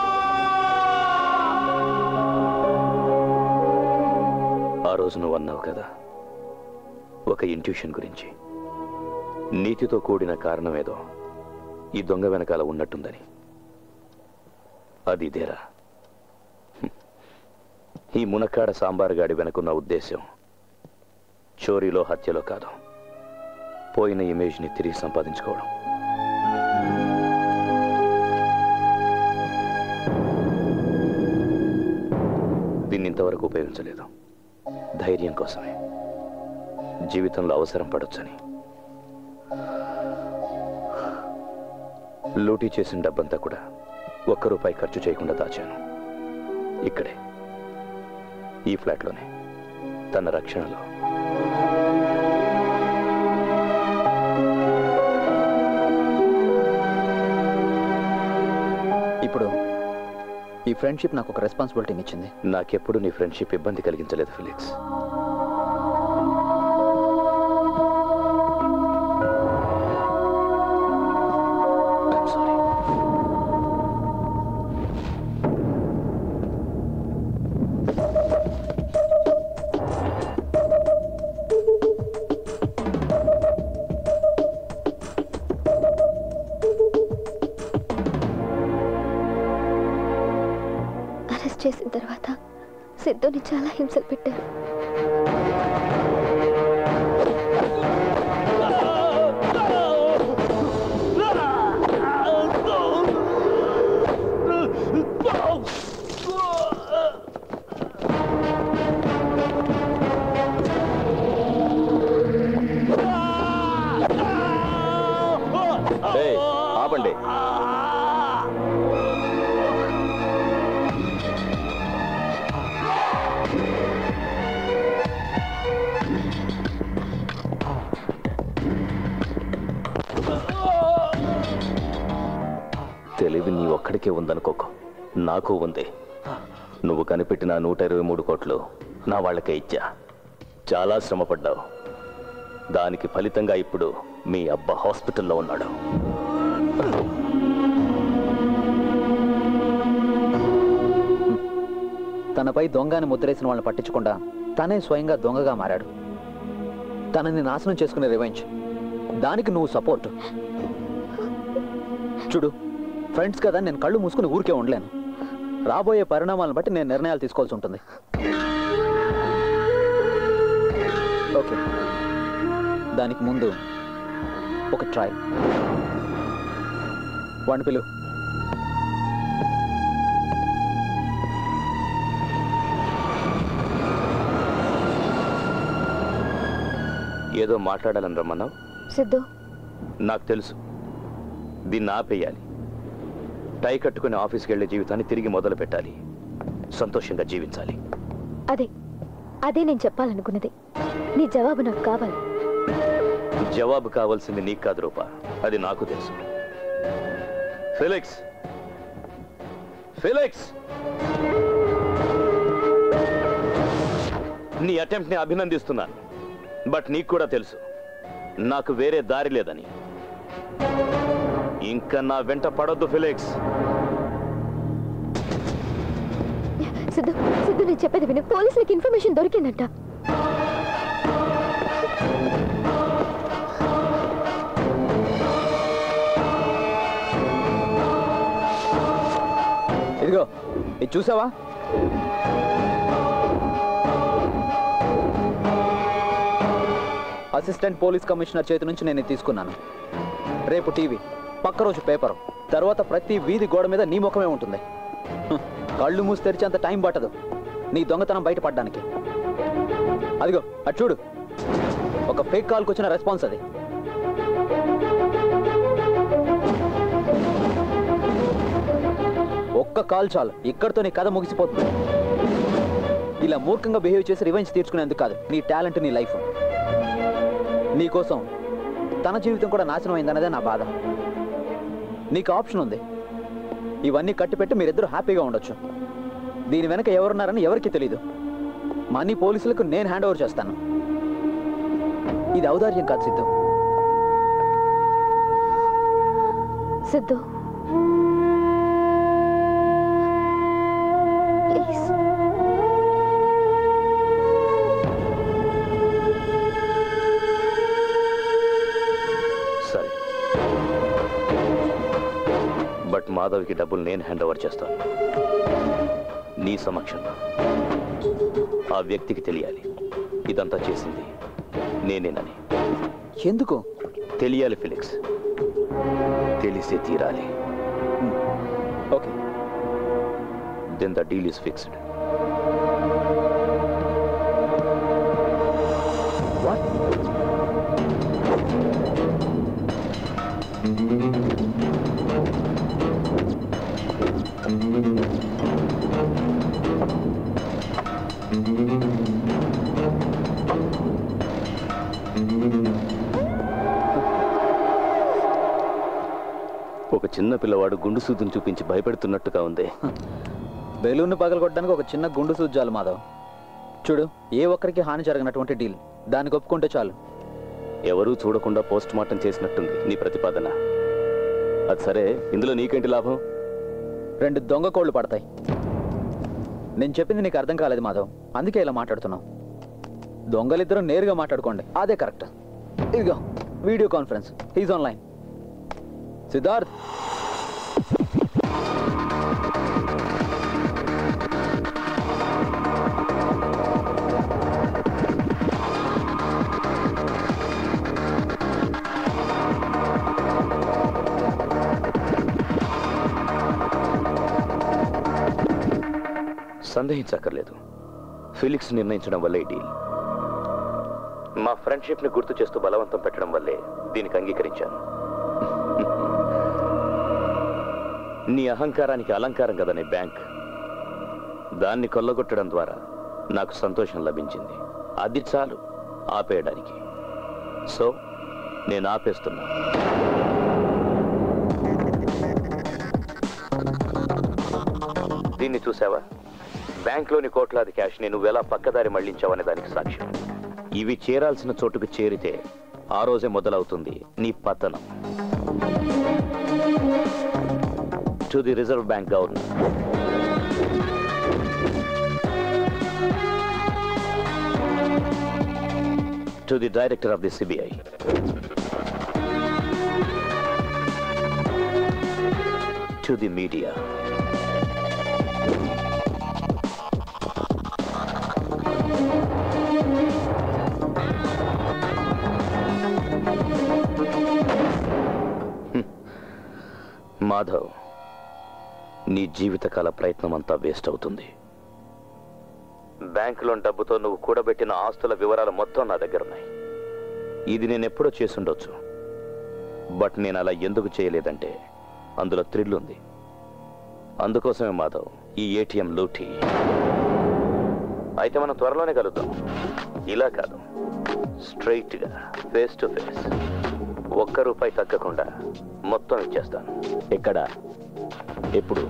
ఆ రోజు నువ్వు అన్నావు కదా ఒక ఇంట్యూషన్ గురించి నీతితో కూడిన కారణమేదో ఈ దొంగ వెనకాల ఉన్నట్టుందని అది ఇదేరా హ్మ్. ఈ మునక్కాడ సాంబార్ గాడి వెనుకున్న ఉద్దేశం చోరీలో హత్యలో కాదు పోయిన ఇమేజ్ని తిరిగి సంపాదించుకోవడం దీన్ని ఇంతవరకు ఉపయోగించలేదు ధైర్యం కోసమే జీవితంలో అవసరం పడొచ్చని లూటీ చేసిన డబ్బంతా కూడా ఒక్క రూపాయి ఖర్చు చేయకుండా దాచాను ఇక్కడే ఈ ఫ్లాట్లోనే తన రక్షణలో ఇప్పుడు ఈ ఫ్రెండ్షిప్ నాకు ఒక రెస్పాన్సిబిలిటీని ఇచ్చింది నాకెప్పుడు నీ ఫ్రెండ్షిప్ ఇబ్బంది కలిగించలేదు ఫిలిక్స్ I'm sorry. అరెస్ట్ చేసిన తర్వాత సిద్ధుని చాలా హింసలు పెట్టారు ఏయ్, ఆపండి తెలివి నీ ఒక్కడికే ఉందనుకోకు నాకు ఉంది నువ్వు కనిపెట్టిన నూట ఇరవై మూడు కోట్లు నా వాళ్ళకే ఇచ్చా చాలా శ్రమపడ్డావు దానికి ఫలితంగా ఇప్పుడు మీ అబ్బా హాస్పిటల్లో ఉన్నాడు తనపై దొంగని ముద్రేసిన వాళ్ళని పట్టించకుండా తనే స్వయంగా దొంగగా మారాడు తనని నాశనం చేసుకునే రివెంజ్ దానికి నువ్వు సపోర్ట్ చూడు ఫ్రెండ్స్ కదా నేను కళ్ళు మూసుకుని ఊరికే ఉండలేను రాబోయే పరిణామాలను బట్టి నేను నిర్ణయాలు తీసుకోవాల్సి ఉంటుంది ఓకే దానికి ముందు ఒక ట్రై వాడిని పిలువు ఏదో మాట్లాడాలని రమ్మన్నావు సిద్ధు నాకు తెలుసు దీన్ని ఆపేయాలి టై కట్టుకుని ఆఫీస్కి వెళ్ళే జీవితాన్ని తిరిగి మొదలు పెట్టాలి సంతోషంగా జీవించాలి అదే అదే నేను చెప్పాలనుకున్నది నీ జవాబు నాకు కావాలి జవాబు కావాల్సింది నీకు కాదు రూపా అది నాకు తెలుసు ఫిలిక్స్ ఫిలిక్స్ నీ అటెంప్ట్ ని అభినందిస్తున్నాను బట్ నీకు కూడా తెలుసు నాకు వేరే దారి లేదని ఇంకా నా వెంట పడొద్దు ఫిలిక్స్ సిద్ధు సిద్ధు నేను చెప్పేది విను పోలీసులకి ఇన్ఫర్మేషన్ దొరికిందంట ఇదిగో ఇది చూసావా అసిస్టెంట్ పోలీస్ కమిషనర్ చేతి నుంచి నేను ఇది తీసుకున్నాను రేపు టీవీ పక్క రోజు పేపర్ తర్వాత ప్రతి వీధి గోడ మీద నీ ముఖమే ఉంటుంది హ్, కళ్ళు మూసి తెరిచేంత టైం పట్టదు నీ దొంగతనం బయటపడడానికి అదిగో అటు చూడు ఒక ఫేక్ కాల్కి వచ్చిన రెస్పాన్స్ అది ఒక్క కాల్ చాలు ఇక్కడితో నీ కథ ముగిసిపోతుంది ఇలా మూర్ఖంగా బిహేవ్ చేసి రివెంజ్ తీర్చుకునేందుకు కాదు నీ టాలెంట్ నీ లైఫ్ నీకోసం తన జీవితం కూడా నాశనం అయిందన్నదే నా బాధ నీకు ఆప్షన్ ఉంది ఇవన్నీ కట్టిపెట్టి మీరిద్దరూ హ్యాపీగా ఉండొచ్చు దీని వెనక ఎవరున్నారని ఎవరికి తెలియదు మనీ పోలీసులకు నేను హ్యాండ్ ఓవర్ చేస్తాను ఇది ఔదార్యం కాదు సిద్ధు సిద్ధు ప్లీజ్ సరే బట్ మాధవ్కి డబ్బులు నేను హ్యాండ్ ఓవర్ చేస్తాను నీ సమక్షంలో ఆ వ్యక్తికి తెలియాలి ఇదంతా చేసింది నేనేనని ఎందుకు తెలియాలి ఫిలిక్స్ తెలిసే తీరాలి okay then the deal is fixed ఒక చిన్న పిల్లవాడు గుండు సూదును చూపించి భయపెడుతున్నట్టుగా ఉంది బెలూన్ పగలగొట్టడానికి ఒక చిన్న గుండు సూజ్జాలు మాధవ్ చూడు ఏ ఒక్కరికి హాని జరగనటువంటి డీల్ దానికి ఒప్పుకుంటే చాలు ఎవరూ చూడకుండా పోస్ట్ మార్టం చేసినట్టుంది నీ ప్రతిపాదన అది సరే ఇందులో నీకేంటి లాభం రెండు దొంగ కోళ్ళు పడతాయి నేను చెప్పింది నీకు అర్థం కాలేదు మాధవ్ అందుకే ఇలా మాట్లాడుతున్నావు దొంగలిద్దరూ నేరుగా మాట్లాడుకోండి అదే కరెక్ట్ ఇదిగో video conference he's online Siddharth సందేహించక్కర్లేదు ఫిలిక్స్ నిర్ణయించడం వల్లే ఈ డీల్ మా ఫ్రెండ్షిప్ని గుర్తు చేస్తూ బలవంతం పెట్టడం వల్లే దీనికి అంగీకరించాను నీ అహంకారానికి అలంకారం కదా నీ బ్యాంక్ దాన్ని కొల్లగొట్టడం ద్వారా నాకు సంతోషం లభించింది అది చాలు ఆపేయడానికి సో నేను ఆపేస్తున్నా దీన్ని చూసావా బ్యాంక్లోని కోట్లాది క్యాష్ నేను ఎలా పక్కదారి మళ్లించావనే దానికి సాక్ష్యం ఇవి చేరాల్సిన చోటుకు చేరితే ఆ రోజే మొదలవుతుంది నీ పతనం to the reserve bank governor to the director of the CBI to the media Madhav నీ జీవితకాల ప్రయత్నం అంతా వేస్ట్ అవుతుంది బ్యాంకులో డబ్బుతో నువ్వు కూడబెట్టిన ఆస్తుల వివరాలు మొత్తం నా దగ్గర ఉన్నాయి ఇది నేను ఎప్పుడో చేసుండొచ్చు బట్ నేను అలా ఎందుకు చేయలేదంటే అందులో థ్రిల్ ఉంది అందుకోసమే మాధవ్ ఈ ఏటీఎం లూటీ అయితే మనం త్వరలోనే కలుద్దాం ఇలా కాదు స్ట్రైట్గా ఫేస్ టు ఫేస్ ఒక్క రూపాయి తగ్గకుండా మొత్తం ఇచ్చేస్తాను ఎక్కడ ఎప్పుడు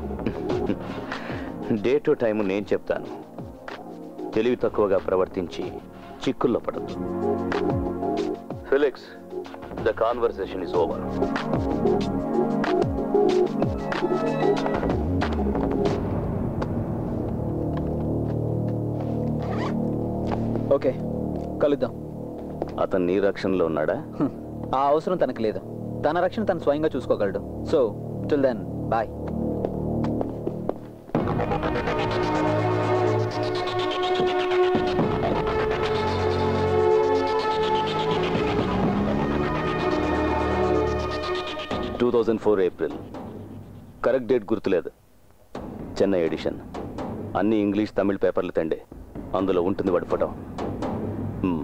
డే టు టైం నేను చెప్తాను తెలివి తక్కువగా ప్రవర్తించి చిక్కుల్లో పడద్దు Felix the conversation is over okay కలుద్దాం అతను నీ రక్షణలో ఉన్నాడా ఆ అవసరం తనకు లేదు తన రక్షణ తను స్వయంగా చూసుకోగలడు so till then bye two thousand four April correct date గుర్తులేదు చెన్నై ఎడిషన్ అన్ని ఇంగ్లీష్ తమిళ్ పేపర్లు తండే అందులో ఉంటుంది వాడి ఫోటో మ్మ్.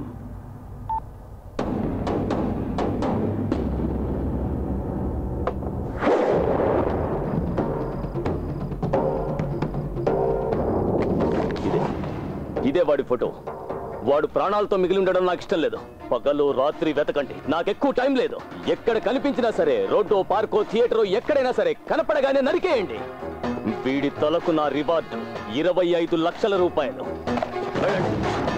ఇదే ఇదే వాడి ఫోటో వాడు ప్రాణాలతో మిగిలి ఉండడం నాకు ఇష్టం లేదు పగలు రాత్రి వెతకండి నాకెక్కువ టైం లేదు ఎక్కడ కనిపించినా సరే రోడ్డో పార్కో థియేటరో ఎక్కడైనా సరే కనపడగానే నరికేయండి వీడి తలకు నా రివార్డు ఇరవై ఐదు లక్షల రూపాయలు వెళ్ళండి.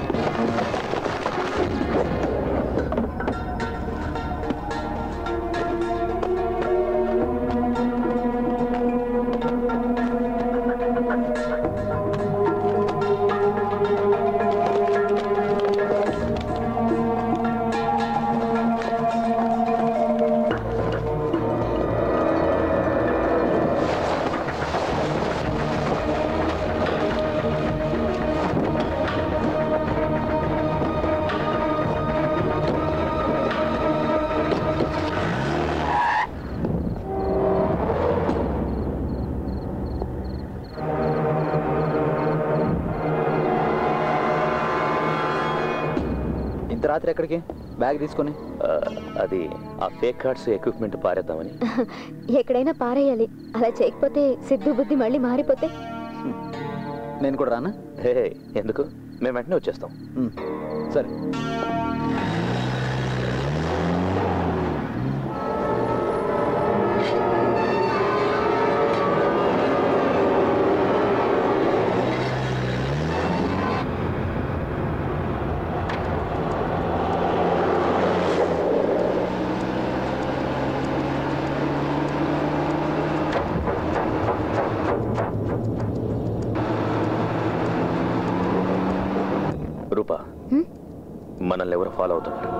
ఇంత రాత్రి ఎక్కడికి బ్యాగ్ తీసుకొని ఆ, అది ఆ ఫేక్ కార్డ్స్ ఎక్విప్మెంట్ పారేద్దామని ఎక్కడైనా పారేయాలి అలా చేయకపోతే సిద్ధు బుద్ధి మళ్ళీ మారిపోతే నేను కూడా రానా హే ఎందుకు మేము వెంటనే వచ్చేస్తాం మ్, సరే రూపా మనల్ని ఎవరు ఫాలో అవుతున్నారు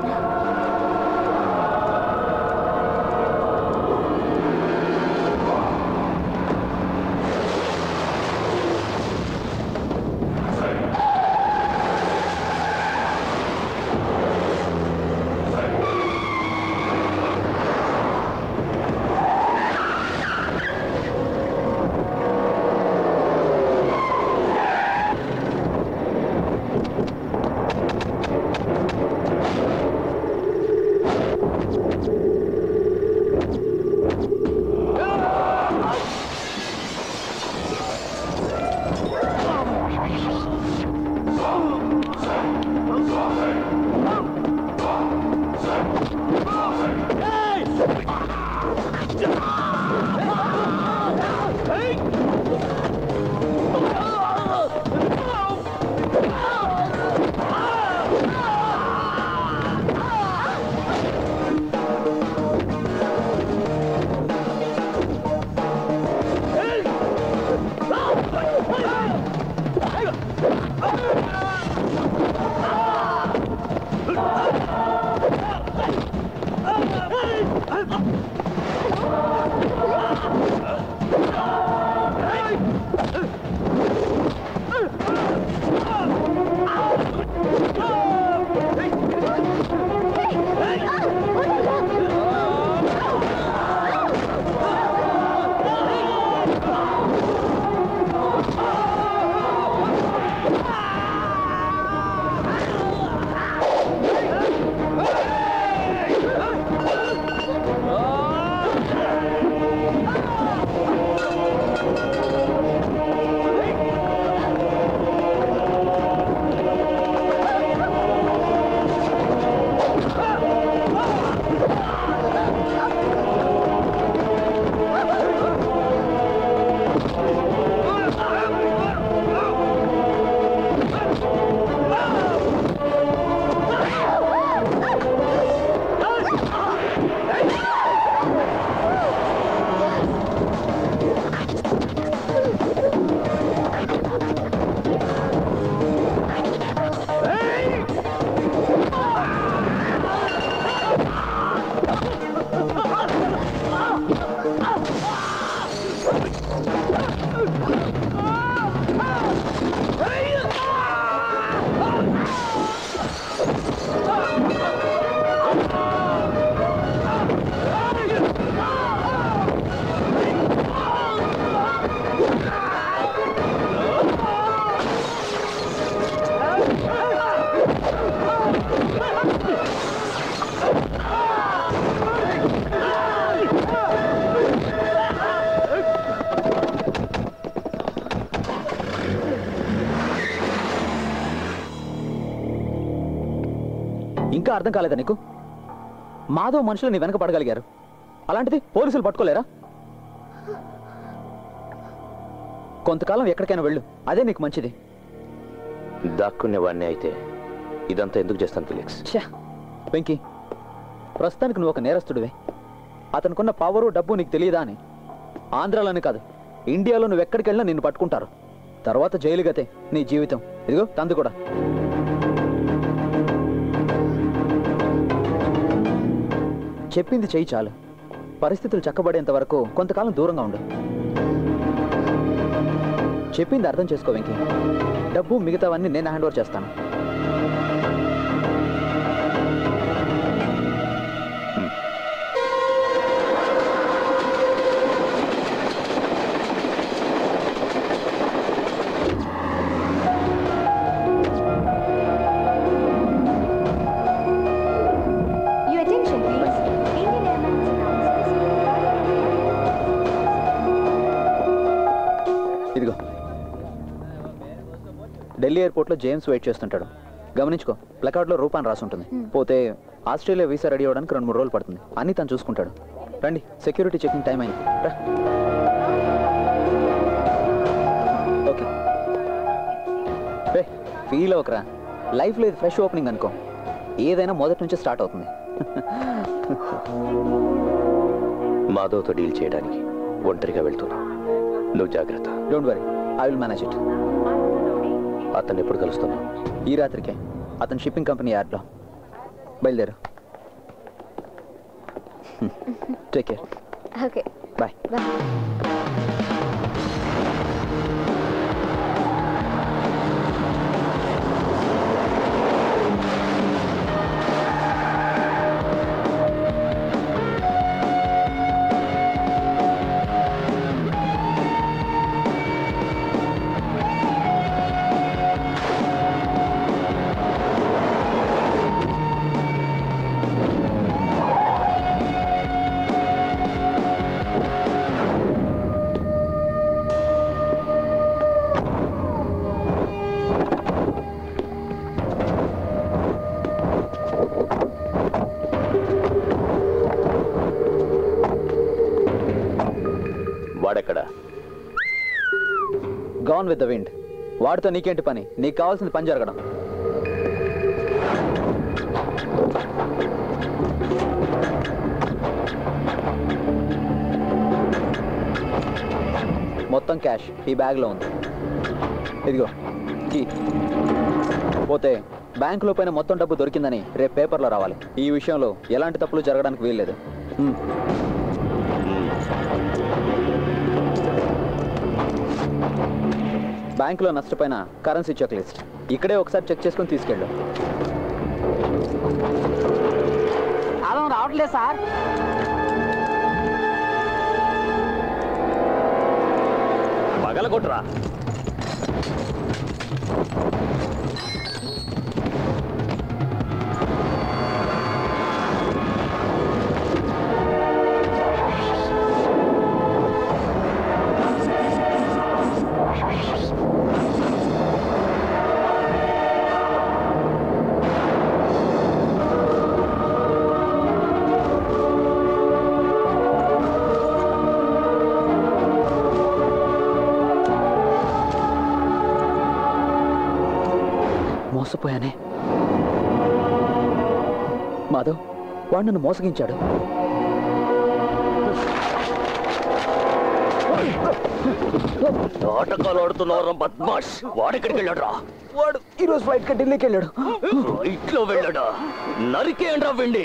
ఇంకా అర్థం కాలేదా నీకు మాధవ్ మనుషులు నీ వెనక పడగలిగారు అలాంటిది పోలీసులు పట్టుకోలేరా కొంతకాలం ఎక్కడికైనా వెళ్ళు అదే నీకు మంచిది దాక్కునేవాడిని అయితే ఇదంతా ఎందుకు చేస్తాను ఫిలిక్స్ ఛా వెంకీ ప్రస్తుతానికి నువ్వు ఒక నేరస్తుడివే అతనుకున్న పవరు డబ్బు నీకు తెలియదా అని ఆంధ్రాలోనే కాదు ఇండియాలో నువ్వు ఎక్కడికి వెళ్ళినా నిన్ను పట్టుకుంటారు తర్వాత జైలు గతే నీ జీవితం ఇదిగో తందు కూడా చెప్పింది చెయ్యి చాలు పరిస్థితులు చక్కబడేంత వరకు కొంతకాలం దూరంగా ఉండు చెప్పింది అర్థం చేసుకో వెంకీ డబ్బు మిగతావన్నీ నేను హ్యాండ్ ఓవర్ చేస్తాను Your attention, please. Indian Airlines ఇదిగో ఢిల్లీ ఎయిర్పోర్ట్లో జేమ్స్ వెయిట్ చేస్తుంటాడు గమనించుకో ప్లకార్డ్లో రూపాన్ని రాసి ఉంటుంది పోతే ఆస్ట్రేలియా వీసా రెడీ అవ్వడానికి రెండు మూడు రోజులు పడుతుంది అన్నీ తను చూసుకుంటాడు రండి సెక్యూరిటీ చెకింగ్ టైం అయింది రా ఓకే రే ఫీల్ అవ్వకరా లైఫ్లో ఇది ఫ్రెష్ ఓపెనింగ్ అనుకో ఏదైనా మొదటి నుంచి స్టార్ట్ అవుతుంది మాధవ్తో డీల్ చేయడానికి ఒంటరిగా వెళ్తున్నా నువ్వు జాగ్రత్త don't worry I will manage it అతన్ని ఎప్పుడు కలుస్తున్నావు ఈ రాత్రికే అతని షిప్పింగ్ కంపెనీ యార్డ్లో బయలుదేరు take care okay bye bye వాడెక్కడ గాన్ విత్ ద విండ్ వాడితో నీకేంటి పని నీకు కావాల్సింది పని జరగడం మొత్తం క్యాష్ ఈ బ్యాగ్లో ఉంది ఇదిగో కీ పోతే బ్యాంకులో పైన మొత్తం డబ్బు దొరికిందని రేపు పేపర్లో రావాలి ఈ విషయంలో ఎలాంటి తప్పులు జరగడానికి వీల్లేదు హ్మ్. బ్యాంకులో నష్టపోయిన కరెన్సీ చెక్ లిస్ట్ ఇక్కడే ఒకసారి చెక్ చేసుకొని తీసుకెళ్ళు అలా రావట్లేదు సార్ పగలగొట్రా మోసపోయానే మాధవ్ వాడు నన్ను మోసగించాడు నాటకాలు ఆడుతున్నారు బద్మాష్ వాడెక్కడికి వెళ్ళాడురా వాడు ఈరోజు ఫ్లైట్ కి ఢిల్లీకి వెళ్ళాడు ఫ్లైట్ లో వెళ్ళాడా నరికేయండ్రా వెండి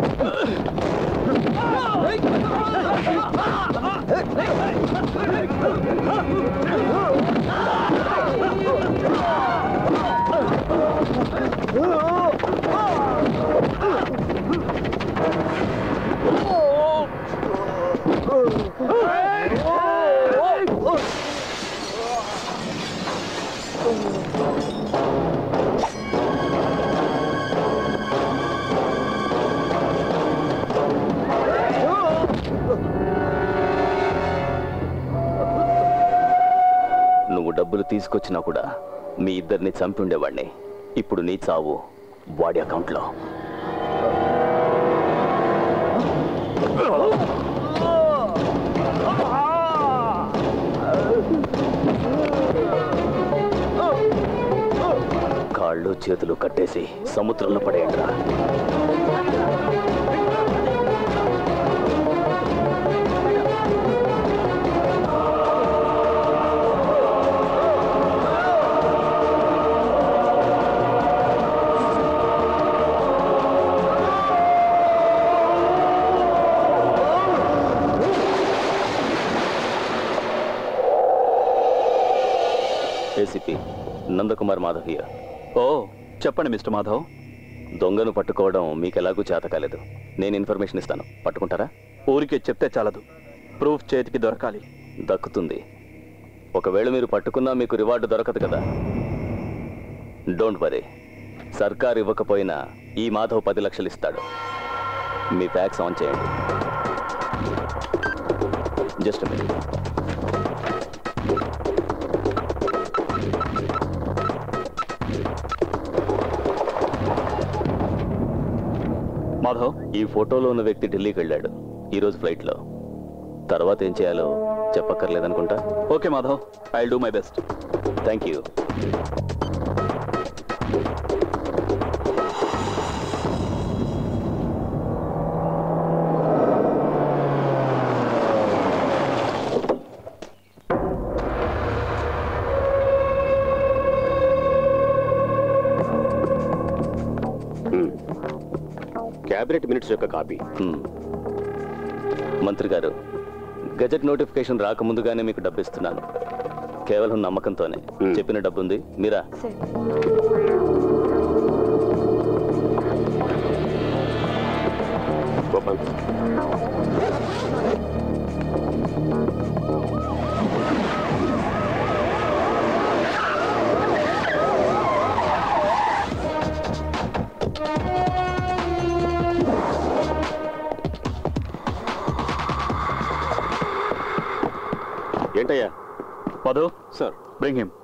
నువ్వు డబ్బులు తీసుకొచ్చినా కూడా మీ ఇద్దరిని చంపి ఉండేవాడిని ఇప్పుడు నీ చావు వాడి అకౌంట్లో కాళ్ళు చేతులు కట్టేసి సముద్రంలో పడేయండిరా ఏసీపీ నందకుమార్ మాధవ్ హియర్ ఓ చెప్పండి మిస్టర్ మాధవ్ దొంగను పట్టుకోవడం మీకు ఎలాగూ చేత కాలేదు నేను ఇన్ఫర్మేషన్ ఇస్తాను పట్టుకుంటారా ఊరికే చెప్తే చాలదు ప్రూఫ్ చేతికి దొరకాలి దక్కుతుంది ఒకవేళ మీరు పట్టుకున్నా మీకు రివార్డు దొరకదు కదా డోంట్ వరీ సర్కార్ ఇవ్వకపోయినా ఈ మాధవ్ పది లక్షలు ఇస్తాడు మీ ప్యాక్స్ ఆన్ చేయండి జస్ట్ మినిట్ మాధవ్ ఈ ఫోటోలో ఉన్న వ్యక్తి ఢిల్లీకి వెళ్ళాడు ఈరోజు ఫ్లైట్లో తర్వాత ఏం చేయాలో చెప్పక్కర్లేదనుకుంటా okay Madhav I do my best thank you cabinet minutes యొక్క కాపీ మంత్రి గారు గజెట్ నోటిఫికేషన్ రాకముందుగానే మీకు డబ్బు ఇస్తున్నాను కేవలం నమ్మకంతోనే చెప్పిన డబ్బు ఉంది మీరా గోపాల్ ఏంటయ్యా Madhu sir bring him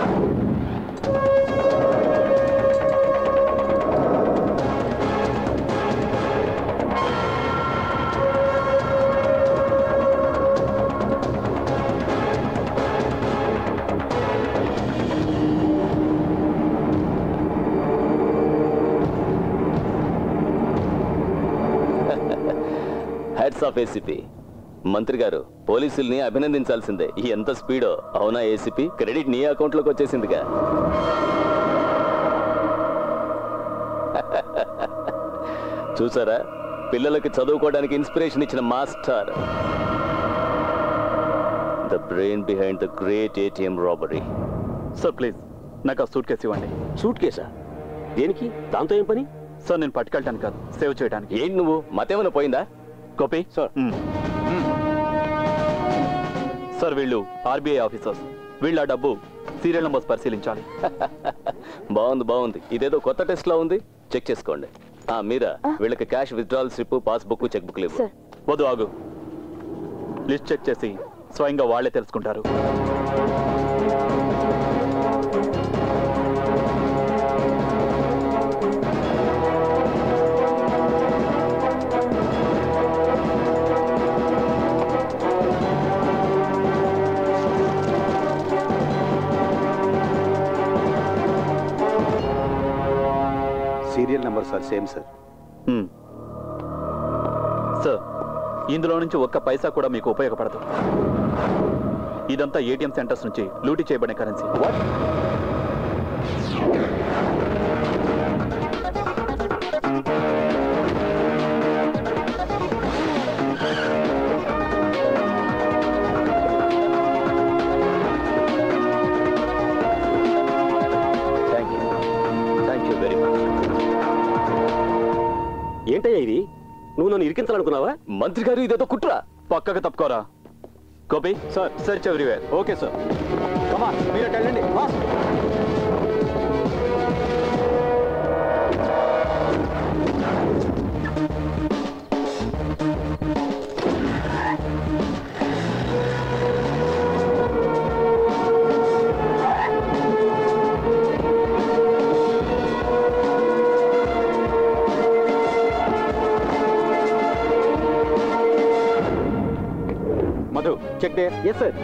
hats off ACP మంత్రి గారు పోలీసుల్ని అభినందించాల్సిందే ఎంత స్పీడో అవునా ఏసీపీ క్రెడిట్ నీ అకౌంట్లోకి వచ్చేసిందిగా చూసారా పిల్లలకి చదువుకోవడానికి ఇన్స్పిరేషన్ ఇచ్చిన master the brain behind the great ATM robbery sir please నాకు ఆ సూట్ కేసు ఇవ్వండి సూట్ కేసా దేనికి దాంతో ఏం పని సార్ నేను పట్టుకెళ్ళటానికి కాదు సేవ్ చేయడానికి ఏంటి నువ్వు మతేమైనా పోయిందా కాపీ సార్ సార్ వీళ్ళు ఆర్బీఐ ఆఫీసర్స్ వీళ్ళ డబ్బు సీరియల్ నంబర్స్ పరిశీలించాలి బాగుంది బాగుంది ఇదేదో కొత్త టెస్ట్ లా ఉంది చెక్ చేసుకోండి ఆ మీరా వీళ్ళకి cash withdrawal slip passbook cheque book లేవు వద్దు ఆగు లిస్ట్ చెక్ చేసి స్వయంగా వాళ్ళే తెలుసుకుంటారు serial number sir same sir hmm. Sir ఇందులో నుంచి ఒక్క పైసా కూడా మీకు ఉపయోగపడదు ఇదంతా ఏటీఎం సెంటర్స్ నుంచి లూటీ చేయబడిన currency thank you thank you very much ఏంటయ్యా ఇది నువ్వు నన్ను ఇరికించాలనుకున్నావా మంత్రి గారు ఇదేదో కుట్ర పక్కకు తప్పుకోరా Gopi sir search everywhere okay sir కమా మీరు వెళ్ళండి మధు చెక్ డే ఎస్ సార్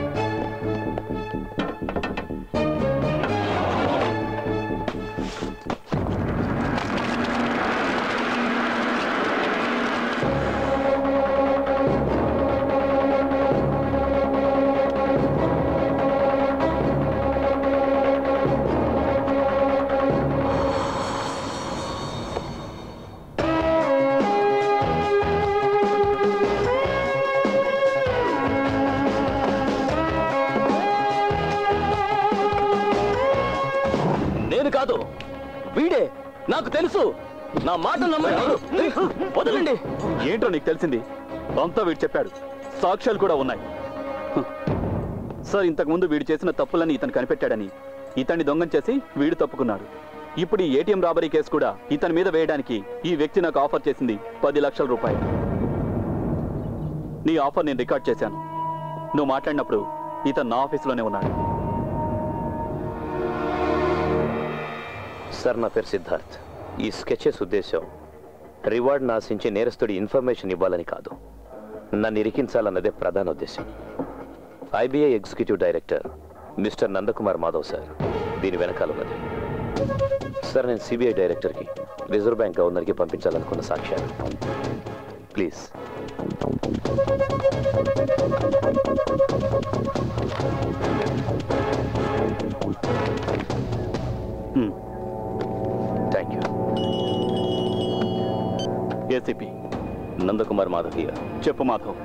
నేను కాదు వీడే నాకు తెలుసు నా మాట నమ్మండి వదలండి ఏంటో నీకు తెలిసింది అంతా వీడు చెప్పాడు సాక్ష్యాలు కూడా ఉన్నాయి హ్. సార్ ఇంతకుముందు వీడు చేసిన తప్పులని ఇతను కనిపెట్టాడని ఇతన్ని దొంగం చేసి వీడు తప్పుకున్నాడు ఇప్పుడు ఈ ఏటీఎం రాబరీ కేసు కూడా ఇతని మీద వేయడానికి ఈ వ్యక్తి నాకు ఆఫర్ చేసింది పది లక్షల రూపాయలు నీ ఆఫర్ నేను రికార్డ్ చేశాను నువ్వు మాట్లాడినప్పుడు ఇతను నా ఆఫీసులోనే ఉన్నాడు సార్ నా పేరు సిద్ధార్థ్ ఈ స్కెచెస్ ఉద్దేశం రివార్డ్ ఆశించి నేరస్తుడి ఇన్ఫర్మేషన్ ఇవ్వాలని కాదు నన్ను ఇరికించాలన్నదే ప్రధాన ఉద్దేశం IBI executive director mister Nandakumar Madhav sir దీని వెనకాల ఉన్నది సార్ నేను సిబిఐ డైరెక్టర్కి రిజర్వ్ బ్యాంక్ గవర్నర్కి పంపించాలనుకున్న సాక్ష్యాలు please thank you ACP Nandakumar మాధవీయ చెప్పు Madhav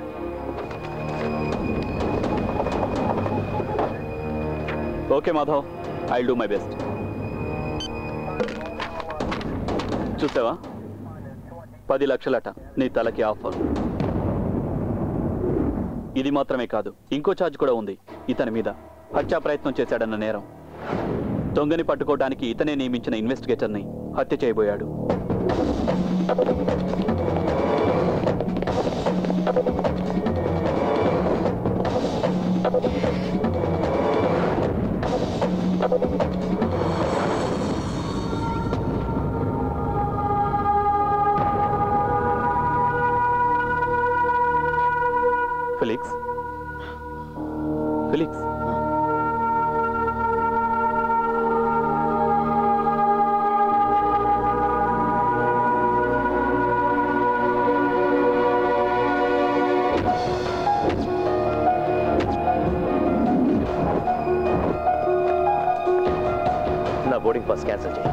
okay Madhav I do my best చూసావా పది లక్షలట నీ తలకి ఆఫర్ ఇది మాత్రమే కాదు ఇంకో ఛార్జ్ కూడా ఉంది ఇతని మీద హత్యా ప్రయత్నం చేశాడన్న నేరం దొంగని పట్టుకోవడానికి ఇతనే నియమించిన ఇన్వెస్టిగేటర్ని హత్య చేయబోయాడు ఫిలిక్స్ ఫిలిక్స్ నా బోర్డింగ్ పాస్ క్యాన్సిల్ చేయి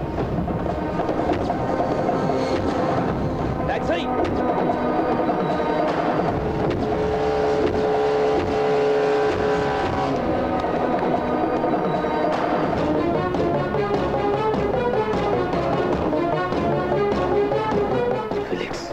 taxi Felix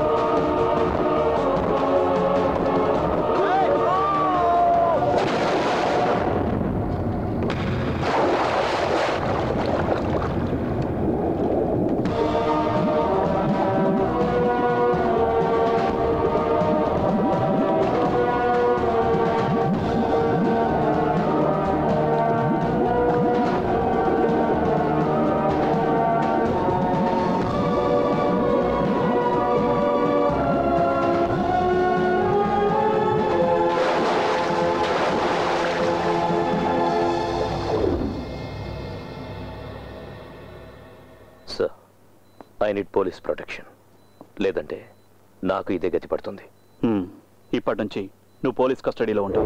sir I need police protection లేదంటే నాకు ఇదే గతి పడుతుంది హ్మ్. ఇప్పటి నుంచి నువ్వు పోలీస్ కస్టడీలో ఉంటావు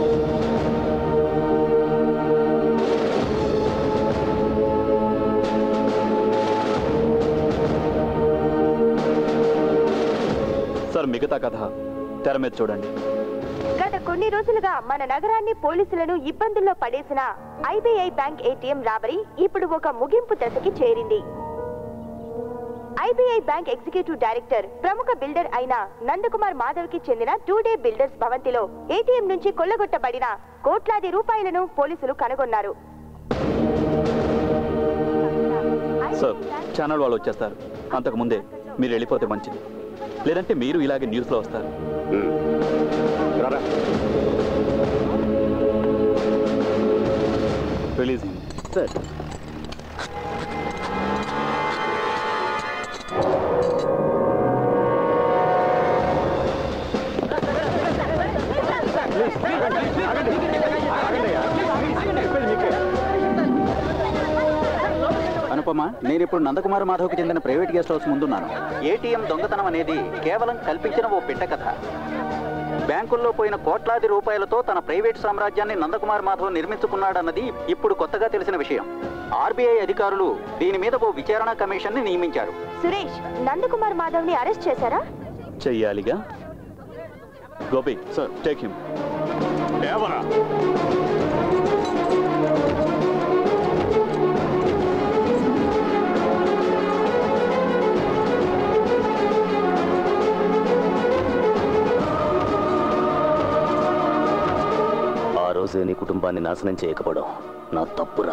సార్ మిగతా కథ తెర మీద చూడండి గత కొన్ని రోజులుగా మన నగరాన్ని పోలీసులను ఇబ్బందుల్లో పడేసిన ఐబీఐ బ్యాంక్ ఏటీఎం రాబరీ ఇప్పుడు ఒక ముగింపు దశకి చేరింది ఐబీఐ బ్యాంక్ ఎగ్జిక్యూటివ్ డైరెక్టర్ ప్రముఖ బిల్డర్ అయిన నందకుమార్ మాధవ్ కి చెందిన టూ డే బిల్డర్స్ భవంతిలో ఏటీఎం నుంచి కొల్లగొట్టబడిన కోట్లాది రూపాయలను పోలీసులు కనుగొన్నారు సార్ ఛానల్ వాళ్ళు వచ్చేస్తారు అంతకు ముందే మీరు వెళ్ళిపోతే మంచిది లేదంటే మీరు ఇలాగే న్యూస్లో వస్తారు రిలీజ్ సార్ అనుపమ నేను ఇప్పుడు నందకుమార్ మాధవ్కి చెందిన ప్రైవేట్ గెస్ట్ హౌస్ ముందున్నాను ఏటీఎం దొంగతనం అనేది కేవలం కల్పించిన ఓ పిట్ట కథ బ్యాంకుల్లో పోయిన కోట్లాది రూపాయలతో తన ప్రైవేట్ సామ్రాజ్యాన్ని నందకుమార్ మాధవ్ నిర్మించుకున్నాడన్నది ఇప్పుడు కొత్తగా తెలిసిన విషయం ఆర్బీఐ అధికారులు దీని మీద ఓ విచారణ కమిషన్ ని నియమించారు సురేష్ నందకుమార్ మాధవ్ ని అరెస్ట్ చేశారా చెయ్యాలిగా గోపి సార్ టేక్ హిమ్ దేవరా రోజే నీ కుటుంబాన్ని నాశనం చేయకపోవడం నా తప్పురా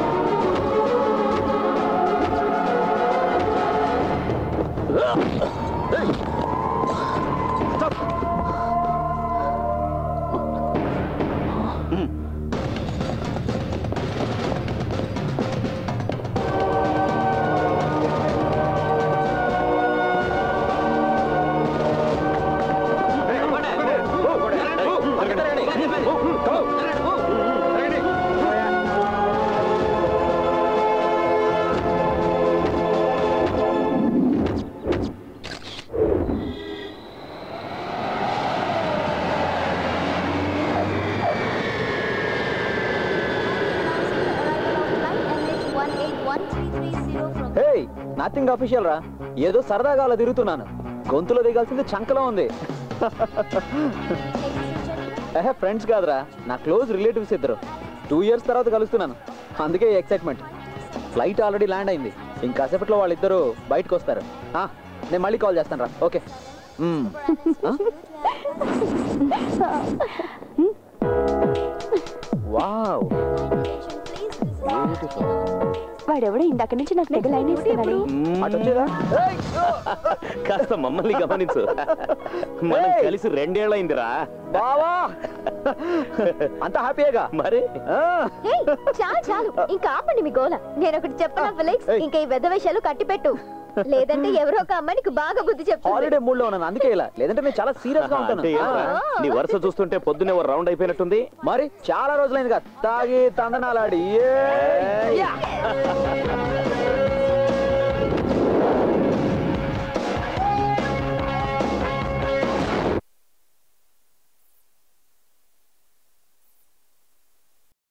హే నథింగ్ అఫీషియల్ రా ఏదో సరదాగా అలా తిరుగుతున్నాను గొంతులో దిగాల్సింది చంకలో ఉంది ఏహే ఫ్రెండ్స్ కాదురా నా క్లోజ్ రిలేటివ్స్ ఇద్దరు టూ ఇయర్స్ తర్వాత కలుస్తున్నాను అందుకే ఎక్సైట్మెంట్ ఫ్లైట్ ఆల్రెడీ ల్యాండ్ అయింది ఇంకాసేపట్లో వాళ్ళిద్దరూ బయటకు వస్తారు ఆ, నేను మళ్ళీ కాల్ చేస్తాను రా ఓకే మ్మ్. ఆ? వావ్ వాడెవడో ఇందాక నుంచి నాకు తెగ లైన్ ఇస్తున్నాడు అటొచ్చేదా కాస్త మమ్మల్ని గమనించు మనం ఏయ్! కలిసి రెండేళ్ళైందిరా బావా అంత హ్యాపీగా మరి హే, చాలు చాలు ఇంకా ఆపండి మీ గోల నేను ఒకటి చెప్పనా ఫిలిక్స్ ఇంకా ఈ వెద వేషాలు కట్టిపెట్టు లేదంటే ఎవరో ఒక అమ్మాయి నీకు బాగా బుద్ధి చెప్తుంది హాలిడే మూడ్ లో ఉన్నాను అందుకే ఇలా లేదంటే నేను చాలా సీరియస్ గా ఉంటాను అంటే ఏంట్రా? నీ వరుస చూస్తుంటే పొద్దునే ఓ రౌండ్ అయిపోయినట్టుంది మరి చాలా రోజులైందిగా తాగి తందనాలాడి ఏ!